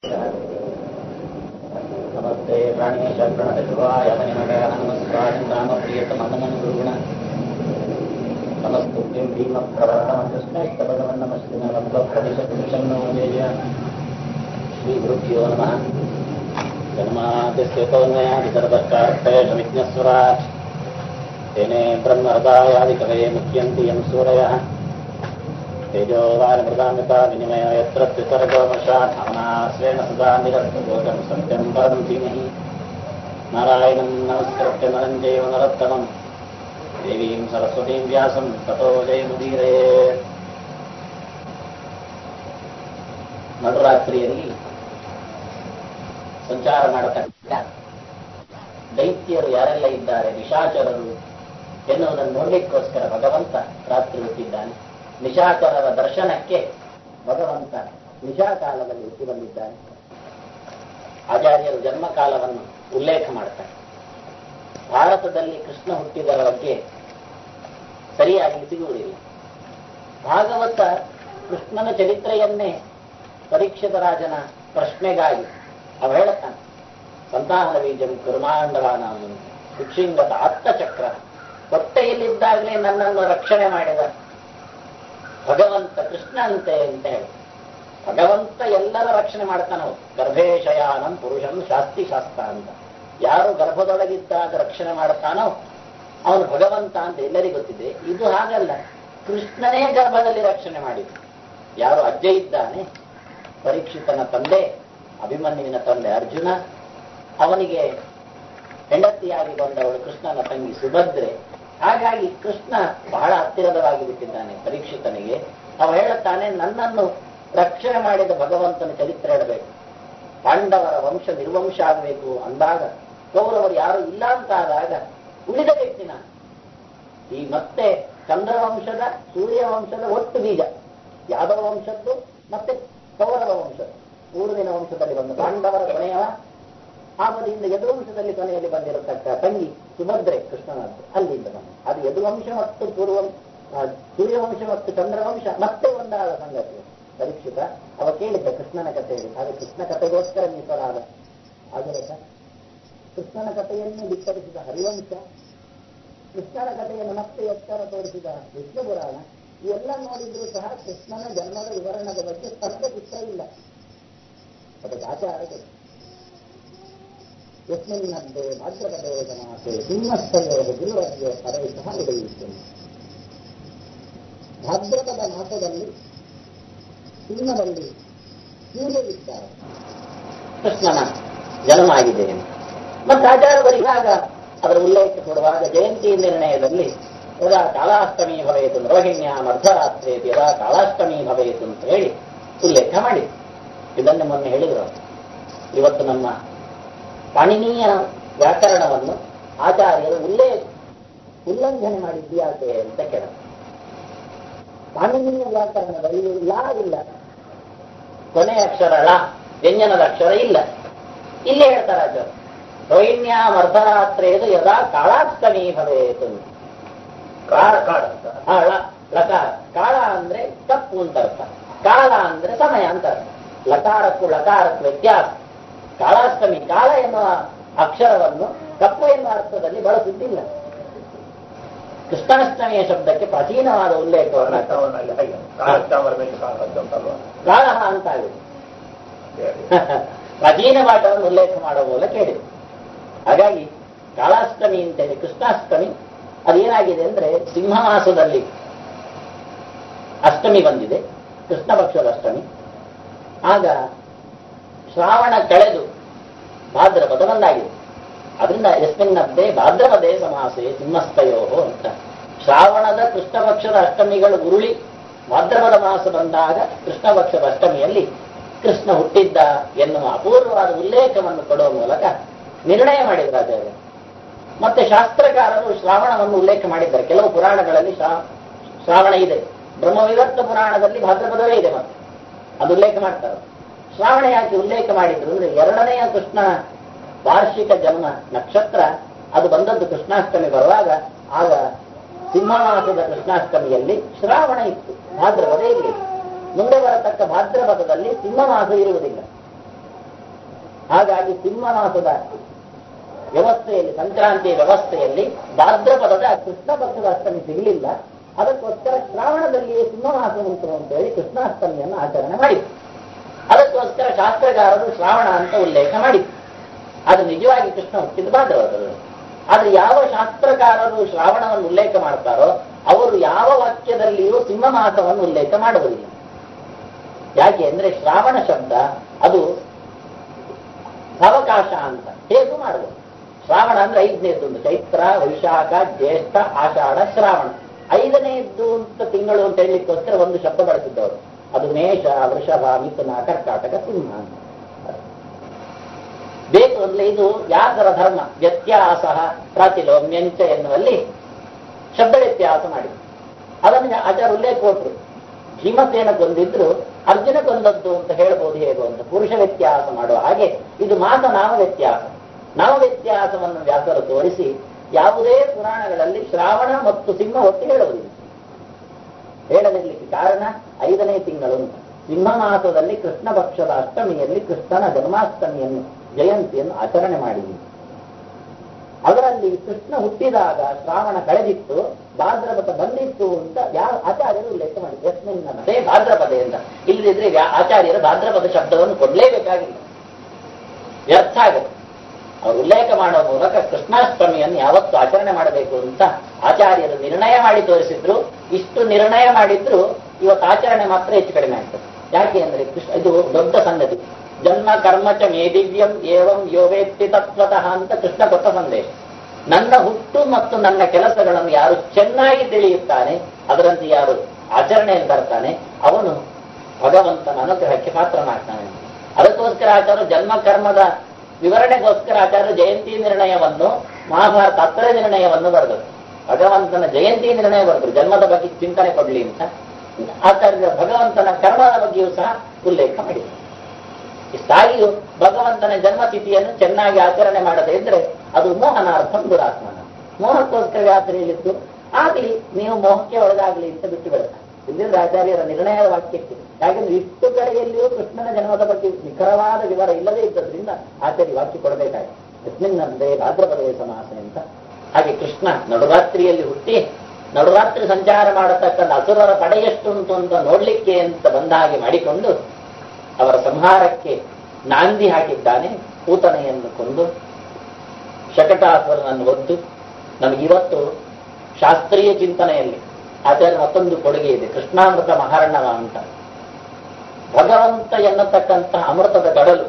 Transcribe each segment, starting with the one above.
नमस्ते प्राणेश प्रणतशिवाय मणिमय नमस्कारं रामप्रियतमनमन गुरुगुण नमस्तुभ्यं भीमप्रवर्तमं कृष्णैस्तपदवन्नमस्तिनमप्रदिशपुरुषं नो जय श्रीगुरुभ्यो नमः जन्माद्यस्यतोन्मयादिसर्वश्चार्थयशमिज्ञस्वराट् तेने ब्रह्महृदायादिकवये मुह्यन्ति यं सूरयः तेजोवानमृदामिता विनिमय यत्र त्रिसर्गमशात्मनाश्रेण सदा निरस्तबोधं सत्यं परं धीमहि नारायणं नमस्कृत्य नरं चैव नरोत्तमं देवीं सरस्वतीं व्यासं ततो जयमुदीरे ನಡುರಾತ್ರಿಯಲ್ಲಿ ಸಂಚಾರ ಮಾಡತಕ್ಕ ದೈತ್ಯರು ಯಾರೆಲ್ಲ ಇದ್ದಾರೆ ನಿಶಾಚರರು ಎನ್ನುವುದನ್ನು ನೋಡಲಿಕ್ಕೋಸ್ಕರ ಭಗವಂತ ರಾತ್ರಿ ಹುಟ್ಟಿದ್ದಾನೆ ನಿಶಾಚರರ ದರ್ಶನಕ್ಕೆ ಭಗವಂತ ನಿಶಾಕಾಲದಲ್ಲಿ ಹುಟ್ಟಿ ಬಂದಿದ್ದಾನೆ ಆಚಾರ್ಯರು ಜನ್ಮಕಾಲವನ್ನು ಉಲ್ಲೇಖ ಮಾಡ್ತಾರೆ ಭಾರತದಲ್ಲಿ ಕೃಷ್ಣ ಹುಟ್ಟಿದರ ಬಗ್ಗೆ ಸರಿಯಾಗಿ ಸಿಗುವುದಿಲ್ಲ ಭಾಗವತ ಕೃಷ್ಣನ ಚರಿತ್ರೆಯನ್ನೇ ಪರೀಕ್ಷಿತ ರಾಜನ ಪ್ರಶ್ನೆಗಾಗಿ ಅವ ಹೇಳುತ್ತಾನೆ ಸಂತಾನ ಬೀಜಂ ಕುರ್ಮಾಂಡವಾನ ಶಿಕ್ಷಿಂಗತ ಆತ್ತಚಕ್ರ ಹೊಟ್ಟೆಯಲ್ಲಿದ್ದಾಗಲೇ ನನ್ನನ್ನು ರಕ್ಷಣೆ ಮಾಡಿದ ಭಗವಂತ ಕೃಷ್ಣ ಅಂತೆ ಅಂತ ಹೇಳಿ ಭಗವಂತ ಎಲ್ಲರ ರಕ್ಷಣೆ ಮಾಡ್ತಾನೋ ಗರ್ಭೇಶಯಾನಂ ಪುರುಷಂ ಶಾಸ್ತಿ ಶಾಸ್ತ್ರ ಅಂತ ಯಾರು ಗರ್ಭದೊಳಗಿದ್ದಾಗ ರಕ್ಷಣೆ ಮಾಡ್ತಾನೋ ಅವನು ಭಗವಂತ ಅಂತ ಎಲ್ಲರಿಗೂ ಗೊತ್ತಿದೆ ಇದು ಹಾಗಲ್ಲ ಕೃಷ್ಣನೇ ಗರ್ಭದಲ್ಲಿ ರಕ್ಷಣೆ ಮಾಡಿದ ಯಾರು ಅಜ್ಜ ಇದ್ದಾನೆ ಪರೀಕ್ಷಿತನ ತಂದೆ ಅಭಿಮನ್ಯುವಿನ ತಂದೆ ಅರ್ಜುನ ಅವನಿಗೆ ಹೆಂಡತಿಯಾಗಿ ಬಂದವಳು ಕೃಷ್ಣನ ತಂಗಿ ಸುಭದ್ರೆ ಹಾಗಾಗಿ ಕೃಷ್ಣ ಬಹಳ ಹತ್ತಿರದವಾಗಿ ಬಿಟ್ಟಿದ್ದಾನೆ ಪರೀಕ್ಷಿತನಿಗೆ ಅವ ಹೇಳುತ್ತಾನೆ ನನ್ನನ್ನು ರಕ್ಷಣೆ ಮಾಡಿದ ಭಗವಂತನ ಚರಿತ್ರೆ ಹೇಳಬೇಕು ಪಾಂಡವರ ವಂಶ ನಿರ್ವಂಶ ಆಗಬೇಕು ಅಂದಾಗ ಕೌರವರು ಯಾರು ಇಲ್ಲ ಅಂತಾದಾಗ ಉಳಿದ ವ್ಯಕ್ತಿ ನಾನು ಈ ಮತ್ತೆ ಚಂದ್ರವಂಶದ ಸೂರ್ಯವಂಶದ ಒಟ್ಟು ಬೀಜ ಯಾದವ ವಂಶದ್ದು ಮತ್ತೆ ಕೌರವ ವಂಶದ್ದು ಊರುವಿನ ವಂಶದಲ್ಲಿ ಬಂದ ಪಾಂಡವರ ಕೊನೆಯವ ಆ ಬದಿಯಿಂದ ಯದುವಂಶದಲ್ಲಿ ಕೊನೆಯಲ್ಲಿ ಬಂದಿರತಕ್ಕ ತಂಗಿ ಸುಭದ್ರೆ ಕೃಷ್ಣನದ್ದು ಅಲ್ಲಿಂದ ಬಂದ ಅದು ಯದುವಂಶ ಮತ್ತು ಪೂರ್ವ ಸೂರ್ಯವಂಶ ಮತ್ತು ಚಂದ್ರವಂಶ ಮತ್ತೆ ಒಂದಾದ ಸಂಗತಿ ಪರೀಕ್ಷಿತ ಅವ ಕೇಳಿದ್ದ ಕೃಷ್ಣನ ಕಥೆ ಹೇಳಿ ಅದು ಕೃಷ್ಣ ಕಥೆಗೋಸ್ಕರ ಮೀಸಲಾದ ಆದರೆ ಕೃಷ್ಣನ ಕಥೆಯನ್ನು ಬಿತ್ತರಿಸಿದ ಹರಿವಂಶ ಕೃಷ್ಣನ ಕಥೆಯನ್ನು ಮತ್ತೆ ಎತ್ತರ ತೋರಿಸಿದ ವಿಷ್ಣು ಪುರಾಣ ಇವೆಲ್ಲ ನೋಡಿದ್ರು ಸಹ ಕೃಷ್ಣನ ಜನ್ಮದ ವಿವರಣದ ಬಗ್ಗೆ ಸ್ಪಷ್ಟ ಚಿತ್ರ ಇಲ್ಲ ಅದಕ್ಕೆ ಆಚಾರಗಳು ಯಸ್ಮಿನ್ನದ್ದೇ ಭಾದ್ರಪದೇ ಸಮಾಸೆ ಸಿಂಹಸ್ಥಯೋಗ ಗುರುವರ್ಗೆ ಪರೈ ಸಹ ನಡೆಯುತ್ತೆ ಭಾದ್ರಪದ ಮಾಸದಲ್ಲಿ ಸಿಂಹದಲ್ಲಿ ಸೂರ್ಯವಿದ್ದಾರೆ ಕೃಷ್ಣನ ಜನ್ಮ ಆಗಿದೆ ಮತ್ತು ಆಚಾರ್ಯವರಿಗಾಗ ಅದರ ಉಲ್ಲೇಖ ಕೊಡುವಾಗ ಜಯಂತಿ ನಿರ್ಣಯದಲ್ಲಿ ಯದಾ ಕಾಲಾಷ್ಟಮಿ ಭವೇತು ರೋಹಿಣ್ಯ ಮರ್ಧರಾತ್ರಿ ಯದಾ ಕಾಲಾಷ್ಟಮಿ ಭವೇತು ಅಂತ ಹೇಳಿ ಉಲ್ಲೇಖ ಮಾಡಿ ಇದನ್ನು ಮೊನ್ನೆ ಹೇಳಿದರು ಇವತ್ತು ನಮ್ಮ ಪಾಣಿನೀಯ ವ್ಯಾಕರಣವನ್ನು ಆಚಾರ್ಯರು ಉಲ್ಲೇ ಉಲ್ಲಂಘನೆ ಮಾಡಿದ್ಯಾಕೆ ಅಂತ ಕೇಳ ಪಾಣಿನೀಯ ವ್ಯಾಕರಣದಲ್ಲಿ ಲಾ ಇಲ್ಲ ಕೊನೆಯ ಅಕ್ಷರ ಳ ವ್ಯಂಜನದ ಅಕ್ಷರ ಇಲ್ಲ ಇಲ್ಲೇ ಹೇಳ್ತಾರೆ ಆಚಾರ್ಯ ರೋಹಿಣ್ಯ ಮರ್ಧರಾತ್ರೇದು ಯದಾ ಕಾಳಾಷ್ಟಮಿ ಭವೇತು ಕಾಳ ಕಾಳ ಅಂತ ಹಾ, ಳ- ಲಕಾರ ಕಾಳ ಅಂದ್ರೆ ತಪ್ಪು ಅಂತ ಅರ್ಥ ಕಾಲ ಅಂದ್ರೆ ಸಮಯ ಅಂತ ಅರ್ಥ ಲಕಾರಕ್ಕೂ ಲಕಾರಕ್ಕೂ ವ್ಯತ್ಯಾಸ ಕಾಳಾಷ್ಟಮಿ ಕಾಳ ಎನ್ನುವ ಅಕ್ಷರವನ್ನು ಕಪ್ಪು ಎನ್ನುವ ಅರ್ಥದಲ್ಲಿ ಬಳಸುತ್ತಿಲ್ಲ ಕೃಷ್ಣಾಷ್ಟಮಿಯ ಶಬ್ದಕ್ಕೆ ಪ್ರಾಚೀನವಾದ ಉಲ್ಲೇಖವನ್ನು ಅರ್ಥವನ್ನಲ್ಲಿ ಹಾಗೆ ಕಾಳಾಷ್ಟಮರ ಮೇಲೆ ಕಾಳ ಅಂತಲ್ವಾ ಕಾಳ ಅಂತ ಆಗಿದೆ ಪ್ರಾಚೀನ ಪಾಠವನ್ನು ಉಲ್ಲೇಖ ಮಾಡುವ ಮೂಲಕ ಹೇಳಿದೆ ಹಾಗಾಗಿ ಕಾಳಾಷ್ಟಮಿ ಅಂತೇಳಿ ಕೃಷ್ಣಾಷ್ಟಮಿ ಅದೇನಾಗಿದೆ ಅಂದ್ರೆ ಸಿಂಹಮಾಸದಲ್ಲಿ ಅಷ್ಟಮಿ ಬಂದಿದೆ ಕೃಷ್ಣ ಪಕ್ಷದ ಅಷ್ಟಮಿ ಆಗ ಶ್ರಾವಣ ಕಳೆದು ಭಾದ್ರಪದ ಬಂದಾಗಿದೆ ಅದರಿಂದ ಯಸ್ಮಿನ್ನದ್ದೇ ಭಾದ್ರಪದೇ ಸಮಾಸೆ ಸಿಂಹಸ್ಥಯೋ ಅಂತ ಶ್ರಾವಣದ ಕೃಷ್ಣ ಪಕ್ಷದ ಅಷ್ಟಮಿಗಳು ಉರುಳಿ ಭಾದ್ರಪದ ಮಾಸ ಬಂದಾಗ ಕೃಷ್ಣ ಪಕ್ಷದ ಅಷ್ಟಮಿಯಲ್ಲಿ ಕೃಷ್ಣ ಹುಟ್ಟಿದ್ದ ಎನ್ನುವ ಅಪೂರ್ವವಾದ ಉಲ್ಲೇಖವನ್ನು ಕೊಡುವ ಮೂಲಕ ನಿರ್ಣಯ ಮಾಡಿದ್ರು ಆಚಾರ್ಯ ಮತ್ತೆ ಶಾಸ್ತ್ರಕಾರರು ಶ್ರಾವಣವನ್ನು ಉಲ್ಲೇಖ ಮಾಡಿದ್ದಾರೆ ಕೆಲವು ಪುರಾಣಗಳಲ್ಲಿ ಶ್ರಾ- ಶ್ರಾವಣ ಇದೆ ಬ್ರಹ್ಮವಿವರ್ತ ಪುರಾಣದಲ್ಲಿ ಭಾದ್ರಪದವೇ ಇದೆ ಮತ್ತೆ ಅದು ಉಲ್ಲೇಖ ಮಾಡ್ತಾರೆ ಶ್ರಾವಣ ಯಾಕೆ ಉಲ್ಲೇಖ ಮಾಡಿದ್ರು ಅಂದ್ರೆ ಎರಡನೆಯ ಕೃಷ್ಣ ವಾರ್ಷಿಕ ಜನ್ಮ ನಕ್ಷತ್ರ ಅದು ಬಂದದ್ದು ಕೃಷ್ಣಾಷ್ಟಮಿ ಬರುವಾಗ ಆಗ ಸಿಂಹಮಾಸದ ಕೃಷ್ಣಾಷ್ಟಮಿಯಲ್ಲಿ ಶ್ರಾವಣ ಇತ್ತು ಭಾದ್ರಪದ ಇರಲಿಲ್ಲ ಮುಂದೆ ಬರತಕ್ಕ ಭಾದ್ರಪದದಲ್ಲಿ ಸಿಂಹಮಾಸ ಇರುವುದಿಲ್ಲ ಹಾಗಾಗಿ ಸಿಂಹಮಾಸದ ವ್ಯವಸ್ಥೆಯಲ್ಲಿ ಸಂಕ್ರಾಂತಿಯ ವ್ಯವಸ್ಥೆಯಲ್ಲಿ ಭಾದ್ರಪದದ ಕೃಷ್ಣ ಪಕ್ಷದ ಅಷ್ಟಮಿ ಸಿಗಲಿಲ್ಲ ಅದಕ್ಕೋಸ್ಕರ ಶ್ರಾವಣದಲ್ಲಿಯೇ ಸಿಂಹಮಾಸ ಉಂಟು ಅಂತ ಹೇಳಿ ಕೃಷ್ಣಾಷ್ಟಮಿಯನ್ನು ಆಚರಣೆ ಮಾಡಿದ್ರು ಅದಕ್ಕೋಸ್ಕರ ಶಾಸ್ತ್ರಗಾರರು ಶ್ರಾವಣ ಅಂತ ಉಲ್ಲೇಖ ಮಾಡಿದ್ರು ಅದು ನಿಜವಾಗಿ ಕೃಷ್ಣ ಹುಟ್ಟಿದ ಭಾದ್ರಪದದಲ್ಲಿ ಆದ್ರೆ ಯಾವ ಶಾಸ್ತ್ರಕಾರರು ಶ್ರಾವಣವನ್ನು ಉಲ್ಲೇಖ ಮಾಡ್ತಾರೋ ಅವರು ಯಾವ ವಾಕ್ಯದಲ್ಲಿಯೂ ಸಿಂಹಮಾಸವನ್ನು ಉಲ್ಲೇಖ ಮಾಡುವುದಿಲ್ಲ ಯಾಕೆ ಅಂದ್ರೆ ಶ್ರಾವಣ ಶಬ್ದ ಅದು ಅವಕಾಶ ಅಂತ ಹೇಗೂ ಮಾಡಬಹುದು ಶ್ರಾವಣ ಅಂದ್ರೆ ಐದನೇದ್ದು ಒಂದು ಚೈತ್ರ ವೈಶಾಖ ಜ್ಯೇಷ್ಠ ಆಷಾಢ ಶ್ರಾವಣ ಐದನೆಯದ್ದು ಅಂತ ತಿಂಗಳು ಅಂತ ಹೇಳಲಿಕ್ಕೋಸ್ಕರ ಒಂದು ಶಬ್ದ ಬಳಸಿದ್ದವರು ಅದು ಮೇಷ ವೃಷಭ ಮಿಥುನ ಕರ್ಕಾಟಕ ಸಿಂಹ ಅಂತ ಬೇಕು ಅಂದ್ರೆ ಇದು ವ್ಯಾಸರ ಧರ್ಮ ವ್ಯತ್ಯಾಸ ಪ್ರಾತಿಲೋಮ್ಯಂಚ ಎನ್ನುವಲ್ಲಿ ಶಬ್ದ ವ್ಯತ್ಯಾಸ ಮಾಡಿ ಅದನ್ನು ಆಚಾರ ಉಲ್ಲೇಖ ಕೊಟ್ರು ಭೀಮಸೇನ ಕೊಂದಿದ್ರು ಅರ್ಜುನ ಕೊಂದದ್ದು ಅಂತ ಹೇಳ್ಬೋದು ಹೇಗೋ ಅಂತ ಪುರುಷ ವ್ಯತ್ಯಾಸ ಮಾಡುವ ಹಾಗೆ ಇದು ಮಾಸ ನಾಮ ವ್ಯತ್ಯಾಸ ನಾಮ ವ್ಯತ್ಯಾಸವನ್ನು ವ್ಯಾಸರು ತೋರಿಸಿ ಯಾವುದೇ ಪುರಾಣಗಳಲ್ಲಿ ಶ್ರಾವಣ ಮತ್ತು ಸಿಂಹ ಒಟ್ಟು ಹೇಳುವುದಿಲ್ಲ ಹೇಳದಿರ್ಲಿಕ್ಕೆ ಕಾರಣ ಐದನೇ ತಿಂಗಳು ಅಂತ. ಸಿಂಹ ಮಾಸದಲ್ಲಿ ಕೃಷ್ಣ ಪಕ್ಷದ ಅಷ್ಟಮಿಯಲ್ಲಿ ಕೃಷ್ಣನ ಜನ್ಮಾಷ್ಟಮಿಯನ್ನು ಜಯಂತಿಯನ್ನು ಆಚರಣೆ ಮಾಡಿದ್ವಿ ಅದರಲ್ಲಿ ಕೃಷ್ಣ ಹುಟ್ಟಿದಾಗ ಶ್ರಾವಣ ಕಳೆದಿತ್ತು ಭಾದ್ರಪದ ಬಂದಿತ್ತು ಅಂತ ಯಾವ ಆಚಾರ್ಯರು ಉಲ್ಲೇಖ ಮಾಡಿದ್ರು ಯಸ್ಮಿನ್ನಂತೆ ಭಾದ್ರಪದ ಅಂತ ಇಲ್ಲದಿದ್ರೆ ವ್ಯಾ- ಆಚಾರ್ಯರು ಭಾದ್ರಪದ ಶಬ್ದವನ್ನು ಕೊಡ್ಲೇಬೇಕಾಗಿಲ್ಲ ವ್ಯರ್ಥ ಆಗುತ್ತೆ ಅವರು ಉಲ್ಲೇಖ ಮಾಡುವ ಮೂಲಕ ಕೃಷ್ಣಾಷ್ಟಮಿಯನ್ನು ಯಾವತ್ತು ಆಚರಣೆ ಮಾಡಬೇಕು ಅಂತ ಆಚಾರ್ಯರು ನಿರ್ಣಯ ಮಾಡಿ ತೋರಿಸಿದ್ರು ಇಷ್ಟು ನಿರ್ಣಯ ಮಾಡಿದ್ರು ಇವತ್ತು ಆಚರಣೆ ಮಾತ್ರ ಹೆಚ್ಚು ಕಡಿಮೆ ಆಗ್ತದೆ ಯಾಕೆ ಅಂದ್ರೆ ಕೃಷ್ಣ ಇದು ದೊಡ್ಡ ಸಂಗತಿ ಜನ್ಮ ಕರ್ಮ ಚ ಮೇದಿವ್ಯಂ ಏವಂ ಯೋವೇತ್ತಿ ತತ್ವತಃ ಅಂತ ಕೃಷ್ಣ ಕೊಟ್ಟ ಸಂದೇಶ ನನ್ನ ಹುಟ್ಟು ಮತ್ತು ನನ್ನ ಕೆಲಸಗಳನ್ನು ಯಾರು ಚೆನ್ನಾಗಿ ತಿಳಿಯುತ್ತಾನೆ ಅದರಂತೆ ಯಾರು ಆಚರಣೆಯಲ್ಲಿ ಬರ್ತಾನೆ ಅವನು ಭಗವಂತನ ಅನುಗ್ರಹಕ್ಕೆ ಪಾತ್ರನಾಗ್ತಾನೆ ಅದಕ್ಕೋಸ್ಕರ ಆಚಾರ್ಯ ಜನ್ಮ ಕರ್ಮದ ವಿವರಣೆಗೋಸ್ಕರ ಆಚಾರ್ಯ ಜಯಂತಿ ನಿರ್ಣಯವನ್ನು ಮಹಾಭಾರತ ಹತ್ತರ ನಿರ್ಣಯವನ್ನು ಬರೆದರು ಭಗವಂತನ ಜಯಂತಿ ನಿರ್ಣಯ ಬರೆದರು ಜನ್ಮದ ಬಗ್ಗೆ ಚಿಂತನೆ ಕೊಡ್ಲಿ ಅಂತ ಆಚಾರ್ಯ ಭಗವಂತನ ಕರ್ಮದ ಬಗ್ಗೆಯೂ ಸಹ ಉಲ್ಲೇಖ ಮಾಡಿದರು ಇಷ್ಟಾಗಿಯೂ ಭಗವಂತನ ಜನ್ಮತಿಥಿಯನ್ನು ಚೆನ್ನಾಗಿ ಆಚರಣೆ ಮಾಡದೇ ಇದ್ರೆ ಅದು ಮೋಹನಾರ್ಥಂ ದುರಾತ್ಮನ ಮೋಹಕ್ಕೋಸ್ಕರ ವ್ಯಾಸರ ಹೇಳಿದ್ದು ಆಗಲಿ ನೀವು ಮೋಹಕ್ಕೆ ಒಳಗಾಗಲಿ ಅಂತ ಬಿಟ್ಟು ಬಿಡುತ್ತಾರೆ ಇಲ್ಲಿಂದ ಆಚಾರ್ಯರ ನಿರ್ಣಯದ ವಾಕ್ಯಕ್ಕೆ ಯಾಕಂದ್ರೆ ಇಷ್ಟು ಕಡೆಯಲ್ಲಿಯೂ ಕೃಷ್ಣನ ಜನ್ಮದ ಬಗ್ಗೆ ನಿಖರವಾದ ವಿವರ ಇಲ್ಲದೇ ಇದ್ದದ್ರಿಂದ ಆಚಾರ್ಯ ವಾಕ್ಯ ಕೊಡಬೇಕಾಗಿದೆ ಯಸ್ಮಿನ್ನಂತೆ ಭಾದ್ರಪದೇ ಸಮಾಸ ಅಂತ ಹಾಗೆ ಕೃಷ್ಣ ನಡುರಾತ್ರಿಯಲ್ಲಿ ಹುಟ್ಟಿ ನಡುರಾತ್ರಿ ಸಂಚಾರ ಮಾಡತಕ್ಕಂಥ ಅಸುರರ ಪಡೆ ಎಷ್ಟು ಉಂಟು ಅಂತ ನೋಡ್ಲಿಕ್ಕೆ ಅಂತ ಬಂದ ಹಾಗೆ ಮಾಡಿಕೊಂಡು ಅವರ ಸಂಹಾರಕ್ಕೆ ನಾಂದಿ ಹಾಕಿದ್ದಾನೆ ಪೂತನೆಯನ್ನು ಕೊಂದು ಶಕಟಾಸುರನನ್ನು ಒದ್ದು ನಮಗಿವತ್ತು ಶಾಸ್ತ್ರೀಯ ಚಿಂತನೆಯಲ್ಲಿ ಆಚಾರ್ಯ ಮತ್ತೊಂದು ಕೊಡುಗೆ ಇದೆ ಕೃಷ್ಣಾಮೃತ ಮಹಾರಣವ ಅಂತ ಭಗವಂತ ಎನ್ನತಕ್ಕಂತಹ ಅಮೃತದ ಕಡಲು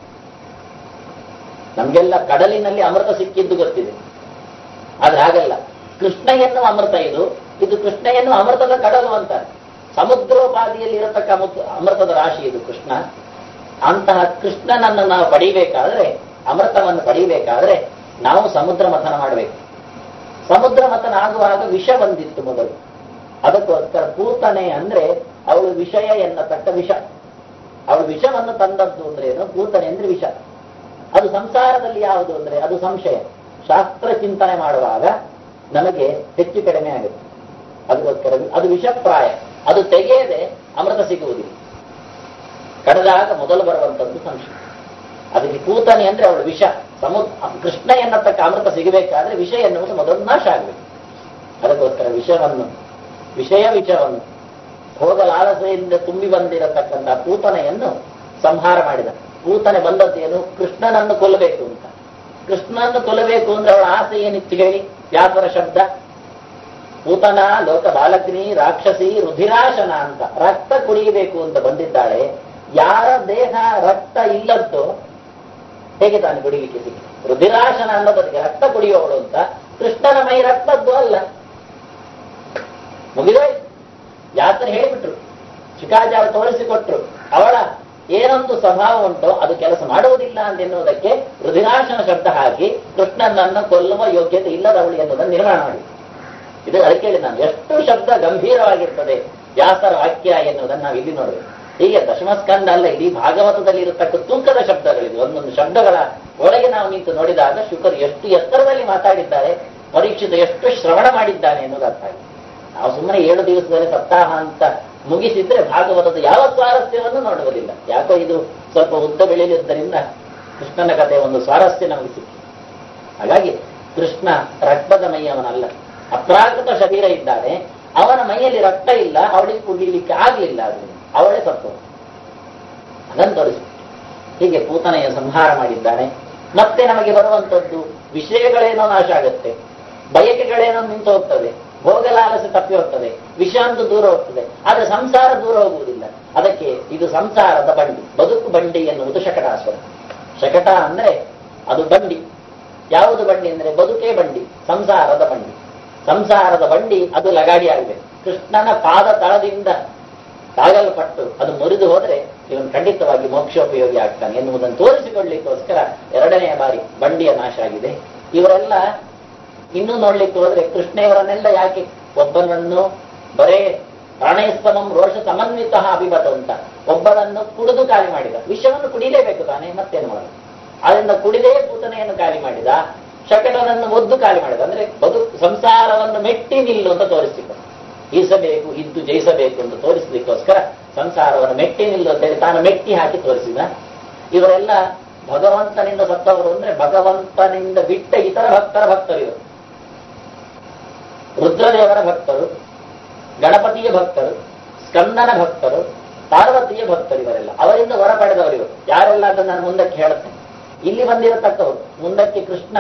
ನಮಗೆಲ್ಲ ಕಡಲಿನಲ್ಲಿ ಅಮೃತ ಸಿಕ್ಕಿದ್ದು ಗೊತ್ತಿದೆ ಆದ್ರೆ ಹಾಗಲ್ಲ ಕೃಷ್ಣ ಎನ್ನುವ ಅಮೃತ ಇದು ಇದು ಕೃಷ್ಣ ಎನ್ನುವ ಅಮೃತದ ಕಡಲು ಅಂತ ಸಮುದ್ರೋಪಾದಿಯಲ್ಲಿ ಇರತಕ್ಕ ಅಮೃತ- ಅಮೃತದ ರಾಶಿ ಇದು ಕೃಷ್ಣ ಅಂತಹ ಕೃಷ್ಣನನ್ನು ನಾವು ಪಡಿಬೇಕಾದ್ರೆ ಅಮೃತವನ್ನು ಪಡಿಬೇಕಾದ್ರೆ ನಾವು ಸಮುದ್ರ ಮಥನ ಮಾಡಬೇಕು ಸಮುದ್ರ ಮಥನ ಆಗುವಾಗ ವಿಷ ಬಂದಿತ್ತು ಮೊದಲು ಅದಕ್ಕೋಸ್ಕರ ಪೂತನೆ ಅಂದ್ರೆ ಅವಳು ವಿಷಯ ಎನ್ನತಕ್ಕ ವಿಷ ಅವಳು ವಿಷವನ್ನು ತಂದದ್ದು ಅಂದ್ರೆ ಏನು ಪೂತನೆ ಅಂದ್ರೆ ವಿಷ ಅದು ಸಂಸಾರದಲ್ಲಿ ಯಾವುದು ಅಂದ್ರೆ ಅದು ಸಂಶಯ ಶಾಸ್ತ್ರ ಚಿಂತನೆ ಮಾಡುವಾಗ ನಮಗೆ ಹೆಚ್ಚು ಕಡಿಮೆ ಆಗುತ್ತೆ ಅದಕ್ಕೋಸ್ಕರ ಅದು ವಿಷಪ್ರಾಯ ಅದು ತೆಗೆಯದೆ ಅಮೃತ ಸಿಗುವುದಿಲ್ಲ ಕಡದಾಗ ಮೊದಲು ಬರುವಂತದ್ದು ಸಂಶಯ ಅದಕ್ಕೆ ಪೂತನೆ ಅಂದ್ರೆ ಅವಳು ವಿಷ ಸಮು ಕೃಷ್ಣ ಎನ್ನತಕ್ಕ ಅಮೃತ ಸಿಗಬೇಕಾದ್ರೆ ವಿಷ ಎನ್ನುವುದು ಮೊದಲು ನಾಶ ಆಗಬೇಕು ಅದಕ್ಕೋಸ್ಕರ ವಿಷವನ್ನು ವಿಷಯ ವಿಷವನ್ನು ಭೋಗಲಾಲಸೆಯಿಂದ ತುಂಬಿ ಬಂದಿರತಕ್ಕಂಥ ಪೂತನೆಯನ್ನು ಸಂಹಾರ ಮಾಡಿದ ಪೂತನೆ ಬಂದದ್ದೇನು ಕೃಷ್ಣನನ್ನು ಕೊಲ್ಲಬೇಕು ಅಂತ ಕೃಷ್ಣನನ್ನು ಕೊಲ್ಲಬೇಕು ಅಂದ್ರೆ ಅವಳ ಆಸೆ ಏನಿತ್ತು ಹೇಳಿ ವ್ಯಾಸರ ಶಬ್ದ ಪೂತನ ಲೋಕ ಬಾಲಗ್ನಿ ರಾಕ್ಷಸಿ ರುಧಿರಾಶನ ಅಂತ ರಕ್ತ ಕುಡಿಯಬೇಕು ಅಂತ ಬಂದಿದ್ದಾಳೆ ಯಾರ ದೇಹ ರಕ್ತ ಇಲ್ಲದ್ದು ಹೇಗೆ ತಾನು ಕುಡಿಲಿಕ್ಕೆ ಸಿಕ್ಕಿ ರುಧಿರಾಶನ ಅನ್ನೋದಕ್ಕೆ ರಕ್ತ ಕುಡಿಯೋವಳು ಅಂತ ಕೃಷ್ಣನ ಮೈ ರಕ್ತದ್ದು ಅಲ್ಲ ಮುಗಿದೋಯ್ತು ಯಾತನೆ ಹೇಳಿಬಿಟ್ರು ಶಿಕಾಚಾರ ತೋರಿಸಿಕೊಟ್ರು ಅವಳ ಏನೊಂದು ಸ್ವಭಾವ ಉಂಟೋ ಅದು ಕೆಲಸ ಮಾಡುವುದಿಲ್ಲ ಅಂತ ಎನ್ನುವುದಕ್ಕೆ ರುಧಿರಾಶನ ಶಬ್ದ ಹಾಕಿ ಕೃಷ್ಣನನ್ನು ಕೊಲ್ಲುವ ಯೋಗ್ಯತೆ ಇಲ್ಲದವಳು ಎನ್ನುವುದನ್ನು ನಿರ್ಮಾಣ ಮಾಡಿ ಇದು ಅದಕ್ಕೆ ಹೇಳಿ ನಾನು ಎಷ್ಟು ಶಬ್ದ ಗಂಭೀರವಾಗಿರ್ತದೆ ವ್ಯಾಸರ ವಾಕ್ಯ ಎನ್ನುವುದನ್ನು ನಾವು ಇಲ್ಲಿ ನೋಡಬೇಕು ಹೀಗೆ ದಶಮಸ್ಕಂದ ಅಲ್ಲ ಇಡೀ ಭಾಗವತದಲ್ಲಿ ಇರತಕ್ಕ ತೂಕದ ಶಬ್ದಗಳಿದೆ ಒಂದೊಂದು ಶಬ್ದಗಳ ಒಳಗೆ ನಾವು ನಿಂತು ನೋಡಿದಾಗ ಶುಕರು ಎಷ್ಟು ಎತ್ತರದಲ್ಲಿ ಮಾತಾಡಿದ್ದಾರೆ ಪರೀಕ್ಷಿತ ಎಷ್ಟು ಶ್ರವಣ ಮಾಡಿದ್ದಾನೆ ಎನ್ನುವುದು ಅರ್ಥ ಆಗಿದೆ ನಾವು ಸುಮ್ಮನೆ ಏಳು ದಿವಸದಲ್ಲಿ ಸಪ್ತಾಹ ಅಂತ ಮುಗಿಸಿದ್ರೆ ಭಾಗವತದ ಯಾವ ಸ್ವಾರಸ್ಯವನ್ನು ನೋಡುವುದಿಲ್ಲ ಯಾಕೋ ಇದು ಸ್ವಲ್ಪ ಉದ್ದ ಬೆಳೆಯಲಿದ್ದರಿಂದ ಕೃಷ್ಣನ ಕಥೆ ಒಂದು ಸ್ವಾರಸ್ಯ ನಮಗೆ ಸಿಕ್ಕಿತು ಹಾಗಾಗಿ ಕೃಷ್ಣ ರಕ್ತದ ಮೈಯವನಲ್ಲ ಅಪ್ರಾಕೃತ ಶರೀರ ಇದ್ದಾನೆ ಅವನ ಮೈಯಲ್ಲಿ ರಕ್ತ ಇಲ್ಲ ಅವಳಿಗೆ ಕುಡಿಲಿಕ್ಕೆ ಆಗ್ಲಿಲ್ಲ ಅದರಿಂದ ಅವಳೇ ಸತ್ತು ಅದನ್ನು ತೋರಿಸಿ ಹೀಗೆ ಪೂತನೆಯ ಸಂಹಾರ ಮಾಡಿದ್ದಾನೆ ಮತ್ತೆ ನಮಗೆ ಬರುವಂತದ್ದು ವಿಷಯಗಳೇನೋ ನಾಶ ಆಗುತ್ತೆ ಬಯಕೆಗಳೇನೋ ನಿಂತು ಹೋಗ್ತದೆ ಭೋಗಲಾಲಸೆ ತಪ್ಪಿ ಹೋಗ್ತದೆ ವಿಷಾಂತ ದೂರ ಹೋಗ್ತದೆ ಆದ್ರೆ ಸಂಸಾರ ದೂರ ಹೋಗುವುದಿಲ್ಲ ಅದಕ್ಕೆ ಇದು ಸಂಸಾರದ ಬಂಡಿ ಬದುಕು ಬಂಡಿ ಎನ್ನುವುದು ಶಕಟಾಸುರ ಶಕಟ ಅಂದ್ರೆ ಅದು ಬಂಡಿ ಯಾವುದು ಬಂಡಿ ಅಂದ್ರೆ ಬದುಕೇ ಬಂಡಿ ಸಂಸಾರದ ಬಂಡಿ ಸಂಸಾರದ ಬಂಡಿ ಅದು ಲಗಾಡಿ ಆಗಬೇಕು ಕೃಷ್ಣನ ಪಾದ ತಳದಿಂದ ತಾಗಲ್ಪಟ್ಟು ಅದು ಮುರಿದು ಹೋದ್ರೆ ಇವನು ಖಂಡಿತವಾಗಿ ಮೋಕ್ಷೋಪಯೋಗಿ ಆಗ್ತಾನೆ ಎನ್ನುವುದನ್ನು ತೋರಿಸಿಕೊಳ್ಳಿಕ್ಕೋಸ್ಕರ ಎರಡನೆಯ ಬಾರಿ ಬಂಡಿಯ ನಾಶ ಆಗಿದೆ ಇವರೆಲ್ಲ ಇನ್ನೂ ನೋಡ್ಲಿಕ್ಕೆ ಹೋದ್ರೆ ಕೃಷ್ಣಯವರನ್ನೆಲ್ಲ ಯಾಕೆ ಒಬ್ಬನನ್ನು ಬರೇ ಪ್ರಾಣೇಸ್ತಮಂ ರೋಷ ಸಮನ್ವಿತ ಅಭಿಮತ ಅಂತ ಒಬ್ಬಳನ್ನು ಕುಡಿದು ಖಾಲಿ ಮಾಡಿದ ವಿಷವನ್ನು ಕುಡಿಲೇಬೇಕು ತಾನೇ ಮತ್ತೇನು ಮಾಡೋದು ಅದರಿಂದ ಕುಡಿದೇ ಪೂತನೆಯನ್ನು ಖಾಲಿ ಮಾಡಿದ ಶಕಟನನ್ನು ಒದ್ದು ಖಾಲಿ ಮಾಡಿದ ಅಂದ್ರೆ ಬದುಕು ಸಂಸಾರವನ್ನು ಮೆಟ್ಟಿ ನಿಲ್ಲು ಅಂತ ತೋರಿಸಿಕೊಂಡ ಈಸಬೇಕು ಇದ್ದು ಜಯಿಸಬೇಕು ಅಂತ ತೋರಿಸಲಿಕ್ಕೋಸ್ಕರ ಸಂಸಾರವನ್ನು ಮೆಟ್ಟಿ ನಿಲ್ಲು ಅಂತ ಹೇಳಿ ತಾನು ಮೆಟ್ಟಿ ಹಾಕಿ ತೋರಿಸಿದ ಇವರೆಲ್ಲ ಭಗವಂತನಿಂದ ಸತ್ತವರು ಅಂದ್ರೆ ಭಗವಂತನಿಂದ ಬಿಟ್ಟ ಇತರ ಭಕ್ತರ ಭಕ್ತರು ಇವರು ರುದ್ರದೇವರ ಭಕ್ತರು ಗಣಪತಿಯ ಭಕ್ತರು ಸ್ಕಂದನ ಭಕ್ತರು ಪಾರ್ವತಿಯ ಭಕ್ತರು ಇವರೆಲ್ಲ ಅವರಿಂದ ಹೊರ ಪಡೆದವರು ಇವರು ಯಾರೆಲ್ಲ ಅಂತ ನಾನು ಮುಂದಕ್ಕೆ ಹೇಳುತ್ತೇನೆ ಇಲ್ಲಿ ಬಂದಿರತಕ್ಕವರು ಮುಂದಕ್ಕೆ ಕೃಷ್ಣ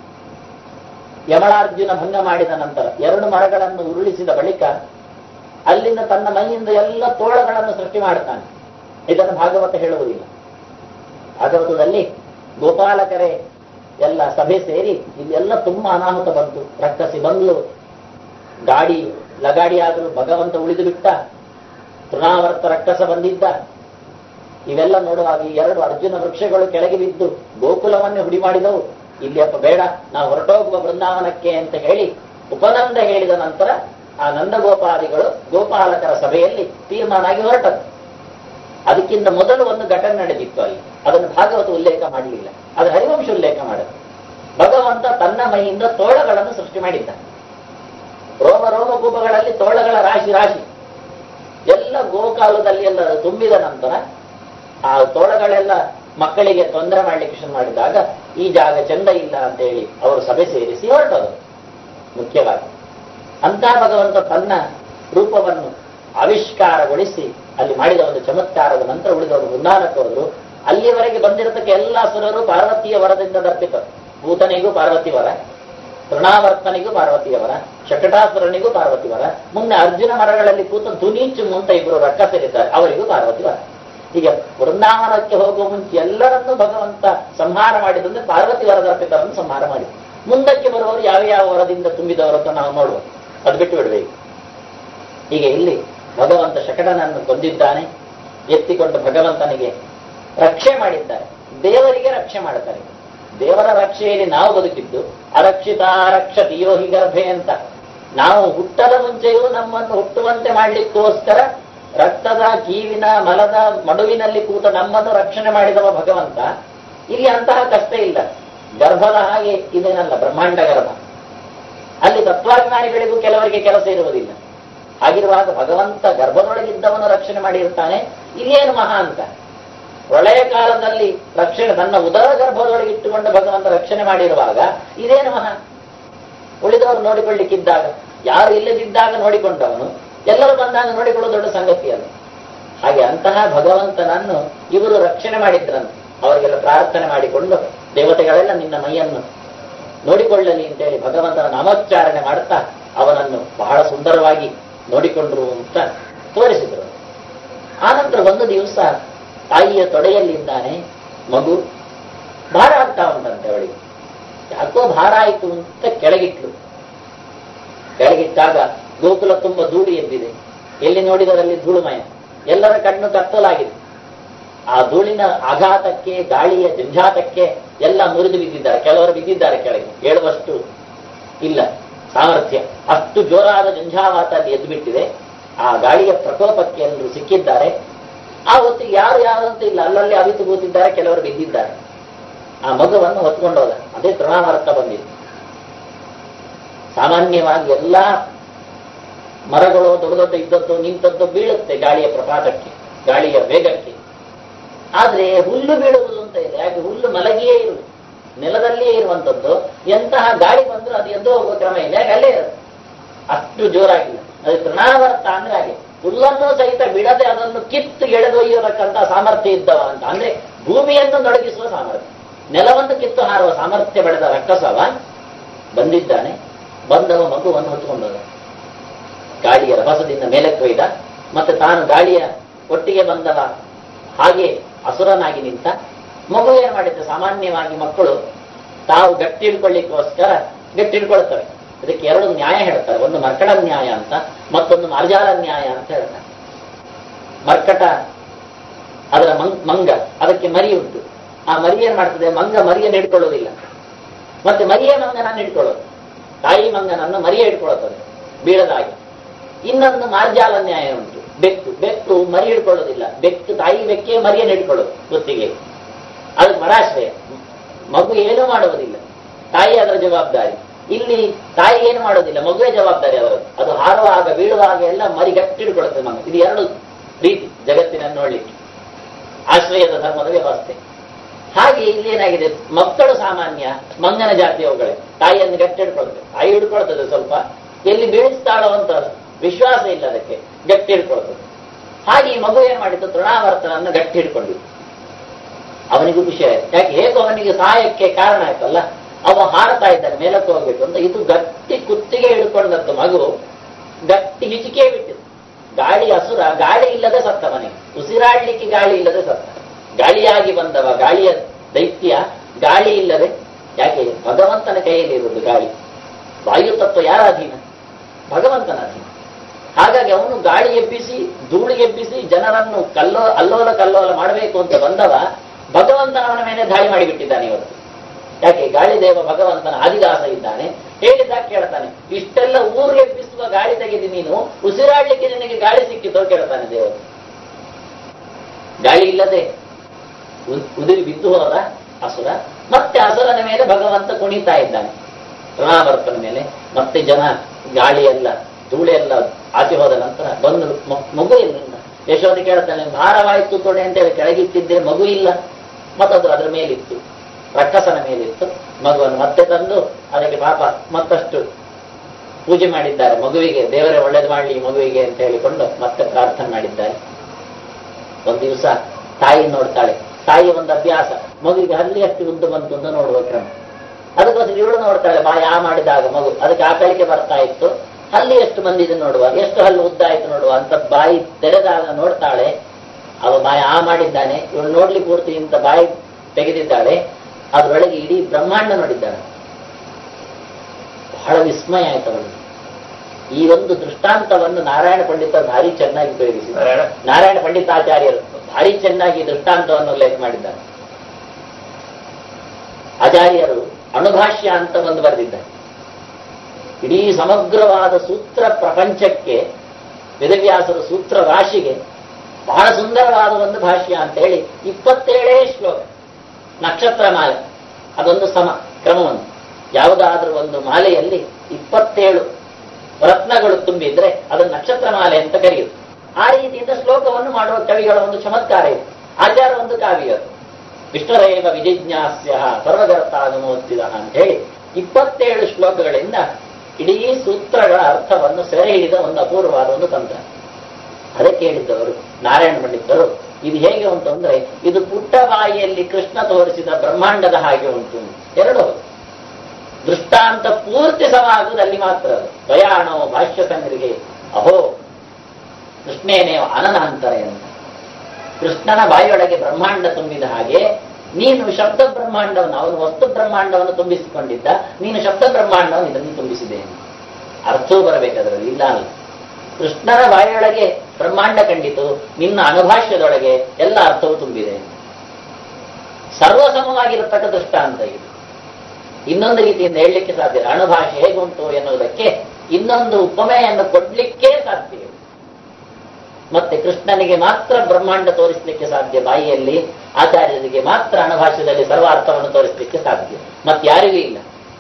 ಯಮಳಾರ್ಜುನ ಭಂಗ ಮಾಡಿದ ನಂತರ ಎರಡು ಮರಗಳನ್ನು ಉರುಳಿಸಿದ ಬಳಿಕ ಅಲ್ಲಿಂದ ತನ್ನ ಮೈಯಿಂದ ಎಲ್ಲ ತೋಳಗಳನ್ನು ಸೃಷ್ಟಿ ಮಾಡುತ್ತಾನೆ ಇದನ್ನು ಭಾಗವತ ಹೇಳುವುದಿಲ್ಲ ಭಾಗವತದಲ್ಲಿ ಗೋಪಾಲಕರೇ ಎಲ್ಲ ಸಭೆ ಸೇರಿ ಇಲ್ಲೆಲ್ಲ ತುಂಬಾ ಅನಾಹುತ ಬಂತು ರಕ್ಕಸಿ ಬಂದ್ಲು ಗಾಡಿ ಲಗಾಡಿ ಆದರೂ ಭಗವಂತ ಉಳಿದು ಬಿಟ್ಟ ತೃಣಾವರ್ತ ರಕ್ಕಸ ಬಂದಿದ್ದ ಇವೆಲ್ಲ ನೋಡುವಾಗ ಈ ಎರಡು ಅರ್ಜುನ ವೃಕ್ಷಗಳು ಕೆಳಗೆ ಬಿದ್ದು ಗೋಕುಲವನ್ನೇ ಹುಡಿ ಮಾಡಿದವು ಇಲ್ಲಿ ಅಪ್ಪ ಬೇಡ ನಾವು ಹೊರಟೋಗುವ ಬೃಂದಾವನಕ್ಕೆ ಅಂತ ಹೇಳಿ ಉಪನಂದ ಹೇಳಿದ ನಂತರ ಆ ನಂದಗೋಪಾದಿಗಳು ಗೋಪಾಲಕರ ಸಭೆಯಲ್ಲಿ ತೀರ್ಮಾನ ಆಗಿ ಹೊರಟದ್ದು ಅದಕ್ಕಿಂತ ಮೊದಲು ಒಂದು ಘಟನೆ ನಡೆದಿತ್ತು ಅಲ್ಲಿ ಅದನ್ನು ಭಾಗವತ ಉಲ್ಲೇಖ ಮಾಡಲಿಲ್ಲ ಅದು ಹರಿವಂಶ ಉಲ್ಲೇಖ ಮಾಡದು ಭಗವಂತ ತನ್ನ ಮೈಯಿಂದ ತೋಳಗಳನ್ನು ಸೃಷ್ಟಿ ಮಾಡಿದ್ದ ರೋಮ ರೋಮಕೂಪಗಳಲ್ಲಿ ತೋಳಗಳ ರಾಶಿ ರಾಶಿ ಎಲ್ಲ ಗೋಕಾಲದಲ್ಲಿ ಎಲ್ಲ ತುಂಬಿದ ನಂತರ ಆ ತೋಳಗಳೆಲ್ಲ ಮಕ್ಕಳಿಗೆ ತೊಂದರೆ ಮಾಡಲಿಕ್ಕೆ ಶುರು ಮಾಡಿದಾಗ ಈ ಜಾಗ ಚಂದ ಇಲ್ಲ ಅಂತ ಹೇಳಿ ಅವರು ಸಭೆ ಸೇರಿಸಿ ಹೊರಟರು ಮುಖ್ಯವಾಗಿ ಅಂತ ಭಗವಂತ ತನ್ನ ರೂಪವನ್ನು ಆವಿಷ್ಕಾರಗೊಳಿಸಿ ಅಲ್ಲಿ ಮಾಡಿದ ಒಂದು ಚಮತ್ಕಾರದ ನಂತರ ಉಳಿದವರು ಬೃಂದಾನಕ್ಕೆ ಹೋದರು ಅಲ್ಲಿಯವರೆಗೆ ಬಂದಿರತಕ್ಕ ಎಲ್ಲ ಸುರರು ಪಾರ್ವತಿಯ ವರದಿಂದ ದರ್ಪಿತರು ಭೂತನಿಗೂ ಪಾರ್ವತಿ ವರ ತೃಣಾವರ್ತನಿಗೂ ಪಾರ್ವತಿಯ ವರ ಶಕಟಾಸುರನಿಗೂ ಪಾರ್ವತಿ ವರ ಮುಂದೆ ಅರ್ಜುನ ಮರಗಳಲ್ಲಿ ಕೂತ ಧುನೀಚು ಮುಂತ ಇಬ್ಬರು ರಕ್ಕಸರಿದ್ದಾರೆ ಅವರಿಗೂ ಪಾರ್ವತಿ ವರ ಹೀಗೆ ವೃಂದಾವನಕ್ಕೆ ಹೋಗುವ ಮುಂಚೆ ಎಲ್ಲರನ್ನೂ ಭಗವಂತ ಸಂಹಾರ ಮಾಡಿದಂದ್ರೆ ಪಾರ್ವತಿ ವರದ ಅರ್ಪಿತರನ್ನು ಸಂಹಾರ ಮಾಡಿ ಮುಂದಕ್ಕೆ ಬರುವವರು ಯಾವ ಯಾವ ವರದಿಂದ ತುಂಬಿದವರು ಅಂತ ನಾವು ನೋಡುವ ಅದು ಬಿಟ್ಟು ಬಿಡಬೇಕು ಹೀಗೆ ಇಲ್ಲಿ ಭಗವಂತ ಶಕಟನನ್ನು ಕೊಂದಿದ್ದಾನೆ ಎತ್ತಿಕೊಂಡು ಭಗವಂತನಿಗೆ ರಕ್ಷೆ ಮಾಡಿದ್ದಾರೆ ದೇವರಿಗೆ ರಕ್ಷೆ ಮಾಡುತ್ತಾರೆ ದೇವರ ರಕ್ಷೆಯಲ್ಲಿ ನಾವು ಬದುಕಿದ್ದು ಅರಕ್ಷಿತ ರಕ್ಷತಿಯೋ ಹಿ ಗರ್ಭೆ ಅಂತ ನಾವು ಹುಟ್ಟದ ಮುಂಚೆಯೂ ನಮ್ಮನ್ನು ಹುಟ್ಟುವಂತೆ ಮಾಡಲಿಕ್ಕೋಸ್ಕರ ರಕ್ತದ ಕೀವಿನ ಮಲದ ಮಡುವಿನಲ್ಲಿ ಕೂತ ನಮ್ಮನ್ನು ರಕ್ಷಣೆ ಮಾಡಿದವ ಭಗವಂತ ಇಲ್ಲಿ ಅಂತಹ ಕಷ್ಟ ಇಲ್ಲ ಗರ್ಭದ ಹಾಗೆ ಇದೇನಲ್ಲ ಬ್ರಹ್ಮಾಂಡ ಗರ್ಭ ಅಲ್ಲಿ ತತ್ವಾಜ್ಞಾನಿಗಳಿಗೂ ಕೆಲವರಿಗೆ ಕೆಲಸ ಇರುವುದಿಲ್ಲ ಹಾಗಿರುವಾಗ ಭಗವಂತ ಗರ್ಭದೊಳಗಿದ್ದವನು ರಕ್ಷಣೆ ಮಾಡಿರ್ತಾನೆ ಇಲ್ಲೇನು ಮಹಾ ಅಂತ ಪ್ರಳಯ ಕಾಲದಲ್ಲಿ ರಕ್ಷಣೆ ತನ್ನ ಉದರ ಗರ್ಭದೊಳಗೆ ಇಟ್ಟುಕೊಂಡು ಭಗವಂತ ರಕ್ಷಣೆ ಮಾಡಿರುವಾಗ ಇದೇನು ಮಹಾ ಉಳಿದವರು ನೋಡಿಕೊಳ್ಳಿಕ್ಕಿದ್ದಾಗ ಯಾರು ಇಲ್ಲದಿದ್ದಾಗ ನೋಡಿಕೊಂಡವನು ಎಲ್ಲರೂ ಬಂದಾಗ ನೋಡಿಕೊಳ್ಳುವ ದೊಡ್ಡ ಸಂಗತಿ ಅದು ಹಾಗೆ ಅಂತಹ ಭಗವಂತನನ್ನು ಇವರು ರಕ್ಷಣೆ ಮಾಡಿದ್ರಂತೆ ಅವರಿಗೆಲ್ಲ ಪ್ರಾರ್ಥನೆ ಮಾಡಿಕೊಂಡು ದೇವತೆಗಳೆಲ್ಲ ನಿನ್ನ ಮೈಯನ್ನು ನೋಡಿಕೊಳ್ಳಲಿ ಅಂತೇಳಿ ಭಗವಂತನ ನಾಮೋಚ್ಚಾರಣೆ ಮಾಡುತ್ತಾ ಅವನನ್ನು ಬಹಳ ಸುಂದರವಾಗಿ ನೋಡಿಕೊಂಡ್ರು ಅಂತ ತೋರಿಸಿದರು ಆನಂತರ ಒಂದು ದಿವಸ ತಾಯಿಯ ತೊಡೆಯಲ್ಲಿದ್ದಾನೆ ಮಗು ಭಾರ ಆಗ್ತಾ ಉಂಟಂತೆ ಅವಳಿಗೆ ಯಾಕೋ ಭಾರ ಆಯಿತು ಅಂತ ಕೆಳಗಿಟ್ಲು ಕೆಳಗಿಟ್ಟಾಗ ಗೋಕುಲ ತುಂಬ ಧೂಳು ಎದ್ದಿದೆ ಎಲ್ಲಿ ನೋಡಿದರಲ್ಲಿ ಧೂಳುಮಯ ಎಲ್ಲರ ಕಣ್ಣು ಕತ್ತಲಾಗಿದೆ ಆ ಧೂಳಿನ ಆಘಾತಕ್ಕೆ ಗಾಳಿಯ ಜಂಜಾತಕ್ಕೆ ಎಲ್ಲ ಮುರಿದು ಬಿದ್ದಿದ್ದಾರೆ ಕೆಲವರು ಬಿದ್ದಿದ್ದಾರೆ ಕೆಳಗೆ ಹೇಳುವಷ್ಟು ಇಲ್ಲ ಸಾಮರ್ಥ್ಯ ಅಷ್ಟು ಜೋರಾದ ಜಂಜಾವಾತ ಅಲ್ಲಿ ಎದ್ದು ಬಿಟ್ಟಿದೆ ಆ ಗಾಳಿಯ ಪ್ರಕೋಪಕ್ಕೆ ಎಲ್ಲರೂ ಸಿಕ್ಕಿದ್ದಾರೆ ಆ ಹೊತ್ತಿಗೆ ಯಾರು ಯಾರು ಅಂತ ಇಲ್ಲ ಅಲ್ಲಲ್ಲಿ ಅವಿತು ಕೂತಿದ್ದಾರೆ ಕೆಲವರು ಬಿದ್ದಿದ್ದಾರೆ ಆ ಮಗುವನ್ನು ಹೊತ್ಕೊಂಡೋದ ಅದೇ ತೃಣಾವರ್ತ ಬಂದಿದೆ ಸಾಮಾನ್ಯವಾಗಿ ಎಲ್ಲಾ ಮರಗಳು ದೊಡ್ಡ ದೊಡ್ಡ ಇದ್ದದ್ದು ನಿಂತದ್ದು ಬೀಳುತ್ತೆ ಗಾಳಿಯ ಪ್ರಪಾತಕ್ಕೆ ಗಾಳಿಯ ವೇಗಕ್ಕೆ ಆದ್ರೆ ಹುಲ್ಲು ಬೀಳುವುದು ಅಂತ ಇದೆ ಯಾಕೆ ಹುಲ್ಲು ಮಲಗಿಯೇ ಇರುವುದು ನೆಲದಲ್ಲಿಯೇ ಇರುವಂತದ್ದು ಎಂತಹ ಗಾಳಿ ಬಂದರೂ ಅದು ಎದ್ದು ಹೋಗುವ ಕ್ರಮ ಇಲ್ಲ ಯಾಕೆ ಅಲ್ಲೇ ಇರುತ್ತೆ ಅಷ್ಟು ಜೋರಾಗಿಲ್ಲ ಅದು ತೃಣಾವರ್ತ ಅಂದ್ರೆ ಹಾಗೆ ಹುಲ್ಲನ್ನು ಸಹಿತ ಬಿಡದೆ ಅದನ್ನು ಕಿತ್ತು ಎಳೆದೊಯ್ಯತಕ್ಕಂತ ಸಾಮರ್ಥ್ಯ ಇದ್ದವ ಅಂತ ಅಂದ್ರೆ ಭೂಮಿಯನ್ನು ನಡಗಿಸುವ ಸಾಮರ್ಥ್ಯ ನೆಲವನ್ನು ಕಿತ್ತು ಹಾರುವ ಸಾಮರ್ಥ್ಯ ಬೆಳೆದ ರಕ್ಕಸವ ಬಂದಿದ್ದಾನೆ ಬಂದವ ಮಗುವನ್ನು ಹೊತ್ತುಕೊಂಡವ ಗಾಳಿಯ ರಭಸದಿಂದ ಮೇಲಕ್ಕೆ ಒಯ್ದ ಮತ್ತೆ ತಾನು ಗಾಳಿಯ ಒಟ್ಟಿಗೆ ಬಂದವ ಹಾಗೆ ಅಸುರನಾಗಿ ನಿಂತ ಮಗು ಏನ್ ಮಾಡಿದ್ದೆ ಸಾಮಾನ್ಯವಾಗಿ ಮಕ್ಕಳು ತಾವು ಗಟ್ಟಿ ಹಿಡ್ಕೊಳ್ಳಿಕ್ಕೋಸ್ಕರ ಗಟ್ಟಿ ಹಿಡ್ಕೊಳ್ತವೆ ಇದಕ್ಕೆ ಎರಡು ನ್ಯಾಯ ಹೇಳ್ತಾರೆ ಒಂದು ಮರ್ಕಟ ನ್ಯಾಯ ಅಂತ ಮತ್ತೊಂದು ಮಾರ್ಜಾಲ ನ್ಯಾಯ ಅಂತ ಹೇಳ್ತಾರೆ ಮರ್ಕಟ ಅದರ ಮಂಗ್ ಮಂಗ ಅದಕ್ಕೆ ಮರಿ ಉಂಟು ಆ ಮರಿ ಏನ್ ಮಾಡ್ತದೆ ಮಂಗ ಮರಿಯನ್ನು ಹಿಡ್ಕೊಳ್ಳೋದಿಲ್ಲ ಮತ್ತೆ ಮರಿಯ ಮಂಗನನ್ನು ಹಿಡ್ಕೊಳ್ಳೋದು ತಾಯಿ ಮಂಗನನ್ನು ಮರಿಯ ಹಿಡ್ಕೊಳ್ಳುತ್ತದೆ ಬೀಳದಾಗಿ ಇನ್ನೊಂದು ಮಾರ್ಜಾಲ ನ್ಯಾಯ ಉಂಟು ಬೆಕ್ಕು ಬೆಕ್ಕು ಮರಿ ಹಿಡ್ಕೊಳ್ಳೋದಿಲ್ಲ ಬೆಕ್ಕು ತಾಯಿ ಬೆಕ್ಕೇ ಮರಿಯನ್ನು ಹಿಡ್ಕೊಳ್ಳೋದು ಗೊತ್ತಿಗೆ ಅದಕ್ಕೆ ಮರಾಶ್ರಯ ಮಗು ಏನೂ ಮಾಡುವುದಿಲ್ಲ ತಾಯಿ ಅದರ ಜವಾಬ್ದಾರಿ ಇಲ್ಲಿ ತಾಯಿ ಏನು ಮಾಡೋದಿಲ್ಲ ಮಗುವೇ ಜವಾಬ್ದಾರಿ ಅವರದ್ದು ಅದು ಹಾರುವಾಗ ಬೀಳುವಾಗ ಎಲ್ಲ ಮರಿ ಗಟ್ಟಿ ಹಿಡ್ಕೊಳ್ಳುತ್ತೆ ಮಗ ಇದು ಎರಡು ರೀತಿ ಜಗತ್ತಿನನ್ನು ನೋಡ್ಲಿಕ್ಕೆ ಆಶ್ರಯದ ಧರ್ಮದ ವ್ಯವಸ್ಥೆ ಹಾಗೆ ಇಲ್ಲಿ ಏನಾಗಿದೆ ಮಕ್ಕಳು ಸಾಮಾನ್ಯ ಮಂಗನ ಜಾತಿಯವುಗಳೇ ತಾಯಿಯನ್ನು ಗಟ್ಟಿ ಹಿಡ್ಕೊಳ್ತದೆ ತಾಯಿ ಹಿಡ್ಕೊಳ್ತದೆ ಸ್ವಲ್ಪ ಎಲ್ಲಿ ಬೀಳಿಸ್ತಾಳೋ ಅಂತ ವಿಶ್ವಾಸ ಇಲ್ಲ ಅದಕ್ಕೆ ಗಟ್ಟಿ ಹಿಡ್ಕೊಳ್ತದೆ ಹಾಗೆ ಈ ಮಗು ಏನ್ ಮಾಡಿತ್ತು ತೃಣಾವರ್ತನನ್ನು ಗಟ್ಟಿ ಹಿಡ್ಕೊಂಡಿತ್ತು ಅವನಿಗೂ ಖುಷಿ ಆಯ್ತು ಯಾಕೆ ಹೇಗೋ ಅವನಿಗೆ ಸಹಾಯಕ್ಕೆ ಕಾರಣ ಆಯ್ತಲ್ಲ ಅವ ಹಾರತಾ ಇದ್ದಾನೆ ಮೇಲಕ್ಕೆ ಹೋಗ್ಬೇಕು ಅಂತ ಇದು ಗಟ್ಟಿ ಕುತ್ತಿಗೆ ಹಿಡ್ಕೊಂಡದ್ದು ಮಗು ಗಟ್ಟಿ ಹಿಚಿಕೆ ಬಿಟ್ಟಿತ್ತು ಗಾಳಿ ಹಸುರ ಗಾಳಿ ಇಲ್ಲದೆ ಸತ್ತ ಮನೆಗೆ ಉಸಿರಾಡ್ಲಿಕ್ಕೆ ಗಾಳಿ ಇಲ್ಲದೆ ಸತ್ತ ಗಾಳಿಯಾಗಿ ಬಂದವ ಗಾಳಿಯ ದೈತ್ಯ ಗಾಳಿ ಇಲ್ಲದೆ ಯಾಕೆ ಭಗವಂತನ ಕೈಯಲ್ಲಿ ಇರುವುದು ಗಾಳಿ ವಾಯು ತತ್ವ ಯಾರ ಅಧೀನ ಭಗವಂತನ ಅಧೀನ ಹಾಗಾಗಿ ಅವನು ಗಾಳಿ ಎಬ್ಬಿಸಿ ಧೂಳಿ ಎಬ್ಬಿಸಿ ಜನರನ್ನು ಕಲ್ಲೋ ಅಲ್ಲೋಲ ಕಲ್ಲೋಲ ಮಾಡಬೇಕು ಅಂತ ಬಂದವ ಭಗವಂತನ ಅವನ ಮೇಲೆ ದಾಳಿ ಮಾಡಿಬಿಟ್ಟಿದ್ದಾನೆ ಇವತ್ತು ಯಾಕೆ ಗಾಳಿದೇವ ಭಗವಂತನ ಆದಿದಾಸ ಇದ್ದಾನೆ ಹೇಳಿದಾಗ ಕೇಳ್ತಾನೆ ಇಷ್ಟೆಲ್ಲ ಊರು ಎಬ್ಬಿಸುವ ಗಾಳಿ ತೆಗೆದು ನೀನು ಉಸಿರಾಡ್ಲಿಕ್ಕೆ ನಿನಗೆ ಗಾಳಿ ಸಿಕ್ಕಿತೋ ಕೇಳ್ತಾನೆ ದೇವರು ಗಾಳಿ ಇಲ್ಲದೆ ಉ- ಉದುರಿ ಬಿದ್ದು ಹೋದ ಅಸುರ ಮತ್ತೆ ಅಸುರನ ಮೇಲೆ ಭಗವಂತ ಕುಣಿತಾ ಇದ್ದಾನೆ ಋಣಾವರ್ತನ ಮೇಲೆ ಮತ್ತೆ ಜನ ಗಾಳಿ ಎಲ್ಲ ಧೂಳೆ ಎಲ್ಲ ಆಚೆ ಹೋದ ನಂತರ ಬಂದು ಮ- ಮಗು ಇಲ್ಲ ಯಶೋಧಿ ಕೇಳ್ತಾನೆ ಭಾರವಾಯಿತು ತೊಡೆ ಅಂತೇಳಿ ಕೆಳಗಿಟ್ಟಿದ್ರೆ ಮಗು ಇಲ್ಲ ಮತ್ತದು ಅದರ ಮೇಲಿತ್ತು ರಕ್ಕಸನ ಮೇಲಿತ್ತು ಮಗುವನ್ನು ಮತ್ತೆ ತಂದು ಅದಕ್ಕೆ ಪಾಪ ಮತ್ತಷ್ಟು ಪೂಜೆ ಮಾಡಿದ್ದಾರೆ ಮಗುವಿಗೆ ದೇವರೇ ಒಳ್ಳೇದು ಮಾಡಲಿ ಈ ಮಗುವಿಗೆ ಅಂತ ಹೇಳಿಕೊಂಡು ಮತ್ತೆ ಪ್ರಾರ್ಥನೆ ಮಾಡಿದ್ದಾರೆ ಒಂದ್ ದಿವಸ ತಾಯಿ ನೋಡ್ತಾಳೆ ತಾಯಿ ಒಂದು ಅಭ್ಯಾಸ ಮಗುವಿಗೆ ಹಲ್ಲಿ ಅಷ್ಟು ಉದ್ದ ಬಂತು ಅಂತ ನೋಡುವ ಕ್ರಮ ಅದಕ್ಕೋಸ್ಕರ ಇವಳು ನೋಡ್ತಾಳೆ ಬಾಯಿ ಆ ಮಾಡಿದಾಗ ಮಗು ಅದಕ್ಕೆ ಆಕಳಿಕೆ ಬರ್ತಾ ಇತ್ತು ಹಲ್ಲಿ ಎಷ್ಟು ಬಂದಿದೆ ನೋಡುವ ಎಷ್ಟು ಹಲ್ಲು ಉದ್ದ ಆಯ್ತು ನೋಡುವ ಅಂತ ಬಾಯಿ ತೆರೆದಾಗ ನೋಡ್ತಾಳೆ ಅವ ಬಾಯಿ ಆ ಮಾಡಿದ್ದಾನೆ ಇವಳು ನೋಡ್ಲಿ ಪೂರ್ತಿ ಇಂತ ಬಾಯಿ ತೆಗೆದಿದ್ದಾಳೆ ಅದರೊಳಗೆ ಇಡೀ ಬ್ರಹ್ಮಾಂಡ ನೋಡಿದ್ದಾಳೆ ಬಹಳ ವಿಸ್ಮಯ ಆಯ್ತು ಅವಳಿಗೆ ಈ ಒಂದು ದೃಷ್ಟಾಂತವನ್ನು ನಾರಾಯಣ ಪಂಡಿತ ಭಾರಿ ಚೆನ್ನಾಗಿ ಉಪಯೋಗಿಸಿದ್ದಾರೆ ನಾರಾಯಣ ನಾರಾಯಣ ಪಂಡಿತಾಚಾರ್ಯರು ಭಾರಿ ಚೆನ್ನಾಗಿ ದೃಷ್ಟಾಂತವನ್ನು ಉಲ್ಲೇಖ ಮಾಡಿದ್ದಾರೆ ಆಚಾರ್ಯರು ಅಣುಭಾಷ್ಯ ಅಂತ ಒಂದು ಬರೆದಿದ್ದಾರೆ ಇಡೀ ಸಮಗ್ರವಾದ ಸೂತ್ರ ಪ್ರಪಂಚಕ್ಕೆ ವೇದವ್ಯಾಸರ ಸೂತ್ರ ರಾಶಿಗೆ ಬಹಳ ಸುಂದರವಾದ ಒಂದು ಭಾಷ್ಯ ಅಂತ ಹೇಳಿ ಇಪ್ಪತ್ತೇಳೇ ಶ್ಲೋಕ ನಕ್ಷತ್ರ ಮಾಲೆ ಅದೊಂದು ಸಮ ಕ್ರಮವನ್ನು ಯಾವುದಾದ್ರೂ ಒಂದು ಮಾಲೆಯಲ್ಲಿ ಇಪ್ಪತ್ತೇಳು ರತ್ನಗಳು ತುಂಬಿದ್ರೆ ಅದನ್ನು ನಕ್ಷತ್ರ ಮಾಲೆ ಅಂತ ಕರೆಯುದು ಆ ರೀತಿಯಿಂದ ಶ್ಲೋಕವನ್ನು ಮಾಡುವ ಕವಿಗಳ ಒಂದು ಚಮತ್ಕಾರ ಇದೆ ಆಚಾರ ಒಂದು ಕಾವ್ಯ ಅದು ವಿಷ್ಣುರೇವ ವಿಜಿಜ್ಞಾಸ್ಯ ಸರ್ವಗರ್ತಾನುಮೋತ್ತಿದ ಅಂತ ಹೇಳಿ ಇಪ್ಪತ್ತೇಳು ಶ್ಲೋಕಗಳಿಂದ ಇಡೀ ಸೂತ್ರಗಳ ಅರ್ಥವನ್ನು ಸೆರೆ ಹಿಡಿದ ಒಂದು ಅಪೂರ್ವವಾದ ಒಂದು ತಂತ್ರ ಅದಕ್ಕೆ ಹೇಳಿದ್ದವರು ನಾರಾಯಣ ಪಂಡಿತರು ಇದು ಹೇಗೆ ಉಂಟು ಅಂದ್ರೆ ಇದು ಪುಟ್ಟ ಬಾಯಿಯಲ್ಲಿ ಕೃಷ್ಣ ತೋರಿಸಿದ ಬ್ರಹ್ಮಾಂಡದ ಹಾಗೆ ಉಂಟು ಎರಡು ಹೌದು. ದೃಷ್ಟಾಂತ ಪೂರ್ತಿ ಸಮಾಗುವುದಲ್ಲಿ ಮಾತ್ರ ಅದು ಪ್ರಯಾಣೋ ಭಾಷ್ಯ ಸಂಗ್ರಿಗೆ ಅಹೋ ಕೃಷ್ಣೇನೇ ಅನನಾಂತರ ಅಂತ ಕೃಷ್ಣನ ಬಾಯಿಯೊಳಗೆ ಬ್ರಹ್ಮಾಂಡ ತುಂಬಿದ ಹಾಗೆ ನೀನು ಶಬ್ದ ಬ್ರಹ್ಮಾಂಡವನ್ನು ಅವನು ವಸ್ತು ಬ್ರಹ್ಮಾಂಡವನ್ನು ತುಂಬಿಸಿಕೊಂಡಿದ್ದ ನೀನು ಶಬ್ದ ಬ್ರಹ್ಮಾಂಡವನ್ನು ಇದನ್ನು ತುಂಬಿಸಿದೆ ಅರ್ಥವೂ ಬರಬೇಕದರಲ್ಲಿ ಇಲ್ಲ ಅಲ್ಲ ಕೃಷ್ಣನ ಬಾಯಿಯೊಳಗೆ ಬ್ರಹ್ಮಾಂಡ ಕಂಡಿತು ನಿನ್ನ ಅನುಭಾಷ್ಯದೊಳಗೆ ಎಲ್ಲ ಅರ್ಥವೂ ತುಂಬಿದೆ ಸರ್ವಸಮವಾಗಿರತಕ್ಕ ದೃಷ್ಟಾಂತ ಇದು ಇನ್ನೊಂದು ರೀತಿಯಿಂದ ಹೇಳಲಿಕ್ಕೆ ಸಾಧ್ಯ ಇಲ್ಲ. ಅಣುಭಾಷೆ ಹೇಗುಂಟು ಎನ್ನುವುದಕ್ಕೆ ಇನ್ನೊಂದು ಉಪಮೆಯನ್ನು ಕೊಡ್ಲಿಕ್ಕೆ ಸಾಧ್ಯ ಇಲ್ಲ. ಮತ್ತೆ ಕೃಷ್ಣನಿಗೆ ಮಾತ್ರ ಬ್ರಹ್ಮಾಂಡ ತೋರಿಸಲಿಕ್ಕೆ ಸಾಧ್ಯ ಬಾಯಿಯಲ್ಲಿ ಆಚಾರ್ಯರಿಗೆ ಮಾತ್ರ ಅಣುಭಾಷ್ಯದಲ್ಲಿ ಸರ್ವಾರ್ಥವನ್ನು ತೋರಿಸಲಿಕ್ಕೆ ಸಾಧ್ಯ ಮತ್ತೆ ಯಾರಿಗೂ ಇಲ್ಲ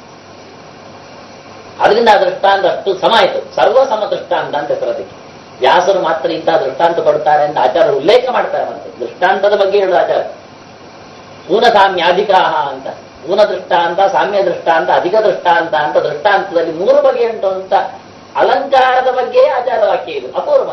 ಅದರಿಂದ ಆ ದೃಷ್ಟಾಂತ ಅಷ್ಟು ಸಮ ಆಯಿತು ಸರ್ವ ಸಮ ದೃಷ್ಟಾಂತ ಅಂತ ಹೆಸರದಕ್ಕೆ ವ್ಯಾಸರು ಮಾತ್ರ ಇಂತಹ ದೃಷ್ಟಾಂತ ಕೊಡ್ತಾರೆ ಅಂತ ಆಚಾರ್ಯರು ಉಲ್ಲೇಖ ಮಾಡ್ತಾರೆ ಮತ್ತೆ ದೃಷ್ಟಾಂತದ ಬಗ್ಗೆ ಹೇಳುವ ಆಚಾರ ಊನ ಸಾಮ್ಯಾಧಿಕಾಹ ಅಂತ ಊನ ದೃಷ್ಟಾಂತ ಸಾಮ್ಯ ದೃಷ್ಟಾಂತ ಅಧಿಕ ದೃಷ್ಟಾಂತ ಅಂತ ದೃಷ್ಟಾಂತದಲ್ಲಿ ಮೂರು ಬಗೆ ಉಂಟು ಅಂತ ಅಲಂಕಾರದ ಬಗ್ಗೆ ಆಚಾರ ವಾಕ್ಯ ಇದು ಅಪೂರ್ವ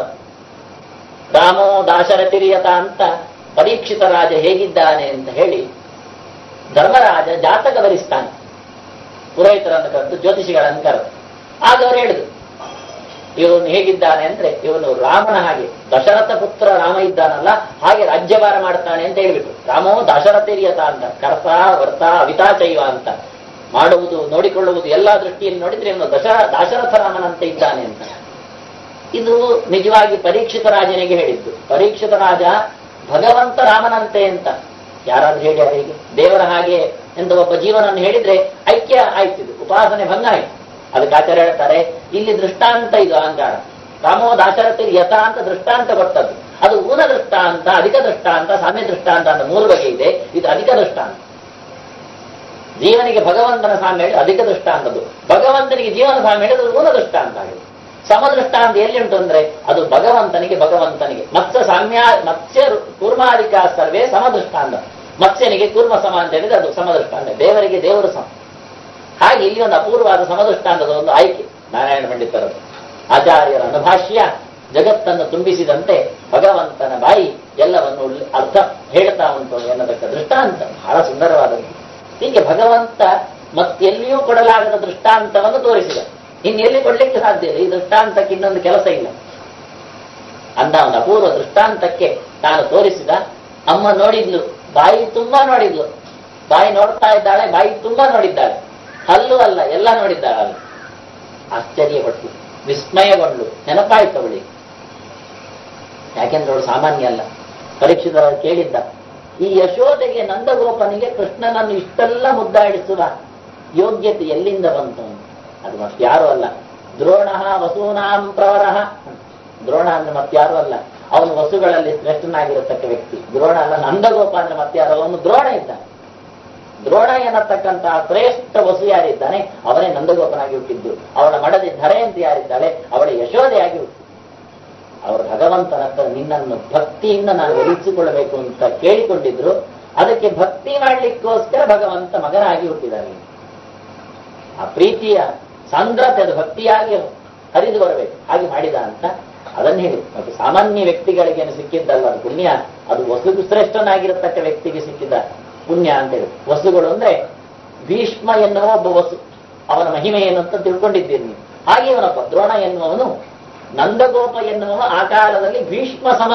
ರಾಮೋ ದಾಶರಥಿರಿಯತ ಅಂತ ಪರೀಕ್ಷಿತ ರಾಜ ಹೇಗಿದ್ದಾನೆ ಅಂತ ಹೇಳಿ ಧರ್ಮರಾಜ ಜಾತಕ ಧರಿಸ್ತಾನೆ ಪುರೋಹಿತರನ್ನು ಕರೆದು ಜ್ಯೋತಿಷಿಗಳನ್ನು ಕರೆದು ಆಗ ಅವರು ಹೇಳಿದ್ರು ಇವನು ಹೇಗಿದ್ದಾನೆ ಅಂದ್ರೆ ಇವನು ರಾಮನ ಹಾಗೆ ದಶರಥ ಪುತ್ರ ರಾಮ ಇದ್ದಾನಲ್ಲ ಹಾಗೆ ರಾಜ್ಯಭಾರ ಮಾಡ್ತಾನೆ ಅಂತ ಹೇಳ್ಬಿಟ್ಟು ರಾಮೋ ದಶರಥಿರಿಯತ ಅಂತ ಕರ್ತ ವರ್ತ ಅವಿತಾಚೈವ ಅಂತ ಮಾಡುವುದು ನೋಡಿಕೊಳ್ಳುವುದು ಎಲ್ಲಾ ದೃಷ್ಟಿಯಲ್ಲಿ ನೋಡಿದ್ರೆ ಇವನು ದಶ ದಾಶರಥ ರಾಮನಂತೆ ಇದ್ದಾನೆ ಅಂತ ಇದು ನಿಜವಾಗಿ ಪರೀಕ್ಷಿತ ರಾಜನಿಗೆ ಹೇಳಿದ್ದು ಪರೀಕ್ಷಿತ ರಾಜ ಭಗವಂತ ರಾಮನಂತೆ ಅಂತ ಯಾರಾದ್ರೂ ಹೇಳಿ ಹೇಗೆ ದೇವರ ಹಾಗೆ ಎಂದು ಒಬ್ಬ ಜೀವನನ್ನು ಹೇಳಿದ್ರೆ ಐಕ್ಯ ಆಯ್ತಿದು ಉಪಾಸನೆ ಭಂಗ ಆಯ್ತು ಅದಕ್ಕೆ ಆಚಾರ್ಯ ಹೇಳ್ತಾರೆ ಇಲ್ಲಿ ದೃಷ್ಟಾಂತ ಇದು ಅಹಂಕಾರ ರಾಮೋ ದಾಶರಥಿ ಯಥ ಅಂತ ದೃಷ್ಟಾಂತ ಕೊಟ್ಟದ್ದು ಅದು ಊನ ದೃಷ್ಟಾಂತ ಅಧಿಕ ದೃಷ್ಟಾಂತ ಸಾಮ್ಯ ದೃಷ್ಟಾಂತ ಅಂತ ಮೂರು ಬಗೆ ಇದೆ ಇದು ಅಧಿಕ ದೃಷ್ಟಾಂತ ಜೀವನಿಗೆ ಭಗವಂತನ ಸಾಮ್ಯ ಹೇಳಿ ಅಧಿಕ ದೃಷ್ಟಾಂತದ್ದು ಭಗವಂತನಿಗೆ ಜೀವನ ಸಾಮ್ಯ ಹೇಳಿ ಅದು ಊನ ದೃಷ್ಟಾಂತ ಆಗಿದೆ ಸಮದೃಷ್ಟಾಂತ ಎಲ್ಲಿ ಉಂಟು ಅಂದ್ರೆ ಅದು ಭಗವಂತನಿಗೆ ಭಗವಂತನಿಗೆ ಮತ್ಸ್ಯ ಸಾಮ್ಯ ಮತ್ಸ್ಯ ಕೂರ್ಮಾಧಿಕ ಸರ್ವೇ ಸಮದೃಷ್ಟಾಂತ ಮತ್ಸ್ಯನಿಗೆ ಕೂರ್ಮ ಸಮ ಅಂತ ಹೇಳಿದ್ರೆ ಅದು ಸಮದೃಷ್ಟಾಂತ ದೇವರಿಗೆ ದೇವರು ಸಮ ಹಾಗೆ ಇಲ್ಲಿ ಒಂದು ಅಪೂರ್ವವಾದ ಸಮದೃಷ್ಟಾಂತದ ಒಂದು ಆಯ್ಕೆ ನಾರಾಯಣ ಪಂಡಿತರದು ಆಚಾರ್ಯರ ಅನುಭಾಷ್ಯ ಜಗತ್ತನ್ನು ತುಂಬಿಸಿದಂತೆ ಭಗವಂತನ ಬಾಯಿ ಎಲ್ಲವನ್ನು ಉಳ್ಳಿ- ಅರ್ಥ ಹೇಳ್ತಾ ಉಂಟು ಎನ್ನತಕ್ಕ ದೃಷ್ಟಾಂತ ಬಹಳ ಸುಂದರವಾದದ್ದು ಹೀಗೆ ಭಗವಂತ ಮತ್ತೆಲ್ಲಿಯೂ ಕೊಡಲಾಗದ ದೃಷ್ಟಾಂತವನ್ನು ತೋರಿಸಿದ ಇನ್ನೆಲ್ಲಿ ಕೊಡ್ಲಿಕ್ಕೆ ಸಾಧ್ಯ ಇಲ್ಲ ಈ ದೃಷ್ಟಾಂತಕ್ಕೆ ಇನ್ನೊಂದು ಕೆಲಸ ಇಲ್ಲ ಅಂತ ಒಂದು ಅಪೂರ್ವ ದೃಷ್ಟಾಂತಕ್ಕೆ ತಾನು ತೋರಿಸಿದ ಅಮ್ಮ ನೋಡಿದ್ಲು ಬಾಯಿ ತುಂಬಾ ನೋಡಿದ್ಲು ಬಾಯಿ ನೋಡ್ತಾ ಇದ್ದಾಳೆ ಬಾಯಿ ತುಂಬಾ ನೋಡಿದ್ದಾಳೆ ಹಲ್ಲು ಅಲ್ಲ ಎಲ್ಲ ನೋಡಿದ್ದಾಳೆ ಅಲ್ಲಿ ಆಶ್ಚರ್ಯಪಟ್ಟು ವಿಸ್ಮಯಗೊಂಡು ನೆನಪಾಯ್ತು ಅವಳಿಗೆ ಯಾಕೆಂದ್ರೆ ಅವಳು ಸಾಮಾನ್ಯ ಅಲ್ಲ ಪರೀಕ್ಷಿತ ಕೇಳಿದ್ದ ಈ ಯಶೋದೆಗೆ ನಂದಗೋಪನಿಗೆ ಕೃಷ್ಣನನ್ನು ಇಷ್ಟೆಲ್ಲ ಮುದ್ದಾಡಿಸುವ ಯೋಗ್ಯತೆ ಎಲ್ಲಿಂದ ಬಂತು ಅಂತ. ಅದು ಮತ್ತಾರು ಅಲ್ಲ ದ್ರೋಣ ವಸೂನಾಂ ಪ್ರವರಃ ದ್ರೋಣ ಅಂದ್ರೆ ಮತ್ತಾರು ಅಲ್ಲ ಅವನು ವಸುಗಳಲ್ಲಿ ಶ್ರೇಷ್ಠನಾಗಿರತಕ್ಕ ವ್ಯಕ್ತಿ ದ್ರೋಣ ಅಲ್ಲ ನಂದಗೋಪ ಅಂದ್ರೆ ಮತ್ತಾರು ಅವನು ದ್ರೋಣ ಇದ್ದಾನೆ ದ್ರೋಣ ಎನ್ನತಕ್ಕಂತಹ ಶ್ರೇಷ್ಠ ವಸು ಯಾರಿದ್ದಾನೆ ಅವನೇ ನಂದಗೋಪನಾಗಿ ಹುಟ್ಟಿದ್ದು ಅವಳ ಮಡದಿ ಧರೆ ಅಂತ ಯಾರಿದ್ದಾಳೆ ಅವಳ ಯಶೋದೆಯಾಗಿ ಹುಟ್ಟಿದ್ದು ಅವರು ಭಗವಂತನ ಹತ್ರ ನಿನ್ನನ್ನು ಭಕ್ತಿಯಿಂದ ನಾನು ಒಲಿಸಿಕೊಳ್ಳಬೇಕು ಅಂತ ಕೇಳಿಕೊಂಡಿದ್ರು ಅದಕ್ಕೆ ಭಕ್ತಿ ಮಾಡ್ಲಿಕ್ಕೋಸ್ಕರ ಭಗವಂತ ಮಗನಾಗಿ ಹುಟ್ಟಿದ್ದಾನೆ ಆ ಪ್ರೀತಿಯ ಸಾಂದ್ರತೆ ಅದು ಭಕ್ತಿಯಾಗಿ ಹರಿದು ಬರಬೇಕು ಹಾಗೆ ಮಾಡಿದ ಅಂತ ಅದನ್ನು ಹೇಳಿ ಮತ್ತು ಸಾಮಾನ್ಯ ವ್ಯಕ್ತಿಗಳಿಗೆ ಏನು ಸಿಕ್ಕಿದ್ದಲ್ಲ ಅದು ಪುಣ್ಯ ಅದು ವಸುಗೂ ಶ್ರೇಷ್ಠನಾಗಿರತಕ್ಕ ವ್ಯಕ್ತಿಗೆ ಸಿಕ್ಕಿದ್ದ ಪುಣ್ಯ ಅಂತ ಹೇಳಿ ವಸುಗಳು ಅಂದ್ರೆ ಭೀಷ್ಮ ಎನ್ನುವ ಒಬ್ಬ ವಸು ಅವನ ಮಹಿಮೆ ಏನು ಅಂತ ತಿಳ್ಕೊಂಡಿದ್ದೀರಿ ನೀವು ಹಾಗೆ ಇವನಪ್ಪ ದ್ರೋಣ ಎನ್ನುವವನು ನಂದಗೋಪ ಎನ್ನುವ ಆ ಕಾಲದಲ್ಲಿ ಭೀಷ್ಮ ಸಮ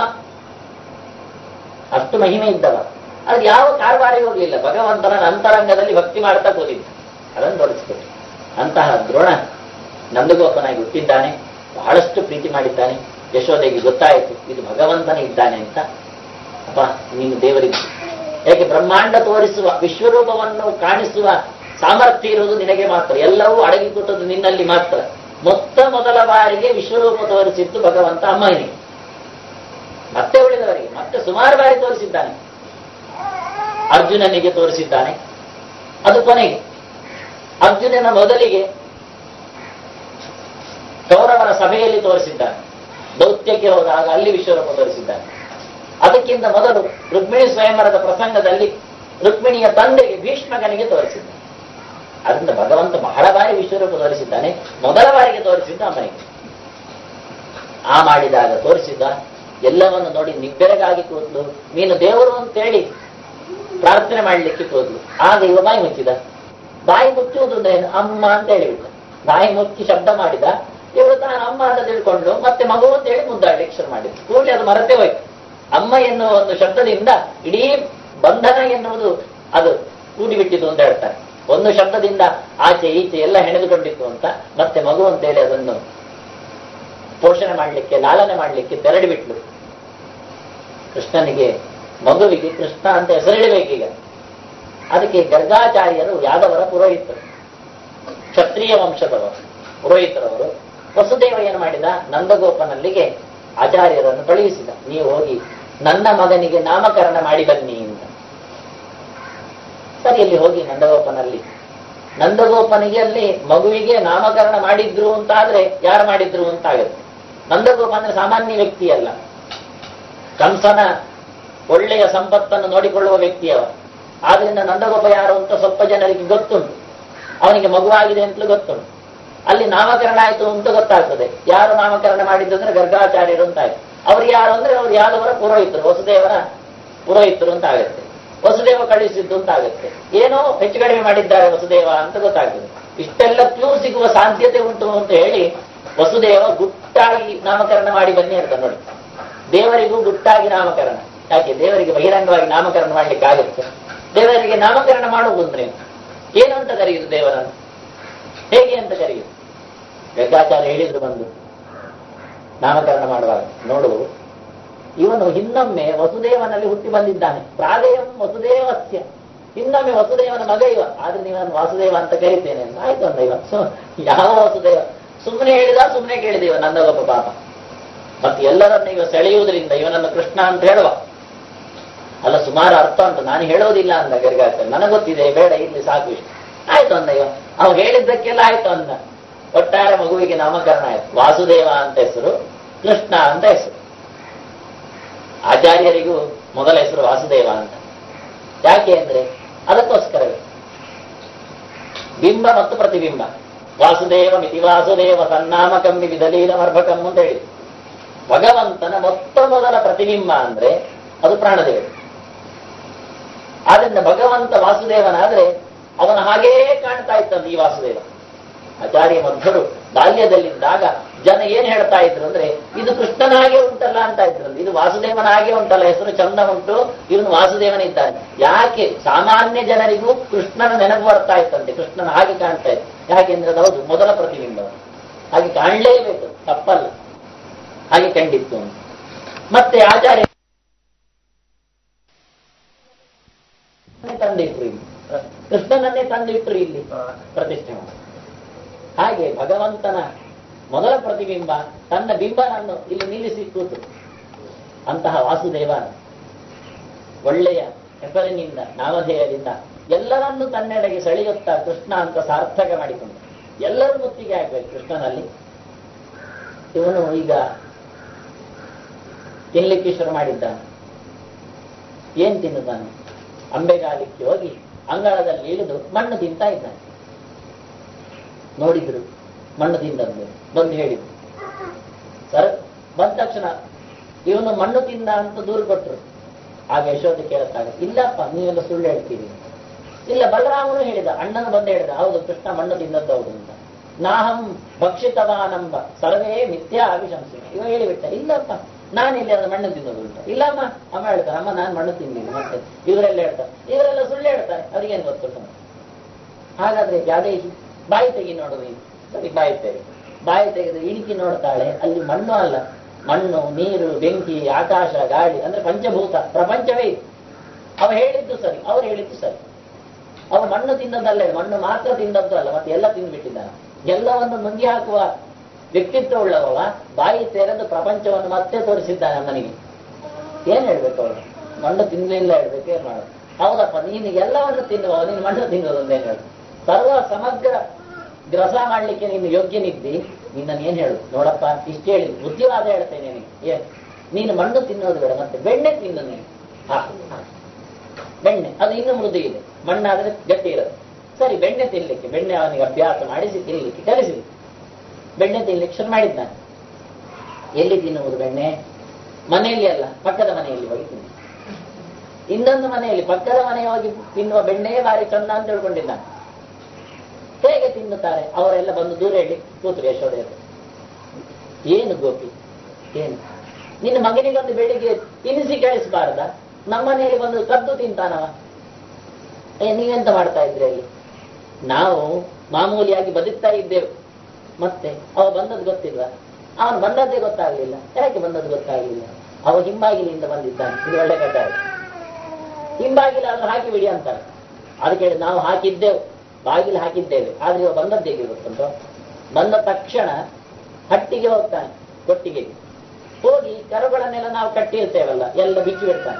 ಅಷ್ಟು ಮಹಿಮೆ ಇದ್ದವ ಅದು ಯಾವ ಕಾರ್ಬಾರಿ ಹೋಗ್ಲಿಲ್ಲ ಭಗವಂತನ ಅಂತರಂಗದಲ್ಲಿ ಭಕ್ತಿ ಮಾಡ್ತಾ ಕೂತಿದ್ದ ಅದನ್ನು ತೋರಿಸ್ಕೊಟ್ಟು ಅಂತಹ ದ್ರೋಣ ನಂದಗೋಪನಾಗಿ ಹುಟ್ಟಿದ್ದಾನೆ ಬಹಳಷ್ಟು ಪ್ರೀತಿ ಮಾಡಿದ್ದಾನೆ ಯಶೋದೆಗೆ ಗೊತ್ತಾಯಿತು ಇದು ಭಗವಂತನೇ ಇದ್ದಾನೆ ಅಂತ ಅಪ್ಪ ನೀನು ದೇವರಿಗೆ ಯಾಕೆ ಬ್ರಹ್ಮಾಂಡ ತೋರಿಸುವ ವಿಶ್ವರೂಪವನ್ನು ಕಾಣಿಸುವ ಸಾಮರ್ಥ್ಯ ಇರುವುದು ನಿನಗೆ ಮಾತ್ರ ಎಲ್ಲವೂ ಅಡಗಿ ಕೂತದ್ದು ನಿನ್ನಲ್ಲಿ ಮಾತ್ರ ಮೊತ್ತ ಮೊದಲ ಬಾರಿಗೆ ವಿಶ್ವರೂಪ ತೋರಿಸಿದ್ದು ಭಗವಂತ ಅಮ್ಮನಿಗೆ ಮತ್ತೆ ಉಳಿದವರಿಗೆ ಮತ್ತೆ ಸುಮಾರು ಬಾರಿ ತೋರಿಸಿದ್ದಾನೆ ಅರ್ಜುನನಿಗೆ ತೋರಿಸಿದ್ದಾನೆ ಅದು ಕೊನೆಗೆ ಅರ್ಜುನನ ಮೊದಲಿಗೆ ಕೌರವರ ಸಭೆಯಲ್ಲಿ ತೋರಿಸಿದ್ದಾನೆ ದೌತ್ಯಕ್ಕೆ ಹೋದಾಗ ಅಲ್ಲಿ ವಿಶ್ವರೂಪ ತೋರಿಸಿದ್ದಾನೆ ಅದಕ್ಕಿಂತ ಮೊದಲು ರುಕ್ಮಿಣಿ ಸ್ವಯಂವರದ ಪ್ರಸಂಗದಲ್ಲಿ ರುಕ್ಮಿಣಿಯ ತಂದೆಗೆ ಭೀಷ್ಮಕನಿಗೆ ತೋರಿಸಿದ್ದಾನೆ ಅದರಿಂದ ಭಗವಂತ ಬಹಳ ಬಾರಿ ವಿಶ್ವರೂಪ ತೋರಿಸಿದ್ದಾನೆ ಮೊದಲ ಬಾರಿಗೆ ತೋರಿಸಿದ್ದ ಅಮ್ಮನಿಗೆ ಆ ಮಾಡಿದಾಗ ತೋರಿಸಿದ್ದ ಎಲ್ಲವನ್ನು ನೋಡಿ ನಿಬ್ಬೆರಗಾಗಿ ಕೂತ್ಲು ನೀನು ದೇವರು ಅಂತೇಳಿ ಪ್ರಾರ್ಥನೆ ಮಾಡಲಿಕ್ಕೆ ಕೂತ್ಲು ಆಗ ಇವ ಬಾಯಿ ಮುಚ್ಚಿದ ಬಾಯಿ ಮುಚ್ಚುವುದು ಅಂದ್ರೆ ಏನು? ಅಮ್ಮ ಅಂತ ಹೇಳಿಬಿಟ್ಟ ಬಾಯಿ ಮುಚ್ಚಿ ಶಬ್ದ ಮಾಡಿದ ಇವಳು ತಾನು ಅಮ್ಮ ಅಂತ ತಿಳ್ಕೊಂಡು ಮತ್ತೆ ಮಗು ಅಂತ ಹೇಳಿ ಮುದ್ದಾಡ್ಲಿಕ್ಕೆ ಶುರು ಮಾಡಿದ್ರು ಕೂಡಲೇ ಅದು ಮರತೆ ಹೋಯ್ತು ಅಮ್ಮ ಎನ್ನುವ ಒಂದು ಶಬ್ದದಿಂದ ಇಡೀ ಬಂಧನ ಎನ್ನುವುದು ಅದು ಕೂಡಿಬಿಟ್ಟಿತು ಅಂತ ಹೇಳ್ತಾರೆ ಒಂದು ಶಬ್ದದಿಂದ ಆಚೆ ಈಚೆ ಎಲ್ಲ ಹೆಣೆದುಕೊಂಡಿತ್ತು ಅಂತ ಮತ್ತೆ ಮಗು ಅಂತೇಳಿ ಅದನ್ನು ಪೋಷಣೆ ಮಾಡಲಿಕ್ಕೆ ಲಾಲನೆ ಮಾಡಲಿಕ್ಕೆ ತೆರಳಿ ಬಿಟ್ಲು ಕೃಷ್ಣನಿಗೆ ಮಗುವಿಗೆ ಕೃಷ್ಣ ಅಂತ ಹೆಸರಿಡಬೇಕೀಗ ಅದಕ್ಕೆ ಗರ್ಗಾಚಾರ್ಯರು ಯಾದವರ ಪುರೋಹಿತರು ಕ್ಷತ್ರಿಯ ವಂಶದವರು ಪುರೋಹಿತರವರು ವಸುದೇವ ಏನು ಮಾಡಿದ ನಂದಗೋಪನಲ್ಲಿಗೆ ಆಚಾರ್ಯರನ್ನು ಕಳುಹಿಸಿದ ನೀವು ಹೋಗಿ ನನ್ನ ಮಗನಿಗೆ ನಾಮಕರಣ ಮಾಡಿ ಬನ್ನಿ ಅಂತ ಸರಿ ಅಲ್ಲಿ ಹೋಗಿ ನಂದಗೋಪನಲ್ಲಿ ನಂದಗೋಪನಿಗೆ ಅಲ್ಲಿ ಮಗುವಿಗೆ ನಾಮಕರಣ ಮಾಡಿದ್ರು ಅಂತ ಆದ್ರೆ ಯಾರು ಮಾಡಿದ್ರು ಅಂತ ಆಗುತ್ತೆ ನಂದಗೋಪ ಅಂದ್ರೆ ಸಾಮಾನ್ಯ ವ್ಯಕ್ತಿ ಅಲ್ಲ ಕಂಸನ ಒಳ್ಳೆಯ ಸಂಪತ್ತನ್ನು ನೋಡಿಕೊಳ್ಳುವ ವ್ಯಕ್ತಿಯವ ಆದ್ರಿಂದ ನಂದಗೋಪ ಯಾರು ಅಂತ ಸ್ವಲ್ಪ ಜನರಿಗೆ ಗೊತ್ತುಂಟು ಅವನಿಗೆ ಮಗುವಾಗಿದೆ ಅಂತಲೂ ಗೊತ್ತುಂಟು ಅಲ್ಲಿ ನಾಮಕರಣ ಆಯ್ತು ಅಂತ ಗೊತ್ತಾಗ್ತದೆ ಯಾರು ನಾಮಕರಣ ಮಾಡಿದ್ದು ಅಂದ್ರೆ ಗರ್ಗಾಚಾರ್ಯರು ಅಂತ ಆಯ್ತು ಅವ್ರು ಯಾರು ಅಂದ್ರೆ ಅವ್ರು ಯಾದವರ ಪುರೋಹಿತರು ವಸುದೇವರ ಪುರೋಹಿತರು ಅಂತ ಆಗುತ್ತೆ ವಸುದೇವ ಕಳಿಸಿದ್ದು ಅಂತ ಆಗುತ್ತೆ ಏನೋ ಹೆಚ್ಚು ಕಡಿಮೆ ಮಾಡಿದ್ದಾರೆ ವಸುದೇವ ಅಂತ ಗೊತ್ತಾಗ್ತದೆ ಇಷ್ಟೆಲ್ಲ ಕ್ಲೂ ಸಿಗುವ ಸಾಧ್ಯತೆ ಉಂಟು ಅಂತ ಹೇಳಿ ವಸುದೇವ ಗುಟ್ಟಾಗಿ ನಾಮಕರಣ ಮಾಡಿ ಬನ್ನಿ ಅಂತ ನೋಡಿ ದೇವರಿಗೂ ಗುಟ್ಟಾಗಿ ನಾಮಕರಣ ಯಾಕೆ ದೇವರಿಗೆ ಬಹಿರಂಗವಾಗಿ ನಾಮಕರಣ ಮಾಡ್ಲಿಕ್ಕೆ ಆಗುತ್ತೆ ದೇವರಿಗೆ ನಾಮಕರಣ ಮಾಡುವುದು ಅಂದ್ರೆ ಏನು ಅಂತ ಕರೆಯುದು ದೇವರನ್ನು ಹೇಗೆ ಅಂತ ಕರೆಯುದು ಗಂಗಾಚಾರ್ಯ ಹೇಳಿದ್ರು ಬಂದು ನಾಮಕರಣ ಮಾಡುವಾಗ ನೋಡು ಇವನು ಇನ್ನೊಮ್ಮೆ ವಸುದೇವನಲ್ಲಿ ಹುಟ್ಟಿ ಬಂದಿದ್ದಾನೆ ಪ್ರಾದೇಯಂ ವಸುದೇವಸ್ಯ ಇನ್ನೊಮ್ಮೆ ವಸುದೇವನ ಮಗ ಇವ ಆದ್ರೆ ನೀವನು ವಾಸುದೇವ ಅಂತ ಕರಿತೇನೆ ಅಂತ ಆಯ್ತು ಅಂದ ಇವ ಸೊ ಯಾವ ವಸುದೇವ ಸುಮ್ಮನೆ ಹೇಳಿದ ಸುಮ್ಮನೆ ಕೇಳಿದ ಇವ ನಂದಗೊಬ್ಬ ಪಾಪ ಮತ್ತೆ ಎಲ್ಲರನ್ನು ಇವ ಸೆಳೆಯುವುದರಿಂದ ಇವನನ್ನು ಕೃಷ್ಣ ಅಂತ ಹೇಳುವ ಅಲ್ಲ ಸುಮಾರು ಅರ್ಥ ಉಂಟು ನಾನು ಹೇಳೋದಿಲ್ಲ ಅಂದ ಗರ್ಗಾಚಾರ್ಯ ನನಗೆ ಗೊತ್ತಿದೆ ಬೇಡ ಇಲ್ಲಿ ಸಾಕು ಇಷ್ಟು ಆಯ್ತು ಅಂದ ಇವ ಅವ ಹೇಳಿದ್ದಕ್ಕೆಲ್ಲ ಆಯ್ತು ಅಂದ ಒಟ್ಟಾರೆ ಮಗುವಿಗೆ ನಾಮಕರಣ ಆಯ್ತು ವಾಸುದೇವ ಅಂತ ಹೆಸರು ಕೃಷ್ಣ ಅಂತ ಹೆಸರು ಆಚಾರ್ಯರಿಗೂ ಮೊದಲ ಹೆಸರು ವಾಸುದೇವ ಅಂತ ಯಾಕೆ ಅಂದ್ರೆ ಅದಕ್ಕೋಸ್ಕರವೇ ಬಿಂಬ ಮತ್ತು ಪ್ರತಿಬಿಂಬ ವಾಸುದೇವ ಮಿತಿ ವಾಸುದೇವ ಸನ್ನಾಮಕಂ ವಿಧಲೀಲ ಮರ್ಭಕಂ ಅಂತ ಹೇಳಿ ಭಗವಂತನ ಮೊತ್ತ ಮೊದಲ ಪ್ರತಿಬಿಂಬ ಅಂದ್ರೆ ಅದು ಪ್ರಾಣದೇವರು ಆದ್ರಿಂದ ಭಗವಂತ ವಾಸುದೇವನಾದ್ರೆ ಅವನ ಹಾಗೇ ಕಾಣ್ತಾ ಇತ್ತಂತೆ ಈ ವಾಸುದೇವ ಆಚಾರ್ಯ ಮಧ್ವರು ಬಾಲ್ಯದಲ್ಲಿದ್ದಾಗ ಜನ ಏನ್ ಹೇಳ್ತಾ ಇದ್ರು ಅಂದ್ರೆ ಇದು ಕೃಷ್ಣನ ಹಾಗೆ ಉಂಟಲ್ಲ ಅಂತ ಇದ್ರು ಇದು ವಾಸುದೇವನ ಹಾಗೆ ಉಂಟಲ್ಲ ಹೆಸರು ಚಂದ ಉಂಟು ಇವನು ವಾಸುದೇವನಿದ್ದಾನೆ ಯಾಕೆ ಸಾಮಾನ್ಯ ಜನರಿಗೂ ಕೃಷ್ಣನ ನೆನಪು ಬರ್ತಾ ಇತ್ತಂತೆ ಕೃಷ್ಣನ ಹಾಗೆ ಕಾಣ್ತಾ ಇತ್ತು ಯಾಕೆಂದ್ರೆ ಅದು ಹೌದು ಮೊದಲ ಪ್ರತಿಬಿಂಬ ಹಾಗೆ ಕಾಣಲೇಬೇಕು ತಪ್ಪಲ್ಲ ಹಾಗೆ ಕಂಡಿತ್ತು ಅಂತ. ಮತ್ತೆ ಆಚಾರ್ಯ ತಂದಿಟ್ರು ಇಲ್ಲಿ ಕೃಷ್ಣನನ್ನೇ ತಂದಿಟ್ರು ಇಲ್ಲಿ ಪ್ರತಿಷ್ಠೆ ಮಾಡಿ ಹಾಗೆ ಭಗವಂತನ ಮೊದಲ ಪ್ರತಿಬಿಂಬ ತನ್ನ ಬಿಂಬನನ್ನು ಇಲ್ಲಿ ನಿಲ್ಲಿಸಿ ಕೂತು ಅಂತಹ ವಾಸುದೇವ ಒಳ್ಳೆಯ ಹೆಸರಿನಿಂದ ನಾಮಧೇಯದಿಂದ ಎಲ್ಲರನ್ನೂ ತನ್ನೆಡೆಗೆ ಸೆಳೆಯುತ್ತಾ ಕೃಷ್ಣ ಅಂತ ಸಾರ್ಥಕ ಮಾಡಿಕೊಂಡು ಎಲ್ಲರೂ ಮುತ್ತಿಗೆ ಆಗ್ಬೇಕು ಕೃಷ್ಣನಲ್ಲಿ ಇವನು ಈಗ ತಿನ್ಲಿಕ್ಕೆ ಶುರು ಮಾಡಿದ್ದಾನೆ ಏನ್ ತಿನ್ನುತ್ತಾನೆ ಅಂಬೆಗಾಲಿಕ್ಕೆ ಹೋಗಿ ಅಂಗಳದಲ್ಲಿ ಇಳಿದು ಮಣ್ಣು ತಿಂತಾ ಇದ್ದಾನೆ ನೋಡಿದ್ರು ಮಣ್ಣು ತಿಂದಂದು ಬಂದು ಹೇಳಿದ್ರು ಸರ್ ಬಂದ ತಕ್ಷಣ ಇವನು ಮಣ್ಣು ತಿಂದ ಅಂತ ದೂರು ಕೊಟ್ರು ಆಗ ಯಶೋಧ ಕೇಳುತ್ತಾಗ ಇಲ್ಲಪ್ಪ ನೀವೆಲ್ಲ ಸುಳ್ಳು ಹೇಳ್ತೀರಿ ಇಲ್ಲ ಬಲರಾಮನು ಹೇಳಿದ ಅಣ್ಣನು ಬಂದು ಹೇಳಿದ ಹೌದು ಕೃಷ್ಣ ಮಣ್ಣು ತಿಂದದ್ದು ಹೌದು ಅಂತ ನಾಹಂ ಭಕ್ಷಿತವಾನಂಬ ಸರ್ವೇ ಮಿಥ್ಯಾ ಅಭಿಶಂಸೆ ಇವ ಹೇಳಿಬಿಟ್ಟ ಇಲ್ಲಪ್ಪ ನಾನು ಇಲ್ಲಿ ಅದರ ಮಣ್ಣು ತಿನ್ನೋದು ಉಂಟ ಇಲ್ಲಮ್ಮ ಅಮ್ಮ ಹೇಳ್ತಾರೆ ಅಮ್ಮ ನಾನು ಮಣ್ಣು ತಿನ್ನಿಲ್ಲ ಮತ್ತೆ ಇವರೆಲ್ಲ ಹೇಳ್ತಾರೆ ಇವರೆಲ್ಲ ಸುಳ್ಳು ಹೇಳ್ತಾರೆ ಅವ್ರಿಗೇನು ಗೊತ್ತು ಹಾಗಾದ್ರೆ ಯಾದೇಶಿ ಬಾಯಿ ತೆಗಿ ನೋಡು ನೀನು ಸರಿ ಬಾಯಿ ತೆಗಿ ಬಾಯಿ ತೆಗೆದು ಇಣಿಕಿ ನೋಡ್ತಾಳೆ ಅಲ್ಲಿ ಮಣ್ಣು ಅಲ್ಲ ಮಣ್ಣು ನೀರು ಬೆಂಕಿ ಆಕಾಶ ಗಾಳಿ ಅಂದ್ರೆ ಪಂಚಭೂತ ಪ್ರಪಂಚವೇ ಇದೆ ಅವ ಹೇಳಿದ್ದು ಸರಿ ಅವ್ರು ಹೇಳಿದ್ದು ಸರಿ ಅವ ಮಣ್ಣು ತಿನ್ನದಲ್ಲ ಮಣ್ಣು ಮಾತ್ರ ತಿಂದದ್ದು ಅಲ್ಲ ಮತ್ತೆ ಎಲ್ಲ ತಿಂದ್ಬಿಟ್ಟಿದ್ದಾನೆ ಎಲ್ಲವನ್ನು ನುಂಗಿ ಹಾಕುವ ವ್ಯಕ್ತಿತ್ವ ಉಳ್ಳವವ ಬಾಯಿ ತೆರೆದು ಪ್ರಪಂಚವನ್ನು ಮತ್ತೆ ತೋರಿಸಿದ್ದಾನೆ ಅಮ್ಮನಿಗೆ ಏನ್ ಹೇಳ್ಬೇಕು ಅವಳು ಮಣ್ಣು ತಿನ್ನಲಿಲ್ಲ ಹೇಳ್ಬೇಕು ಏನ್ ಮಾಡೋದು ಹೌದಪ್ಪ ನೀನು ಎಲ್ಲವನ್ನು ತಿನ್ನುವ ನೀನು ಮಣ್ಣು ತಿನ್ನುವುದು ಅಂತ ಏನ್ ಹೇಳು ಸರ್ವ ಸಮಗ್ರ ಗ್ರಸ ಮಾಡ್ಲಿಕ್ಕೆ ನೀನು ಯೋಗ್ಯನಿದ್ದಿ ನಿನ್ನನ್ನು ಏನ್ ಹೇಳು ನೋಡಪ್ಪ ಇಷ್ಟು ಹೇಳಿ ಬುದ್ಧಿವಾದ ಹೇಳ್ತೇನೆ ನಿನಗೆ ಏನ್ ನೀನು ಮಣ್ಣು ತಿನ್ನೋದು ಬೇಡ ಮತ್ತೆ ಬೆಣ್ಣೆ ತಿನ್ನು ನೀನು ಹಾ ಹಾ. ಬೆಣ್ಣೆ ಅದು ಇನ್ನೂ ಮೃದು ಇದೆ ಮಣ್ಣಾದ್ರೆ ಗಟ್ಟಿ ಇರೋದು ಸರಿ ಬೆಣ್ಣೆ ತಿನ್ಲಿಕ್ಕೆ ಬೆಣ್ಣೆ ಅವನಿಗೆ ಅಭ್ಯಾಸ ಮಾಡಿಸಿ ತಿನ್ಲಿಕ್ಕೆ ಕಲಿಸಿ ಬೆಣ್ಣೆ ತಿನ್ಲಿಕ್ಕೆ ಶುರು ಮಾಡಿದ್ದಾನೆ ಎಲ್ಲಿ ತಿನ್ನುವುದು ಬೆಣ್ಣೆ ಮನೆಯಲ್ಲಿ ಅಲ್ಲ ಪಕ್ಕದ ಮನೆಯಲ್ಲಿ ಹೋಗಿ ತಿನ್ನು ಇನ್ನೊಂದು ಮನೆಯಲ್ಲಿ ಪಕ್ಕದ ಮನೆಗೆ ಹೋಗಿ ತಿನ್ನುವ ಬೆಣ್ಣೆಯೇ ಭಾರಿ ಚಂದ ಅಂತ ತಿಳ್ಕೊಂಡಿದ್ದಾನೆ ಹೇಗೆ ತಿನ್ನುತ್ತಾರೆ ಅವರೆಲ್ಲ ಬಂದು ದೂರ ಹೇಳಿ ಕೂತ್ರು ಯಶೋಧೆಯರು ಏನು ಗೋಪಿ ಏನು ನಿನ್ನ ಮಗನಿಗೊಂದು ಬೆಳಿಗ್ಗೆ ತಿನಿಸಿ ಕಳಿಸಬಾರ್ದ ನಮ್ಮನೆಯಲ್ಲಿ ಬಂದು ಕದ್ದು ತಿಂತಾನವ ಏ ನೀವೆಂತ ಮಾಡ್ತಾ ಇದ್ರಿ ಅಲ್ಲಿ ನಾವು ಮಾಮೂಲಿಯಾಗಿ ಬದುಕ್ತಾ ಇದ್ದೇವೆ ಮತ್ತೆ ಅವ ಬಂದದ್ದು ಗೊತ್ತಿಲ್ವಾ ಅವನು ಬಂದದ್ದೇ ಗೊತ್ತಾಗ್ಲಿಲ್ಲ ಯಾಕೆ ಬಂದದ್ದು ಗೊತ್ತಾಗ್ಲಿಲ್ಲ ಅವ ಹಿಂಬಾಗಿಲಿಂದ ಬಂದಿದ್ದಾನೆ ಇದು ಒಳ್ಳೆ ಕಥೆ ಆಯ್ತು ಹಿಂಬಾಗಿಲು ಅದನ್ನು ಹಾಕಿ ಬಿಡಿ ಅಂತಾರೆ ಅದಕ್ಕೆ ನಾವು ಹಾಕಿದ್ದೆವು ಬಾಗಿಲು ಹಾಕಿದ್ದೇವೆ ಆದ್ರೆ ಇವ ಬಂದದ್ದು ಹೇಗೆ ಗೊತ್ತುಂಟು ಬಂದ ತಕ್ಷಣ ಹಟ್ಟಿಗೆ ಹೋಗ್ತಾನೆ ಕೊಟ್ಟಿಗೆಗೆ ಹೋಗಿ ಕರುಗಳನ್ನೆಲ್ಲ ನಾವು ಕಟ್ಟಿರ್ತೇವಲ್ಲ ಎಲ್ಲ ಬಿಚ್ಚಿ ಬಿಡ್ತಾನೆ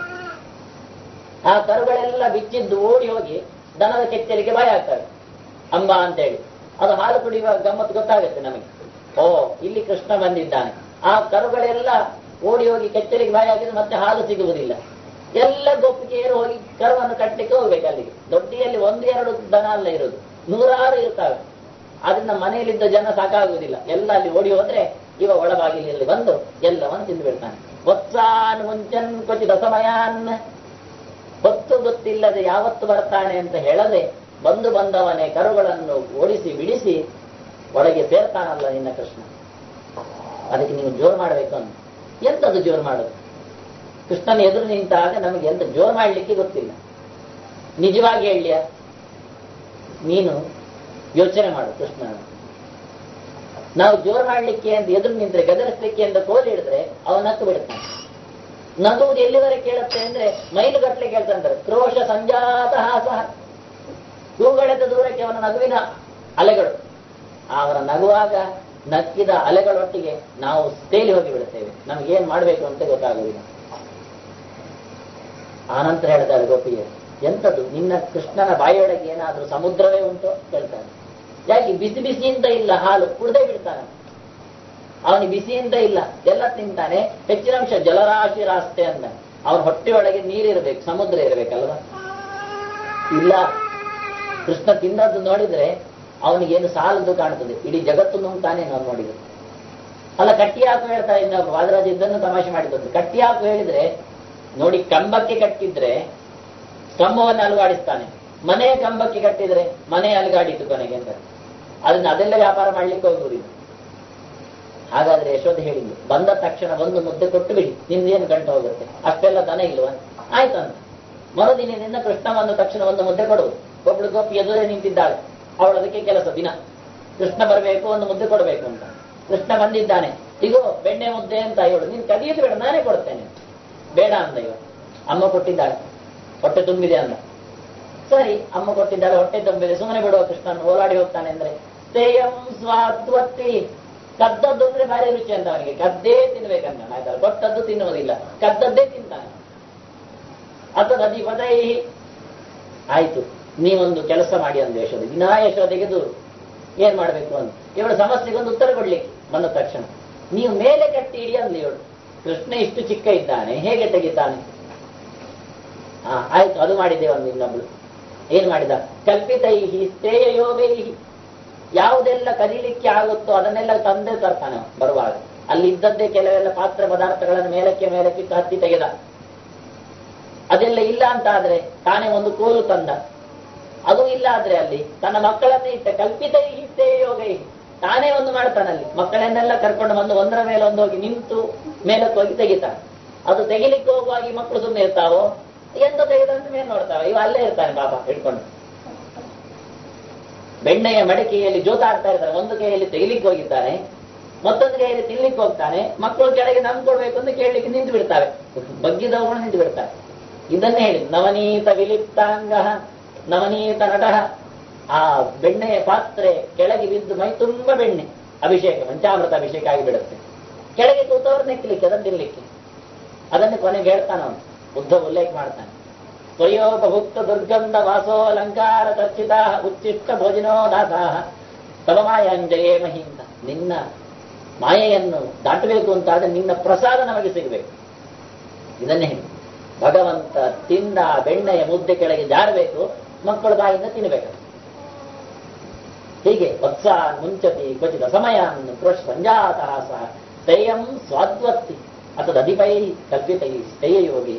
ಆ ಕರುಗಳೆಲ್ಲ ಬಿಚ್ಚಿದ್ದು ಓಡಿ ಹೋಗಿ ದನದ ಕೆಚ್ಚಲಿಗೆ ಬಾಯಿ ಹಾಕ್ತವೆ ಅಂಬ ಅಂತೇಳಿ ಅದು ಹಾಲು ಕುಡಿಯುವ ಗಮ್ಮತ್ತು ಗೊತ್ತಾಗುತ್ತೆ ನಮಗೆ ಓ ಇಲ್ಲಿ ಕೃಷ್ಣ ಬಂದಿದ್ದಾನೆ ಆ ಕರುಗಳೆಲ್ಲ ಓಡಿ ಹೋಗಿ ಕೆಚ್ಚಲಿಗೆ ಬಾಯಿ ಹಾಕಿದ್ರೆ ಮತ್ತೆ ಹಾಲು ಸಿಗುವುದಿಲ್ಲ ಎಲ್ಲ ಗೋಪಿಗೆಯರು ಹೋಗಿ ಕರುವನ್ನು ಕಟ್ಟಲಿಕ್ಕೆ ಹೋಗ್ಬೇಕು ಅಲ್ಲಿಗೆ ದೊಡ್ಡಿಯಲ್ಲಿ ಒಂದು ಎರಡು ದನ ಅಲ್ಲ ಇರೋದು ನೂರಾರು ಇರ್ತಾವೆ ಅದನ್ನ ಮನೆಯಲ್ಲಿದ್ದ ಜನ ಸಾಕಾಗುವುದಿಲ್ಲ ಎಲ್ಲ ಅಲ್ಲಿ ಓಡಿ ಹೋದ್ರೆ ಇವ ಒಳಬಾಗಿಲಿನಲ್ಲಿ ಬಂದು ಎಲ್ಲವನ್ನು ತಿಂದು ಬಿಡ್ತಾನೆ ವತ್ಸಾನ್ ಮುಂಚನ್ ಕ್ವಚಿತ ಸಮಯಾನ್ ಹೊತ್ತು ಗೊತ್ತಿಲ್ಲದೆ ಯಾವತ್ತು ಬರ್ತಾನೆ ಅಂತ ಹೇಳದೆ ಬಂದು ಬಂದವನೇ ಕರುಗಳನ್ನು ಓಡಿಸಿ ಬಿಡಿಸಿ ಒಳಗೆ ಸೇರ್ತಾನಲ್ಲ ನಿನ್ನ ಕೃಷ್ಣ ಅದಕ್ಕೆ ನೀವು ಜೋರು ಮಾಡಬೇಕು ಅಂತ ಎಂತದು ಜೋರು ಮಾಡೋದು ಕೃಷ್ಣನ ಎದುರು ನಿಂತಾಗ ನಮಗೆ ಎಂತ ಜೋರು ಮಾಡಲಿಕ್ಕೆ ಗೊತ್ತಿಲ್ಲ ನಿಜವಾಗಿ ಹೇಳಿಯ ನೀನು ಯೋಚನೆ ಮಾಡು ಕೃಷ್ಣನ ನಾವು ಜೋರು ಮಾಡಲಿಕ್ಕೆ ಅಂತ ಎದುರು ನಿಂತ್ರೆ ಗದರಿಸ್ಲಿಕ್ಕೆ ಅಂತ ಕೋಲಿ ಹಿಡಿದ್ರೆ ಅವನ ನಕ್ಕು ಬಿಡ್ತಾನೆ ನಗುವುದು ಎಲ್ಲಿವರೆಗೆ ಕೇಳುತ್ತೆ ಅಂದ್ರೆ ಮೈಲು ಗಟ್ಟಲೆ ಕೇಳ್ತಾನೆ ಕ್ರೋಶ ಸಂಜಾತ ಹಾಸ ಹೂಗಳೆದ ದೂರಕ್ಕೆ ಅವನ ನಗುವಿನ ಅಲೆಗಳು ಅವನ ನಗುವಾಗ ನಕ್ಕಿದ ಅಲೆಗಳೊಟ್ಟಿಗೆ ನಾವು ತೇಲಿ ಹೋಗಿ ಬಿಡುತ್ತೇವೆ ನಮಗೇನ್ ಮಾಡಬೇಕು ಅಂತ ಗೊತ್ತಾಗುವುದಿಲ್ಲ ಆನಂತರ ಹೇಳ್ತಾರೆ ಗೋಪಿಗೆ ಎಂತದ್ದು ನಿನ್ನ ಕೃಷ್ಣನ ಬಾಯಿಯೊಳಗೆ ಏನಾದ್ರೂ ಸಮುದ್ರವೇ ಉಂಟು ಕೇಳ್ತಾನೆ ಯಾಕೆ ಬಿಸಿ ಬಿಸಿಯಿಂದ ಇಲ್ಲ ಹಾಲು ಕುಡ್ದೇ ಬಿಡ್ತಾನೆ ಅವನಿಗೆ ಬಿಸಿಯಿಂದ ಇಲ್ಲ ಎಲ್ಲ ತಿಂತಾನೆ ಹೆಚ್ಚಿನ ಅಂಶ ಜಲರಾಶಿ ರಾಸ್ತೆ ಅಂದ ಅವನ ಹೊಟ್ಟೆಯೊಳಗೆ ನೀರಿರ್ಬೇಕು ಸಮುದ್ರ ಇರಬೇಕಲ್ವಾ ಇಲ್ಲ ಕೃಷ್ಣ ತಿನ್ನದ್ದು ನೋಡಿದ್ರೆ ಅವನಿಗೇನು ಸಾಲದು ಕಾಣ್ತದೆ ಇಡೀ ಜಗತ್ತು ನುಂಗ್ತಾನೆ ನಾವು ನೋಡಿದ್ರೆ ಅಲ್ಲ ಕಟ್ಟಿ ಹಾಕು ಹೇಳ್ತಾ ಇನ್ನೊಬ್ಬ ವಾದರಾಜ ಇದನ್ನು ತಮಾಷೆ ಮಾಡಿದ್ದು ಕಟ್ಟಿ ಹಾಕು ಹೇಳಿದ್ರೆ ನೋಡಿ ಕಂಬಕ್ಕೆ ಕಟ್ಟಿದ್ರೆ ಕಂಬವನ್ನು ಅಲುಗಾಡಿಸ್ತಾನೆ ಮನೆಯ ಕಂಬಕ್ಕೆ ಕಟ್ಟಿದ್ರೆ ಮನೆ ಅಲುಗಾಡಿತು ಕೊನೆಗೆ ಅಂತ ಅದನ್ನ ಅದೆಲ್ಲ ವ್ಯಾಪಾರ ಮಾಡ್ಲಿಕ್ಕೆ ಹೋಗುವುದಿಲ್ಲ ಹಾಗಾದ್ರೆ ಯಶೋಧ ಹೇಳಿದ್ಲು ಬಂದ ತಕ್ಷಣ ಒಂದು ಮುದ್ದೆ ಕೊಟ್ಟು ಬಿಡಿ ನಿಮ್ದೇನು ಗಂಟು ಹೋಗುತ್ತೆ ಅಷ್ಟೆಲ್ಲ ದನ ಇಲ್ವಾ ಆಯ್ತಂತ ಮರುದಿನದಿಂದ ಕೃಷ್ಣ ಬಂದ ತಕ್ಷಣ ಒಂದು ಮುದ್ದೆ ಕೊಡುವುದು ಒಬ್ಳು ಗೋಪಿ ಎದುರೇ ನಿಂತಿದ್ದಾಳೆ ಅವಳು ಅದಕ್ಕೆ ಕೆಲಸ ದಿನ ಕೃಷ್ಣ ಬರಬೇಕು ಒಂದು ಮುದ್ದೆ ಕೊಡಬೇಕು ಅಂತ ಕೃಷ್ಣ ಬಂದಿದ್ದಾನೆ ಇಗೋ ಬೆಣ್ಣೆ ಮುದ್ದೆ ಅಂತ ಇವಳು ನೀನು ಕದಿಯೋದು ಬೇಡ ನಾನೇ ಕೊಡ್ತೇನೆ ಬೇಡ ಅಂದ ಇವ ಅಮ್ಮ ಕೊಟ್ಟಿದ್ದಾಳೆ ಹೊಟ್ಟೆ ತುಂಬಿದೆ ಅಂದ ಸರಿ ಅಮ್ಮ ಕೊಟ್ಟಿದ್ದಾಳೆ ಹೊಟ್ಟೆ ತುಂಬಿದೆ ಸುಮ್ಮನೆ ಬಿಡುವ ಕೃಷ್ಣನ್ ಓಲಾಡಿ ಹೋಗ್ತಾನೆ ಅಂದ್ರೆ ತೇಯಂ ಸ್ವಾದ್ವತ್ತಿ ಕದ್ದದ್ದು ಅಂದ್ರೆ ಭಾರಿ ರುಚಿ ಅಂತ ಅವನಿಗೆ ಕದ್ದೇ ತಿನ್ಬೇಕಂತ ಆಯ್ತಲ್ಲ ಕೊಟ್ಟದ್ದು ತಿನ್ನುವುದಿಲ್ಲ ಕದ್ದದ್ದೇ ತಿಂತಾನೆ ಅಥವಾ ಅಧಿಪತೈ ಆಯ್ತು ನೀವೊಂದು ಕೆಲಸ ಮಾಡಿ ಅಂದ ಯಶೋಧ ದಿನಾ ಯಶೋಧೆಗೆ ದೂರು ಏನ್ ಮಾಡ್ಬೇಕು ಅಂತ ಇವಳು ಸಮಸ್ಯೆಗೆ ಒಂದು ಉತ್ತರ ಕೊಡ್ಲಿಕ್ಕೆ ಬಂದ ತಕ್ಷಣ ನೀವು ಮೇಲೆ ಕಟ್ಟಿ ಇಡಿ ಅಂದ್ಲಿ ಇವಳು ಕೃಷ್ಣ ಇಷ್ಟು ಚಿಕ್ಕ ಇದ್ದಾನೆ ಹೇಗೆ ತೆಗಿತಾನೆ ಹಾ ಆಯ್ತು ಅದು ಮಾಡಿದ್ದೇವೆ ಒಂದು ಇನ್ನೊಬ್ಳು ಏನ್ ಮಾಡಿದ ಕಲ್ಪಿತೈಹಿ ಸ್ಥೇಯ ಯೋಗೈಹಿ ಯಾವುದೆಲ್ಲ ಕಲೀಲಿಕ್ಕೆ ಆಗುತ್ತೋ ಅದನ್ನೆಲ್ಲ ತಂದೆ ತರ್ತಾನೆ ಅವ ಬರುವಾಗ ಅಲ್ಲಿ ಇದ್ದದ್ದೇ ಕೆಲವೆಲ್ಲ ಪಾತ್ರ ಪದಾರ್ಥಗಳನ್ನು ಮೇಲಕ್ಕೆ ಮೇಲಕ್ಕೆ ಹತ್ತಿ ತೆಗೆದ ಅದೆಲ್ಲ ಇಲ್ಲ ಅಂತ ಆದ್ರೆ ತಾನೇ ಒಂದು ಕೋಲು ತಂದ ಅದು ಇಲ್ಲ ಆದ್ರೆ ಅಲ್ಲಿ ತನ್ನ ಮಕ್ಕಳನ್ನೇ ಇಟ್ಟ ಕಲ್ಪಿತ ಇಷ್ಟೇ ಯೋಗ ತಾನೇ ಒಂದು ಮಾಡ್ತಾನಲ್ಲಿ ಮಕ್ಕಳನ್ನೆಲ್ಲ ಕರ್ಕೊಂಡು ಬಂದು ಒಂದರ ಮೇಲೆ ಒಂದು ಹೋಗಿ ನಿಂತು ಮೇಲಕ್ಕೆ ಹೋಗಿ ತೆಗಿತಾನೆ ಅದು ತೆಗಿಲಿಕ್ಕೆ ಹೋಗುವಾಗಿ ಮಕ್ಕಳು ಸುಮ್ಮನೆ ಇರ್ತಾವೋ ಎಂತ ತೆಗೆದಂತ ಮೇಲೆ ನೋಡ್ತಾವೆ ಇವ ಅಲ್ಲೇ ಇರ್ತಾನೆ ಪಾಪ ಹಿಡ್ಕೊಂಡು ಬೆಣ್ಣೆಯ ಮಡಿಕೆಯಲ್ಲಿ ಜೋತಾಡ್ತಾ ಇರ್ತಾನೆ ಒಂದು ಕೈಯಲ್ಲಿ ತೆಗಿಲಿಕ್ಕೆ ಹೋಗಿದ್ದಾನೆ ಮತ್ತೊಂದು ಕೈಯಲ್ಲಿ ತಿನ್ಲಿಕ್ಕೆ ಹೋಗ್ತಾನೆ ಮಕ್ಕಳು ಕೆಳಗೆ ನಮ್ ಕೊಡ್ಬೇಕು ಅಂತ ಕೇಳಲಿಕ್ಕೆ ನಿಂತು ಬಿಡ್ತಾವೆ ಬಗ್ಗಿದವುಗಳು ನಿಂತು ಬಿಡ್ತಾರೆ ಇದನ್ನೇ ಹೇಳಿ ನವನೀತ ವಿಲಿಪ್ತಾಂಗ ನವನೀತ ನಟ ಆ ಬೆಣ್ಣೆಯ ಪಾತ್ರೆ ಕೆಳಗೆ ಬಿದ್ದು ಮೈ ತುಂಬ ಬೆಣ್ಣೆ ಅಭಿಷೇಕ ಪಂಚಾಮೃತ ಅಭಿಷೇಕ ಆಗಿಬಿಡುತ್ತೆ ಕೆಳಗೆ ಕೂತವ್ರು ನೆಕ್ಕಲಿಕ್ಕೆ ಅದನ್ನು ತಿನ್ಲಿಕ್ಕೆ ಅದನ್ನು ಕೊನೆಗೆ ಹೇಳ್ತಾನ ಅವನು ಬುದ್ಧ ಉಲ್ಲೇಖ ಮಾಡ್ತಾನೆ ಸ್ವಯೋಪಭುಕ್ತ ದುರ್ಗಂಧ ವಾಸೋ ಅಲಂಕಾರ ಚರ್ಚಿತ ಉಚ್ಚಿಷ್ಟ ಭೋಜನೋ ದಾಸಾಹ ತವ ಮಾಯಾಂಜಯೇ ಮಹಿಂದ ನಿನ್ನ ಮಾಯೆಯನ್ನು ದಾಟಬೇಕು ಅಂತಾದ್ರೆ ನಿನ್ನ ಪ್ರಸಾದ ನಮಗೆ ಸಿಗಬೇಕು ಇದನ್ನೇ ಹೇಳಿ ಭಗವಂತ ತಿಂದ ಆ ಬೆಣ್ಣೆಯ ಮುದ್ದೆ ಕೆಳಗೆ ಜಾರಬೇಕು ಮಕ್ಕಳು ಬಾಯಿಂದ ತಿನ್ನಬೇಕು ಹೀಗೆ ವತ್ಸ ಮುಂಚತಿ ಕ್ವಚಿತ ಸಮಯ ಕ್ರೋಶ ಸಂಜಾತ ಸಹ ತೇಯಂ ಸ್ವಾದ್ವತ್ತಿ ಅಥವಾ ಅಧಿಪೈ ಕಲ್ಪಿತೈ ಸ್ಥೇಯ ಯೋಗಿ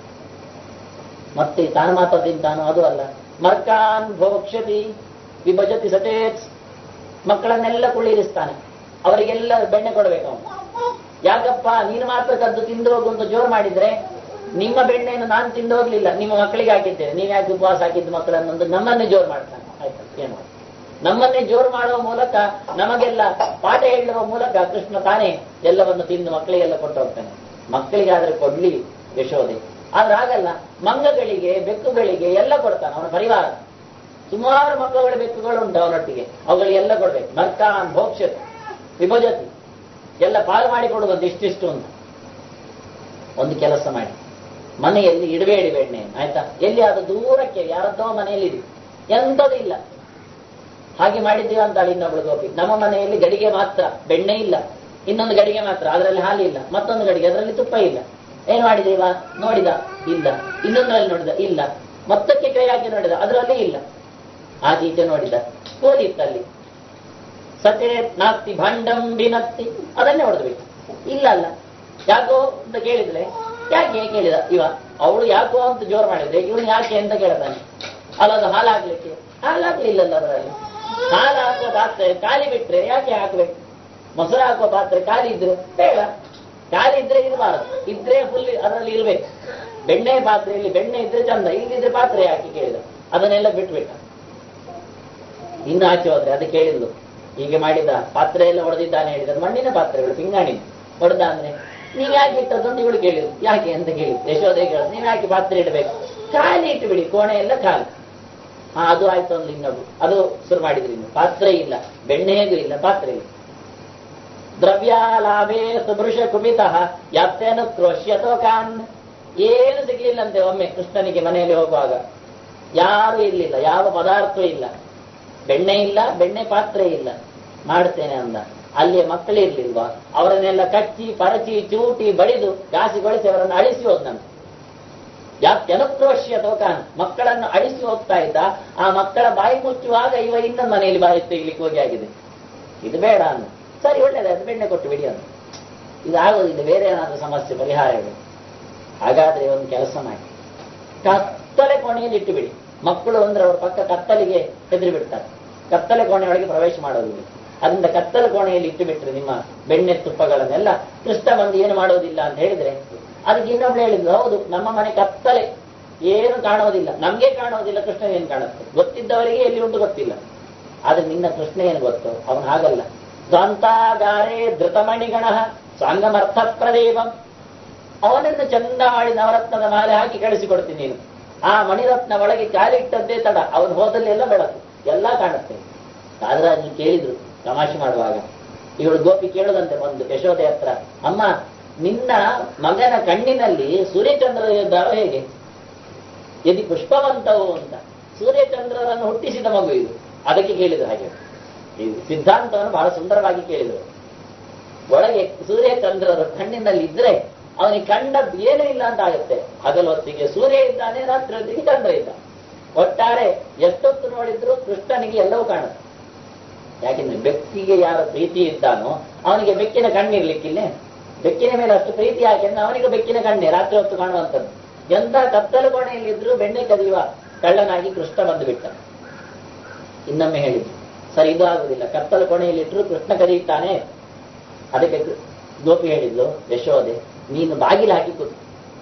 ಮತ್ತೆ ತಾನು ಮಾತ್ರ ತಿಂತಾನೋ ಅದು ಅಲ್ಲ ಮರ್ಕಾನ್ ಭೋಕ್ಷತಿ ವಿಭಜತಿ ಸಚೇತ್ ಮಕ್ಕಳನ್ನೆಲ್ಲ ಕುಳ್ಳಿರಿಸ್ತಾನೆ ಅವರಿಗೆಲ್ಲ ಬೆಣ್ಣೆ ಕೊಡಬೇಕು ಅವನು ಯಾಕಪ್ಪ ನೀನು ಮಾತ್ರ ಕದ್ದು ತಿಂದು ಹೋಗು ಅಂತ ಜೋರು ಮಾಡಿದ್ರೆ ನಿಮ್ಮ ಬೆಣ್ಣೆಯನ್ನು ನಾನು ತಿಂದು ಹೋಗ್ಲಿಲ್ಲ ನಿಮ್ಮ ಮಕ್ಕಳಿಗೆ ಹಾಕಿದ್ದೇನೆ ನೀವು ಯಾಕೆ ಉಪವಾಸ ಹಾಕಿದ್ದು ಮಕ್ಕಳನ್ನೊಂದು ನಮ್ಮನ್ನೇ ಜೋರು ಮಾಡ್ತಾನೆ ಆಯ್ತು ಏನು ಮಾಡಿ ನಮ್ಮನ್ನೇ ಜೋರು ಮಾಡುವ ಮೂಲಕ ನಮಗೆಲ್ಲ ಪಾಠ ಹೇಳುವ ಮೂಲಕ ಕೃಷ್ಣ ತಾನೇ ಎಲ್ಲವನ್ನು ತಿಂದು ಮಕ್ಕಳಿಗೆಲ್ಲ ಕೊಟ್ಟು ಹೋಗ್ತಾನೆ ಮಕ್ಕಳಿಗಾದ್ರೆ ಕೊಡ್ಲಿ ಯಶೋದೆ ಆದ್ರೆ ಆಗಲ್ಲ ಮಂಗಗಳಿಗೆ ಬೆಕ್ಕುಗಳಿಗೆ ಎಲ್ಲ ಕೊಡ್ತಾನೆ ಅವನ ಪರಿವಾರ ಸುಮಾರು ಮಕ್ಕಳುಗಳ ಬೆಕ್ಕುಗಳು ಉಂಟು ಅವನೊಟ್ಟಿಗೆ ಅವುಗಳಿಗೆಲ್ಲ ಕೊಡ್ಬೇಕು ಮರ್ಕಾನ್ ಭೋಕ್ಷತೆ ವಿಭಜತಿ ಎಲ್ಲ ಪಾಲು ಮಾಡಿ ಕೊಡುವಂತ ಇಷ್ಟಿಷ್ಟು ಅಂತ ಒಂದು ಕೆಲಸ ಮಾಡಿ ಮನೆಯಲ್ಲಿ ಇಡಬೇಡಿ ಬೆಣ್ಣೆ ಆಯ್ತಾ ಎಲ್ಲಿ ಅದು ದೂರಕ್ಕೆ ಯಾರದ್ದೋ ಮನೆಯಲ್ಲಿ ಇದೆ ಎಂಥದ್ದು ಇಲ್ಲ ಹಾಗೆ ಮಾಡಿದ್ದೀವಿ ಅಂತಾಳೆ ಇನ್ನೊಬ್ಳು ಗೋಪಿ ನಮ್ಮ ಮನೆಯಲ್ಲಿ ಗಡಿಗೆ ಮಾತ್ರ ಬೆಣ್ಣೆ ಇಲ್ಲ ಇನ್ನೊಂದು ಗಡಿಗೆ ಮಾತ್ರ ಅದರಲ್ಲಿ ಹಾಲಿಲ್ಲ ಮತ್ತೊಂದು ಗಡಿಗೆ ಅದರಲ್ಲಿ ತುಪ್ಪ ಇಲ್ಲ ಏನ್ ಮಾಡಿದ ಇವ ನೋಡಿದ ಇಲ್ಲ ಇನ್ನೊಂದ್ರಲ್ಲಿ ನೋಡಿದ ಇಲ್ಲ ಮೊತ್ತಕ್ಕೆ ಕೈ ಹಾಕಿ ನೋಡಿದ ಅದರಲ್ಲಿ ಇಲ್ಲ ಆಚೀಚೆ ನೋಡಿದ ಕೋಲಿ ಇತ್ತಲ್ಲಿ ಸತೆ ನಾಸ್ತಿ ಭಾಂಡಂ ಬಿನತ್ತಿ ಅದನ್ನೇ ಹೊಡೆದ್ಬಿಟ್ಟು ಇಲ್ಲ ಅಲ್ಲ ಯಾಕೋ ಅಂತ ಕೇಳಿದ್ರೆ ಯಾಕೆ ಕೇಳಿದ ಇವ ಅವಳು ಯಾಕೋ ಅಂತ ಜೋರು ಮಾಡಿದ್ರೆ ಇವನು ಯಾಕೆ ಅಂತ ಕೇಳ್ತಾನೆ ಅಲ್ಲ ಅದು ಹಾಲು ಹಾಕ್ಲಿಕ್ಕೆ ಹಾಲು ಹಾಕ್ಲಿಲ್ಲಲ್ಲ ಅದರಲ್ಲಿ ಹಾಲು ಹಾಕುವ ಪಾತ್ರೆ ಖಾಲಿ ಬಿಟ್ರೆ ಯಾಕೆ ಹಾಕ್ಬೇಕು ಮೊಸರು ಹಾಕುವ ಪಾತ್ರೆ ಖಾಲಿ ಇದ್ರೆ ಬೇಡ ಖಾಲಿ ಇದ್ರೆ ಇರಬಾರದು ಇದ್ರೆ ಫುಲ್ ಅದರಲ್ಲಿ ಇರ್ಬೇಕು ಬೆಣ್ಣೆ ಪಾತ್ರೆಯಲ್ಲಿ ಬೆಣ್ಣೆ ಇದ್ರೆ ಚಂದ ಇಲ್ಲದಿದ್ರೆ ಪಾತ್ರೆ ಹಾಕಿ ಕೇಳಿದ ಅದನ್ನೆಲ್ಲ ಬಿಟ್ಬಿಟ್ಟ ಇನ್ನು ಆಚೆ ಹೋದ್ರೆ ಅದು ಕೇಳಿದ್ಲು ಹೀಗೆ ಮಾಡಿದ ಪಾತ್ರೆ ಎಲ್ಲ ಹೊಡೆದಿದ್ದಾನೆ ಹೇಳಿದ ಮಣ್ಣಿನ ಪಾತ್ರೆಗಳು ಪಿಂಗಾಣಿ ಹೊಡೆದ ಅಂದ್ರೆ ನೀವ್ ಯಾಕೆ ಇಟ್ಟದ್ದು ಅಂತ ಇವಳು ಕೇಳಿದ್ರು ಯಾಕೆ ಅಂತ ಕೇಳಿದ್ರು ಯಶೋದೆ ಕೇಳಿದ್ರು ನೀವ್ ಯಾಕೆ ಪಾತ್ರೆ ಇಡಬೇಕು ಖಾಲಿ ಇಟ್ಟು ಬಿಡಿ ಕೋಣೆ ಎಲ್ಲ ಖಾಲಿ ಹಾ ಅದು ಆಯ್ತು ಒಂದು ಇನ್ನೊಬ್ರು ಅದು ಶುರು ಮಾಡಿದ್ರು ಇನ್ನು ಪಾತ್ರೆ ಇಲ್ಲ ಬೆಣ್ಣೆಗೂ ಇಲ್ಲ ಪಾತ್ರೆ ಇಲ್ಲ ದ್ರವ್ಯಾಲಾಭೇ ಸುಭೃಷ ಕುಪಿತಃ ಯಾತ್ತೇನು ಕ್ರೋಶ್ಯತೋ ಕಾನ್ ಏನು ಸಿಗ್ಲಿಲ್ಲಂತೆ ಒಮ್ಮೆ ಕೃಷ್ಣನಿಗೆ ಮನೆಯಲ್ಲಿ ಹೋಗುವಾಗ ಯಾರು ಇರ್ಲಿಲ್ಲ ಯಾವ ಪದಾರ್ಥವೂ ಇಲ್ಲ ಬೆಣ್ಣೆ ಇಲ್ಲ ಬೆಣ್ಣೆ ಪಾತ್ರೆ ಇಲ್ಲ ಮಾಡ್ತೇನೆ ಅಂದ ಅಲ್ಲಿಯ ಮಕ್ಕಳಿರ್ಲಿಲ್ವಾ ಅವರನ್ನೆಲ್ಲ ಕಚ್ಚಿ ಪರಚಿ ಚೂಟಿ ಬಡಿದು ಘಾಸಿಗೊಳಿಸಿ ಅವರನ್ನು ಅಳಿಸಿ ಹೋದ್ನಂತೆ ಯಾತ್ಯನುಕ್ರೋಶ್ಯ ತೋಕಾನ್ ಮಕ್ಕಳನ್ನು ಅಳಿಸಿ ಹೋಗ್ತಾ ಇದ್ದ ಆ ಮಕ್ಕಳ ಬಾಯಿ ಮುಚ್ಚುವಾಗ ಇವ ಇನ್ನೊಂದು ಮನೆಯಲ್ಲಿ ಬಾಯಿ ತೆಗಿಲಿಕ್ಕೆ ಹೋಗಿ ಆಗಿದೆ ಇದು ಬೇಡ ಅಂದ ಸರಿ ಒಳ್ಳೇದಾಯ್ತು ಬೆಣ್ಣೆ ಕೊಟ್ಟು ಬಿಡಿ ಅಂತ ಇದಾಗೋದಿಲ್ಲ ಬೇರೆ ಏನಾದ್ರೂ ಸಮಸ್ಯೆ ಪರಿಹಾರ ಇದೆ ಹಾಗಾದ್ರೆ ಒಂದು ಕೆಲಸ ಮಾಡಿ ಕತ್ತಲೆ ಕೋಣೆಯಲ್ಲಿ ಇಟ್ಟು ಬಿಡಿ ಮಕ್ಕಳು ಅಂದ್ರೆ ಅವ್ರ ಪಕ್ಕ ಕತ್ತಲಿಗೆ ಹೆದರಿ ಬಿಡ್ತಾರೆ ಕತ್ತಲೆ ಕೋಣೆಯೊಳಗೆ ಪ್ರವೇಶ ಮಾಡೋದಿಲ್ಲ ಅದರಿಂದ ಕತ್ತಲೆ ಕೋಣೆಯಲ್ಲಿ ಇಟ್ಟು ಬಿಟ್ರೆ ನಿಮ್ಮ ಬೆಣ್ಣೆ ತುಪ್ಪಗಳನ್ನೆಲ್ಲ ಕೃಷ್ಣ ಬಂದು ಏನು ಮಾಡೋದಿಲ್ಲ ಅಂತ ಹೇಳಿದ್ರೆ ಅದಕ್ಕೆ ಇನ್ನೊಬ್ಳು ಹೇಳಿದ್ರು ಹೌದು ನಮ್ಮ ಮನೆ ಕತ್ತಲೆ ಏನು ಕಾಣೋದಿಲ್ಲ ನಮ್ಗೆ ಕಾಣೋದಿಲ್ಲ ಕೃಷ್ಣ ಏನು ಕಾಣುತ್ತೆ ಗೊತ್ತಿದ್ದವರಿಗೆ ಎಲ್ಲಿ ಉಂಟು ಗೊತ್ತಿಲ್ಲ ಆದ್ರೆ ನಿನ್ನ ಕೃಷ್ಣ ಏನು ಗೊತ್ತು ಅವನು ಹಾಗಲ್ಲ ದ್ವಂತಾಗಾರೇ ಧೃತಮಣಿಗಣ ಸಾಂಗಮರ್ಥ ಪ್ರದೇವಂ ಅವನನ್ನು ಚಂದ ಮಾಡಿ ನವರತ್ನದ ಮಾಲೆ ಹಾಕಿ ಕಳಿಸಿಕೊಡ್ತೀನಿ ನೀನು ಆ ಮಣಿರತ್ನ ಒಳಗೆ ಕಾಲಿಟ್ಟದ್ದೇ ತಡ ಅವನು ಹೋದಲ್ಲೆಲ್ಲ ಬೆಳಕು ಎಲ್ಲ ಕಾಣುತ್ತೆ ಆದ್ರೆ ನೀನು ಕೇಳಿದ್ರು ತಮಾಷೆ ಮಾಡುವಾಗ ಇವಳು ಗೋಪಿ ಕೇಳದಂತೆ ಬಂದು ಯಶೋದೆ ಹತ್ರ ಅಮ್ಮ ನಿನ್ನ ಮಗನ ಕಣ್ಣಿನಲ್ಲಿ ಸೂರ್ಯಚಂದ್ರ ಇದ್ದಾರೋ ಹೇಗೆ ಯದಿ ಪುಷ್ಪವಂತವು ಅಂತ ಸೂರ್ಯಚಂದ್ರರನ್ನು ಹುಟ್ಟಿಸಿದ ಮಗು ಇದು ಅದಕ್ಕೆ ಕೇಳಿದ್ರು ಹಾಗೆ ಈ ಸಿದ್ಧಾಂತವನ್ನು ಬಹಳ ಸುಂದರವಾಗಿ ಕೇಳಿದರು ಒಳಗೆ ಸೂರ್ಯಚಂದ್ರರು ಕಣ್ಣಿನಲ್ಲಿ ಇದ್ರೆ ಅವನಿಗೆ ಕಂಡದ್ದು ಏನೂ ಇಲ್ಲ ಅಂತ ಆಗುತ್ತೆ ಹಗಲು ಹೊತ್ತಿಗೆ ಸೂರ್ಯ ಇದ್ದಾನೆ ರಾತ್ರಿ ಹೊತ್ತಿಗೆ ಚಂದ್ರ ಇದ್ದ ಒಟ್ಟಾರೆ ಎಷ್ಟೊತ್ತು ನೋಡಿದ್ರು ಕೃಷ್ಣನಿಗೆ ಎಲ್ಲವೂ ಕಾಣುತ್ತೆ ಯಾಕೆಂದ್ರೆ ಬೆಕ್ಕಿಗೆ ಯಾರ ಪ್ರೀತಿ ಇದ್ದಾನೋ ಅವನಿಗೆ ಬೆಕ್ಕಿನ ಕಣ್ಣಿರ್ಲಿಕ್ಕಿಲ್ಲ ಬೆಕ್ಕಿನ ಮೇಲೆ ಅಷ್ಟು ಪ್ರೀತಿ ಯಾಕೆಂದ್ರೆ ಅವನಿಗೆ ಬೆಕ್ಕಿನ ಕಣ್ಣೆ ರಾತ್ರಿ ಹೊತ್ತು ಕಾಣುವಂಥದ್ದು ಎಂತ ಕತ್ತಲು ಕೋಣೆಯಲ್ಲಿದ್ರು ಬೆಣ್ಣೆ ಕದಿಯುವ ಕಳ್ಳನಾಗಿ ಕೃಷ್ಣ ಬಂದು ಬಿಟ್ಟ ಇನ್ನೊಮ್ಮೆ ಹೇಳಿದ್ರು ಸರಿ ಇದು ಆಗುದಿಲ್ಲ ಕತ್ತಲು ಕೋಣೆಯಲ್ಲಿಟ್ಟರು ಕೃಷ್ಣ ಕದಿಯುತ್ತಾನೆ ಅದಕ್ಕೆ ಕೃ- ಗೋಪಿ ಹೇಳಿದ್ಲು ಯಶೋದೆ ನೀನು ಬಾಗಿಲು ಹಾಕಿ ಕೂತು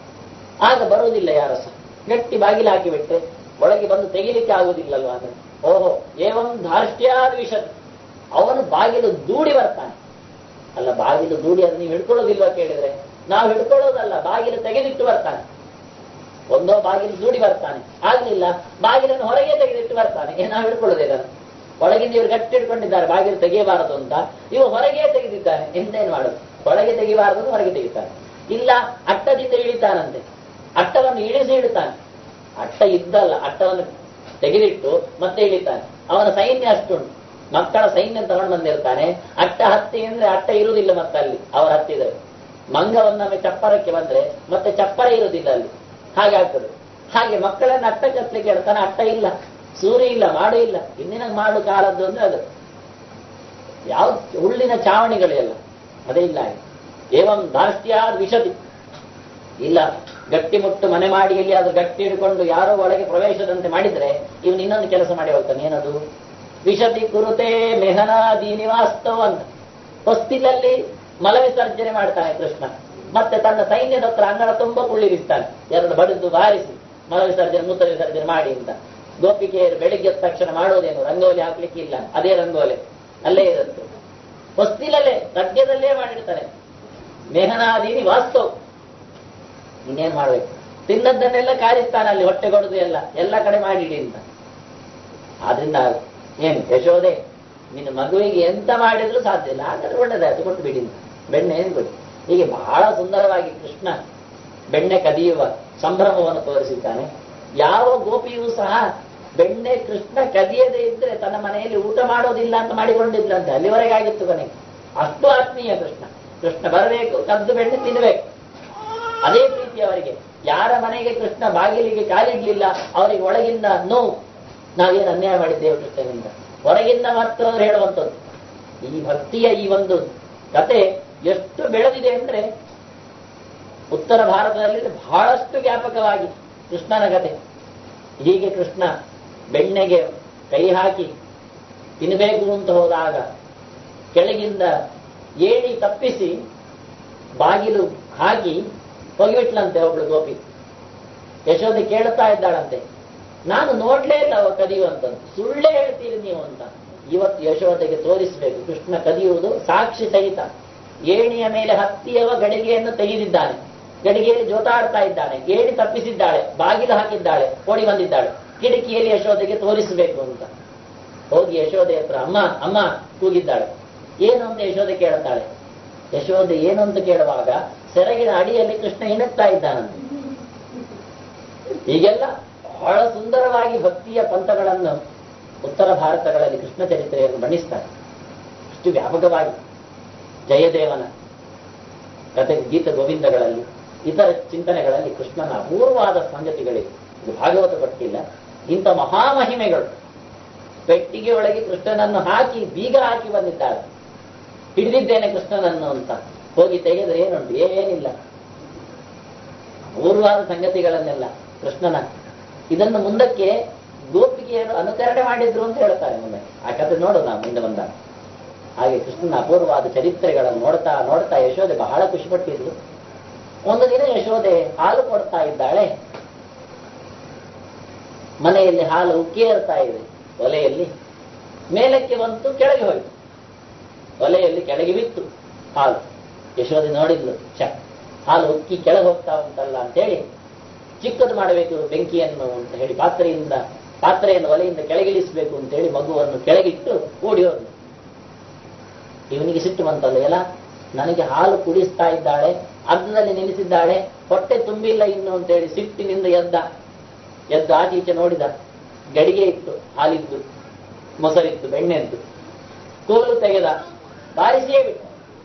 ಆಗ ಬರುವುದಿಲ್ಲ ಯಾರ ಸಹ ಗಟ್ಟಿ ಬಾಗಿಲು ಹಾಕಿಬಿಟ್ರೆ ಒಳಗೆ ಬಂದು ತೆಗಿಲಿಕ್ಕೆ ಆಗುದಿಲ್ಲಲ್ವಾ ಅಂದ್ರೆ ಓಹೋ ಏವಂ ಧಾರ್ಷ್ಟ್ಯಾದ ವಿಷದ ಅವನು ಬಾಗಿಲು ದೂಡಿ ಬರ್ತಾನೆ ಅಲ್ಲ ಬಾಗಿಲು ದೂಡಿ ಅದು ನೀವು ಹಿಡ್ಕೊಳ್ಳೋದಿಲ್ವಾ ಕೇಳಿದ್ರೆ ನಾವು ಹಿಡ್ಕೊಳ್ಳೋದಲ್ಲ ಬಾಗಿಲು ತೆಗೆದಿಟ್ಟು ಬರ್ತಾನೆ ಒಂದೋ ಬಾಗಿಲು ದೂಡಿ ಬರ್ತಾನೆ ಆಗ್ಲಿಲ್ಲ ಬಾಗಿಲನ್ನು ಹೊರಗೆ ತೆಗೆದಿಟ್ಟು ಬರ್ತಾನೆ ಏ, ನಾವು ಹಿಡ್ಕೊಳ್ಳೋದಿಲ್ಲ ಒಳಗಿಂದ ಇವರು ಗಟ್ಟಿ ಹಿಡ್ಕೊಂಡಿದ್ದಾರೆ ಬಾಗಿಲು ತೆಗೆಯಬಾರದು ಅಂತ ಇವು ಹೊರಗೆ ತೆಗೆದಿದ್ದಾನೆ ಎಂತೇನು ಮಾಡೋದು ಒಳಗೆ ತೆಗಿಬಾರದು ಅಂತ ಹೊರಗೆ ತೆಗಿತಾನೆ ಇಲ್ಲ ಅಟ್ಟದಿಂದ ಇಳಿತಾನಂತೆ ಅಟ್ಟವನ್ನು ಇಳಿಸಿ ಇಡ್ತಾನೆ ಅಟ್ಟ ಇದ್ದಲ್ಲ ಅಟ್ಟವನ್ನು ತೆಗೆದಿಟ್ಟು ಮತ್ತೆ ಇಳಿತಾನೆ ಅವನ ಸೈನ್ಯ ಅಷ್ಟುಂಟು ಮಕ್ಕಳ ಸೈನ್ಯ ತಗೊಂಡು ಬಂದಿರ್ತಾನೆ ಅಟ್ಟ ಹತ್ತಿ ಅಂದ್ರೆ ಅಟ್ಟ ಇರುವುದಿಲ್ಲ ಮತ್ತೆ ಅಲ್ಲಿ ಅವರು ಹತ್ತಿದರೆ ಮಂಗವನ್ನೊಮ್ಮೆ ಚಪ್ಪರಕ್ಕೆ ಬಂದ್ರೆ ಮತ್ತೆ ಚಪ್ಪರ ಇರುವುದಿಲ್ಲ ಅಲ್ಲಿ ಹಾಗೆ ಆಗ್ತದೆ ಹಾಗೆ ಮಕ್ಕಳನ್ನ ಅಟ್ಟ ಕತ್ತಲಿಕ್ಕೆ ಇಡ್ತಾನೆ ಅಟ್ಟ ಇಲ್ಲ ಸೂರ್ಯ ಇಲ್ಲ ಮಾಡು ಇಲ್ಲ ಇಂದಿನ ಮಾಡು ಕಾಲದ್ದು ಅಂದ್ರೆ ಅದು ಯಾವ ಹುಲ್ಲಿನ ಚಾವಣಿಗಳೆಲ್ಲ ಅದೇ ಇಲ್ಲ ಏವಂ ಧಾರ್ಷ್ಟ್ಯಾದ್ ವಿಷದಿ ಇಲ್ಲ ಗಟ್ಟಿ ಮುಟ್ಟು ಮನೆ ಮಾಡಿಯಲ್ಲಿ ಅದು ಗಟ್ಟಿ ಹಿಡ್ಕೊಂಡು ಯಾರೋ ಒಳಗೆ ಪ್ರವೇಶದಂತೆ ಮಾಡಿದ್ರೆ ಇವನು ಇನ್ನೊಂದು ಕೆಲಸ ಮಾಡಿ ಹೋಗ್ತಾನೆ ಏನದು ವಿಷದಿ ಕುರುತೆ ಮೆಹನಾದಿ ನಿವಾಸ್ತವ ಅಂತ ಹೊಸ್ತಿಲಲ್ಲಿ ಮಲ ವಿಸರ್ಜನೆ ಮಾಡ್ತಾನೆ ಕೃಷ್ಣ ಮತ್ತೆ ತನ್ನ ಸೈನ್ಯದ ಹತ್ರ ಅಂಗಣ ತುಂಬಾ ಕುಳ್ಳಿರಿಸ್ತಾನೆ ಎರಡು ಬಡಿದು ಬಾರಿಸಿ ಮಲ ವಿಸರ್ಜನೆ ಮೂತ್ರ ವಿಸರ್ಜನೆ ಮಾಡಿ ಅಂತ ಗೋಪಿಕೆಯರು ಬೆಳಿಗ್ಗೆ ಎದ್ದ ತಕ್ಷಣ ಮಾಡೋದೇನು ರಂಗೋಲಿ ಹಾಕ್ಲಿಕ್ಕೆ ಇಲ್ಲ ಅದೇ ರಂಗೋಲಿ ಅಲ್ಲೇ ಇರುತ್ತೆ ಹೊಸ್ತಿಲಲ್ಲೇ ಸದ್ಯದಲ್ಲೇ ಮಾಡಿರ್ತಾನೆ ಮೇಹನಾದೀನಿ ವಾಸ್ತವ ಇನ್ನೇನ್ ಮಾಡ್ಬೇಕು ತಿನ್ನದ್ದನ್ನೆಲ್ಲ ಕಾರಿಸ್ತಾನೆ ಅಲ್ಲಿ ಹೊಟ್ಟೆ ಕೊಡುದು ಎಲ್ಲ ಎಲ್ಲ ಕಡೆ ಮಾಡಿಡಿ ಅಂತ ಆದ್ರಿಂದ ಏನು ಯಶೋದೆ ನಿನ್ನ ಮಗುವಿಗೆ ಎಂತ ಮಾಡಿದ್ರು ಸಾಧ್ಯ ಇಲ್ಲ ಹಾಗಾದ್ರೆ ಒಳ್ಳೇದಾಯ್ತು ಕೊಟ್ಟು ಬಿಡಿ ಅಂತ ಬೆಣ್ಣೆ ಏನು ಬಿಡಿ ಹೀಗೆ ಬಹಳ ಸುಂದರವಾಗಿ ಕೃಷ್ಣ ಬೆಣ್ಣೆ ಕದಿಯುವ ಸಂಭ್ರಮವನ್ನು ತೋರಿಸಿದ್ದಾನೆ ಯಾವ ಗೋಪಿಯೂ ಸಹ ಬೆಣ್ಣೆ ಕೃಷ್ಣ ಕದಿಯದೇ ಇದ್ರೆ ತನ್ನ ಮನೆಯಲ್ಲಿ ಊಟ ಮಾಡೋದಿಲ್ಲ ಅಂತ ಮಾಡಿಕೊಂಡಿದ್ಲಂತೆ ಅಲ್ಲಿವರೆಗೆ ಆಗಿತ್ತು ಕೊನೆಗೆ ಅಷ್ಟು ಆತ್ಮೀಯ ಕೃಷ್ಣ ಕೃಷ್ಣ ಬರಬೇಕು ಕದ್ದು ಬೆಣ್ಣೆ ತಿನ್ನಬೇಕು ಅದೇ ಪ್ರೀತಿ ಅವರಿಗೆ ಯಾರ ಮನೆಗೆ ಕೃಷ್ಣ ಬಾಗಿಲಿಗೆ ಕಾಲಿಡ್ಲಿಲ್ಲ ಅವರಿಗೆ ಒಳಗಿಂದ ನೋವು ನಾವೇನು ಅನ್ಯಾಯ ಮಾಡಿದ್ದೇವೆ ಕೃಷ್ಣನಿಂದ ಹೊರಗಿಂದ ಮಾತ್ರ ಅವ್ರು ಹೇಳುವಂಥದ್ದು ಈ ಭಕ್ತಿಯ ಈ ಒಂದು ಕತೆ ಎಷ್ಟು ಬೆಳೆದಿದೆ ಅಂದ್ರೆ ಉತ್ತರ ಭಾರತದಲ್ಲಿ ಬಹಳಷ್ಟು ವ್ಯಾಪಕವಾಗಿ ಕೃಷ್ಣನ ಕತೆ ಹೀಗೆ ಕೃಷ್ಣ ಬೆಣ್ಣೆಗೆ ಕೈ ಹಾಕಿ ತಿನ್ನಬೇಕು ಅಂತ ಹೋದಾಗ ಕೆಳಗಿಂದ ಏಣಿ ತಪ್ಪಿಸಿ ಬಾಗಿಲು ಹಾಕಿ ಹೋಗಿಬಿಟ್ಲಂತೆ ಒಬ್ಳು ಗೋಪಿ ಯಶೋದೆ ಕೇಳ್ತಾ ಇದ್ದಾಳಂತೆ ನಾನು ನೋಡ್ಲೇ ಇಲ್ಲ ಅವ ಕದಿಯುವಂತದ್ದು ಸುಳ್ಳೇ ಹೇಳ್ತೀರಿ ನೀವು ಅಂತ ಇವತ್ತು ಯಶೋದೆಗೆ ತೋರಿಸಬೇಕು ಕೃಷ್ಣ ಕದಿಯುವುದು ಸಾಕ್ಷಿ ಸಹಿತ ಏಣಿಯ ಮೇಲೆ ಹತ್ತಿಯವ ಗಡಿಗೆಯನ್ನು ತೆಗೆದಿದ್ದಾನೆ ಗಡಿಗೆಯಲ್ಲಿ ಜೋತಾಡ್ತಾ ಇದ್ದಾನೆ ಏಣಿ ತಪ್ಪಿಸಿದ್ದಾಳೆ ಬಾಗಿಲು ಹಾಕಿದ್ದಾಳೆ ಓಡಿ ಬಂದಿದ್ದಾಳೆ ಕಿಟಕಿಯಲ್ಲಿ ಯಶೋದೆಗೆ ತೋರಿಸಬೇಕು ಅಂತ ಹೋಗಿ ಯಶೋದೆ ಹತ್ರ ಅಮ್ಮ ಅಮ್ಮ ಕೂಗಿದ್ದಾಳೆ ಏನು ಅಂತ ಯಶೋದೆ ಕೇಳುತ್ತಾಳೆ ಯಶೋದೆ ಏನು ಅಂತ ಕೇಳುವಾಗ ಸೆರಗಿನ ಅಡಿಯಲ್ಲಿ ಕೃಷ್ಣ ಇಣುಕ್ತಾ ಇದ್ದಾನಂತೆ ಹೀಗೆಲ್ಲ ಬಹಳ ಸುಂದರವಾಗಿ ಭಕ್ತಿಯ ಪಂಥಗಳನ್ನು ಉತ್ತರ ಭಾರತಗಳಲ್ಲಿ ಕೃಷ್ಣ ಚರಿತ್ರೆಯನ್ನು ಬಣ್ಣಿಸ್ತಾರೆ ಅಷ್ಟು ವ್ಯಾಪಕವಾಗಿ ಜಯದೇವನ ಕತೆ ಗೀತ ಗೋವಿಂದಗಳಲ್ಲಿ ಇತರ ಚಿಂತನೆಗಳಲ್ಲಿ ಕೃಷ್ಣನ ಅಪೂರ್ವವಾದ ಸಂಗತಿಗಳಿವೆ ಇದು ಭಾಗವತ ಪಟ್ಟಿಲ್ಲ ಇಂಥ ಮಹಾಮಹಿಮೆಗಳು ಪೆಟ್ಟಿಗೆ ಒಳಗೆ ಕೃಷ್ಣನನ್ನು ಹಾಕಿ ಬೀಗ ಹಾಕಿ ಬಂದಿದ್ದಾಳೆ ಹಿಡಿದಿದ್ದೇನೆ ಕೃಷ್ಣನನ್ನು ಅಂತ ಹೋಗಿ ತೆಗೆದ್ರೆ ಏನುಂಟು ಏನಿಲ್ಲ ಅಪೂರ್ವವಾದ ಸಂಗತಿಗಳನ್ನೆಲ್ಲ ಕೃಷ್ಣನ ಇದನ್ನು ಮುಂದಕ್ಕೆ ಗೋಪಿಗೆಯರು ಅನುಕರಣೆ ಮಾಡಿದ್ರು ಅಂತ ಹೇಳ್ತಾರೆ ಮುಂದೆ ಆ ಕಥೆ ನೋಡು ನಾವು ಮುಂದೆ ಬಂದಾಗ ಹಾಗೆ ಕೃಷ್ಣನ ಅಪೂರ್ವವಾದ ಚರಿತ್ರೆಗಳನ್ನು ನೋಡ್ತಾ ನೋಡ್ತಾ ಯಶೋದೆ ಬಹಳ ಖುಷಿಪಟ್ಟಿದ್ರು ಒಂದು ದಿನ ಯಶೋದೆ ಹಾಲು ಕೊಡ್ತಾ ಇದ್ದಾಳೆ ಮನೆಯಲ್ಲಿ ಹಾಲು ಉಕ್ಕೇರ್ತಾ ಇದೆ ಒಲೆಯಲ್ಲಿ ಮೇಲಕ್ಕೆ ಬಂತು ಕೆಳಗೆ ಹೋಯಿತು ಒಲೆಯಲ್ಲಿ ಕೆಳಗೆ ಬಿತ್ತು ಹಾಲು ಯಶೋದೆ ನೋಡಿದ್ಲು ಚ ಹಾಲು ಉಕ್ಕಿ ಕೆಳಗೆ ಹೋಗ್ತಾ ಉಂಟಲ್ಲ ಅಂತೇಳಿ ಚಿಕ್ಕದು ಮಾಡಬೇಕು ಬೆಂಕಿಯನ್ನು ಅಂತ ಹೇಳಿ ಪಾತ್ರೆಯಿಂದ ಪಾತ್ರೆಯನ್ನು ಒಲೆಯಿಂದ ಕೆಳಗಿಳಿಸಬೇಕು ಅಂತ ಹೇಳಿ ಮಗುವನ್ನು ಕೆಳಗಿಟ್ಟು ಓಡಿ ಹೋದ್ಲು ಇವನಿಗೆ ಸಿಟ್ಟು ಬಂತಲ್ಲ ಎಲ್ಲ ನನಗೆ ಹಾಲು ಕುಡಿಸ್ತಾ ಇದ್ದಾಳೆ ಅರ್ಧದಲ್ಲಿ ನಿಲ್ಲಿಸಿದ್ದಾಳೆ ಹೊಟ್ಟೆ ತುಂಬಿಲ್ಲ ಇನ್ನು ಅಂತೇಳಿ ಸಿಟ್ಟಿನಿಂದ ಎದ್ದ ಎದ್ದು ಆಚೀಚೆ ನೋಡಿದ ಗಡಿಗೆ ಇತ್ತು ಹಾಲಿದ್ದು ಮೊಸರಿತ್ತು ಬೆಣ್ಣೆದ್ದು ಕೋಲು ತೆಗೆದ ಬಾರಿಸಿಯೇ ಬಿಟ್ಟ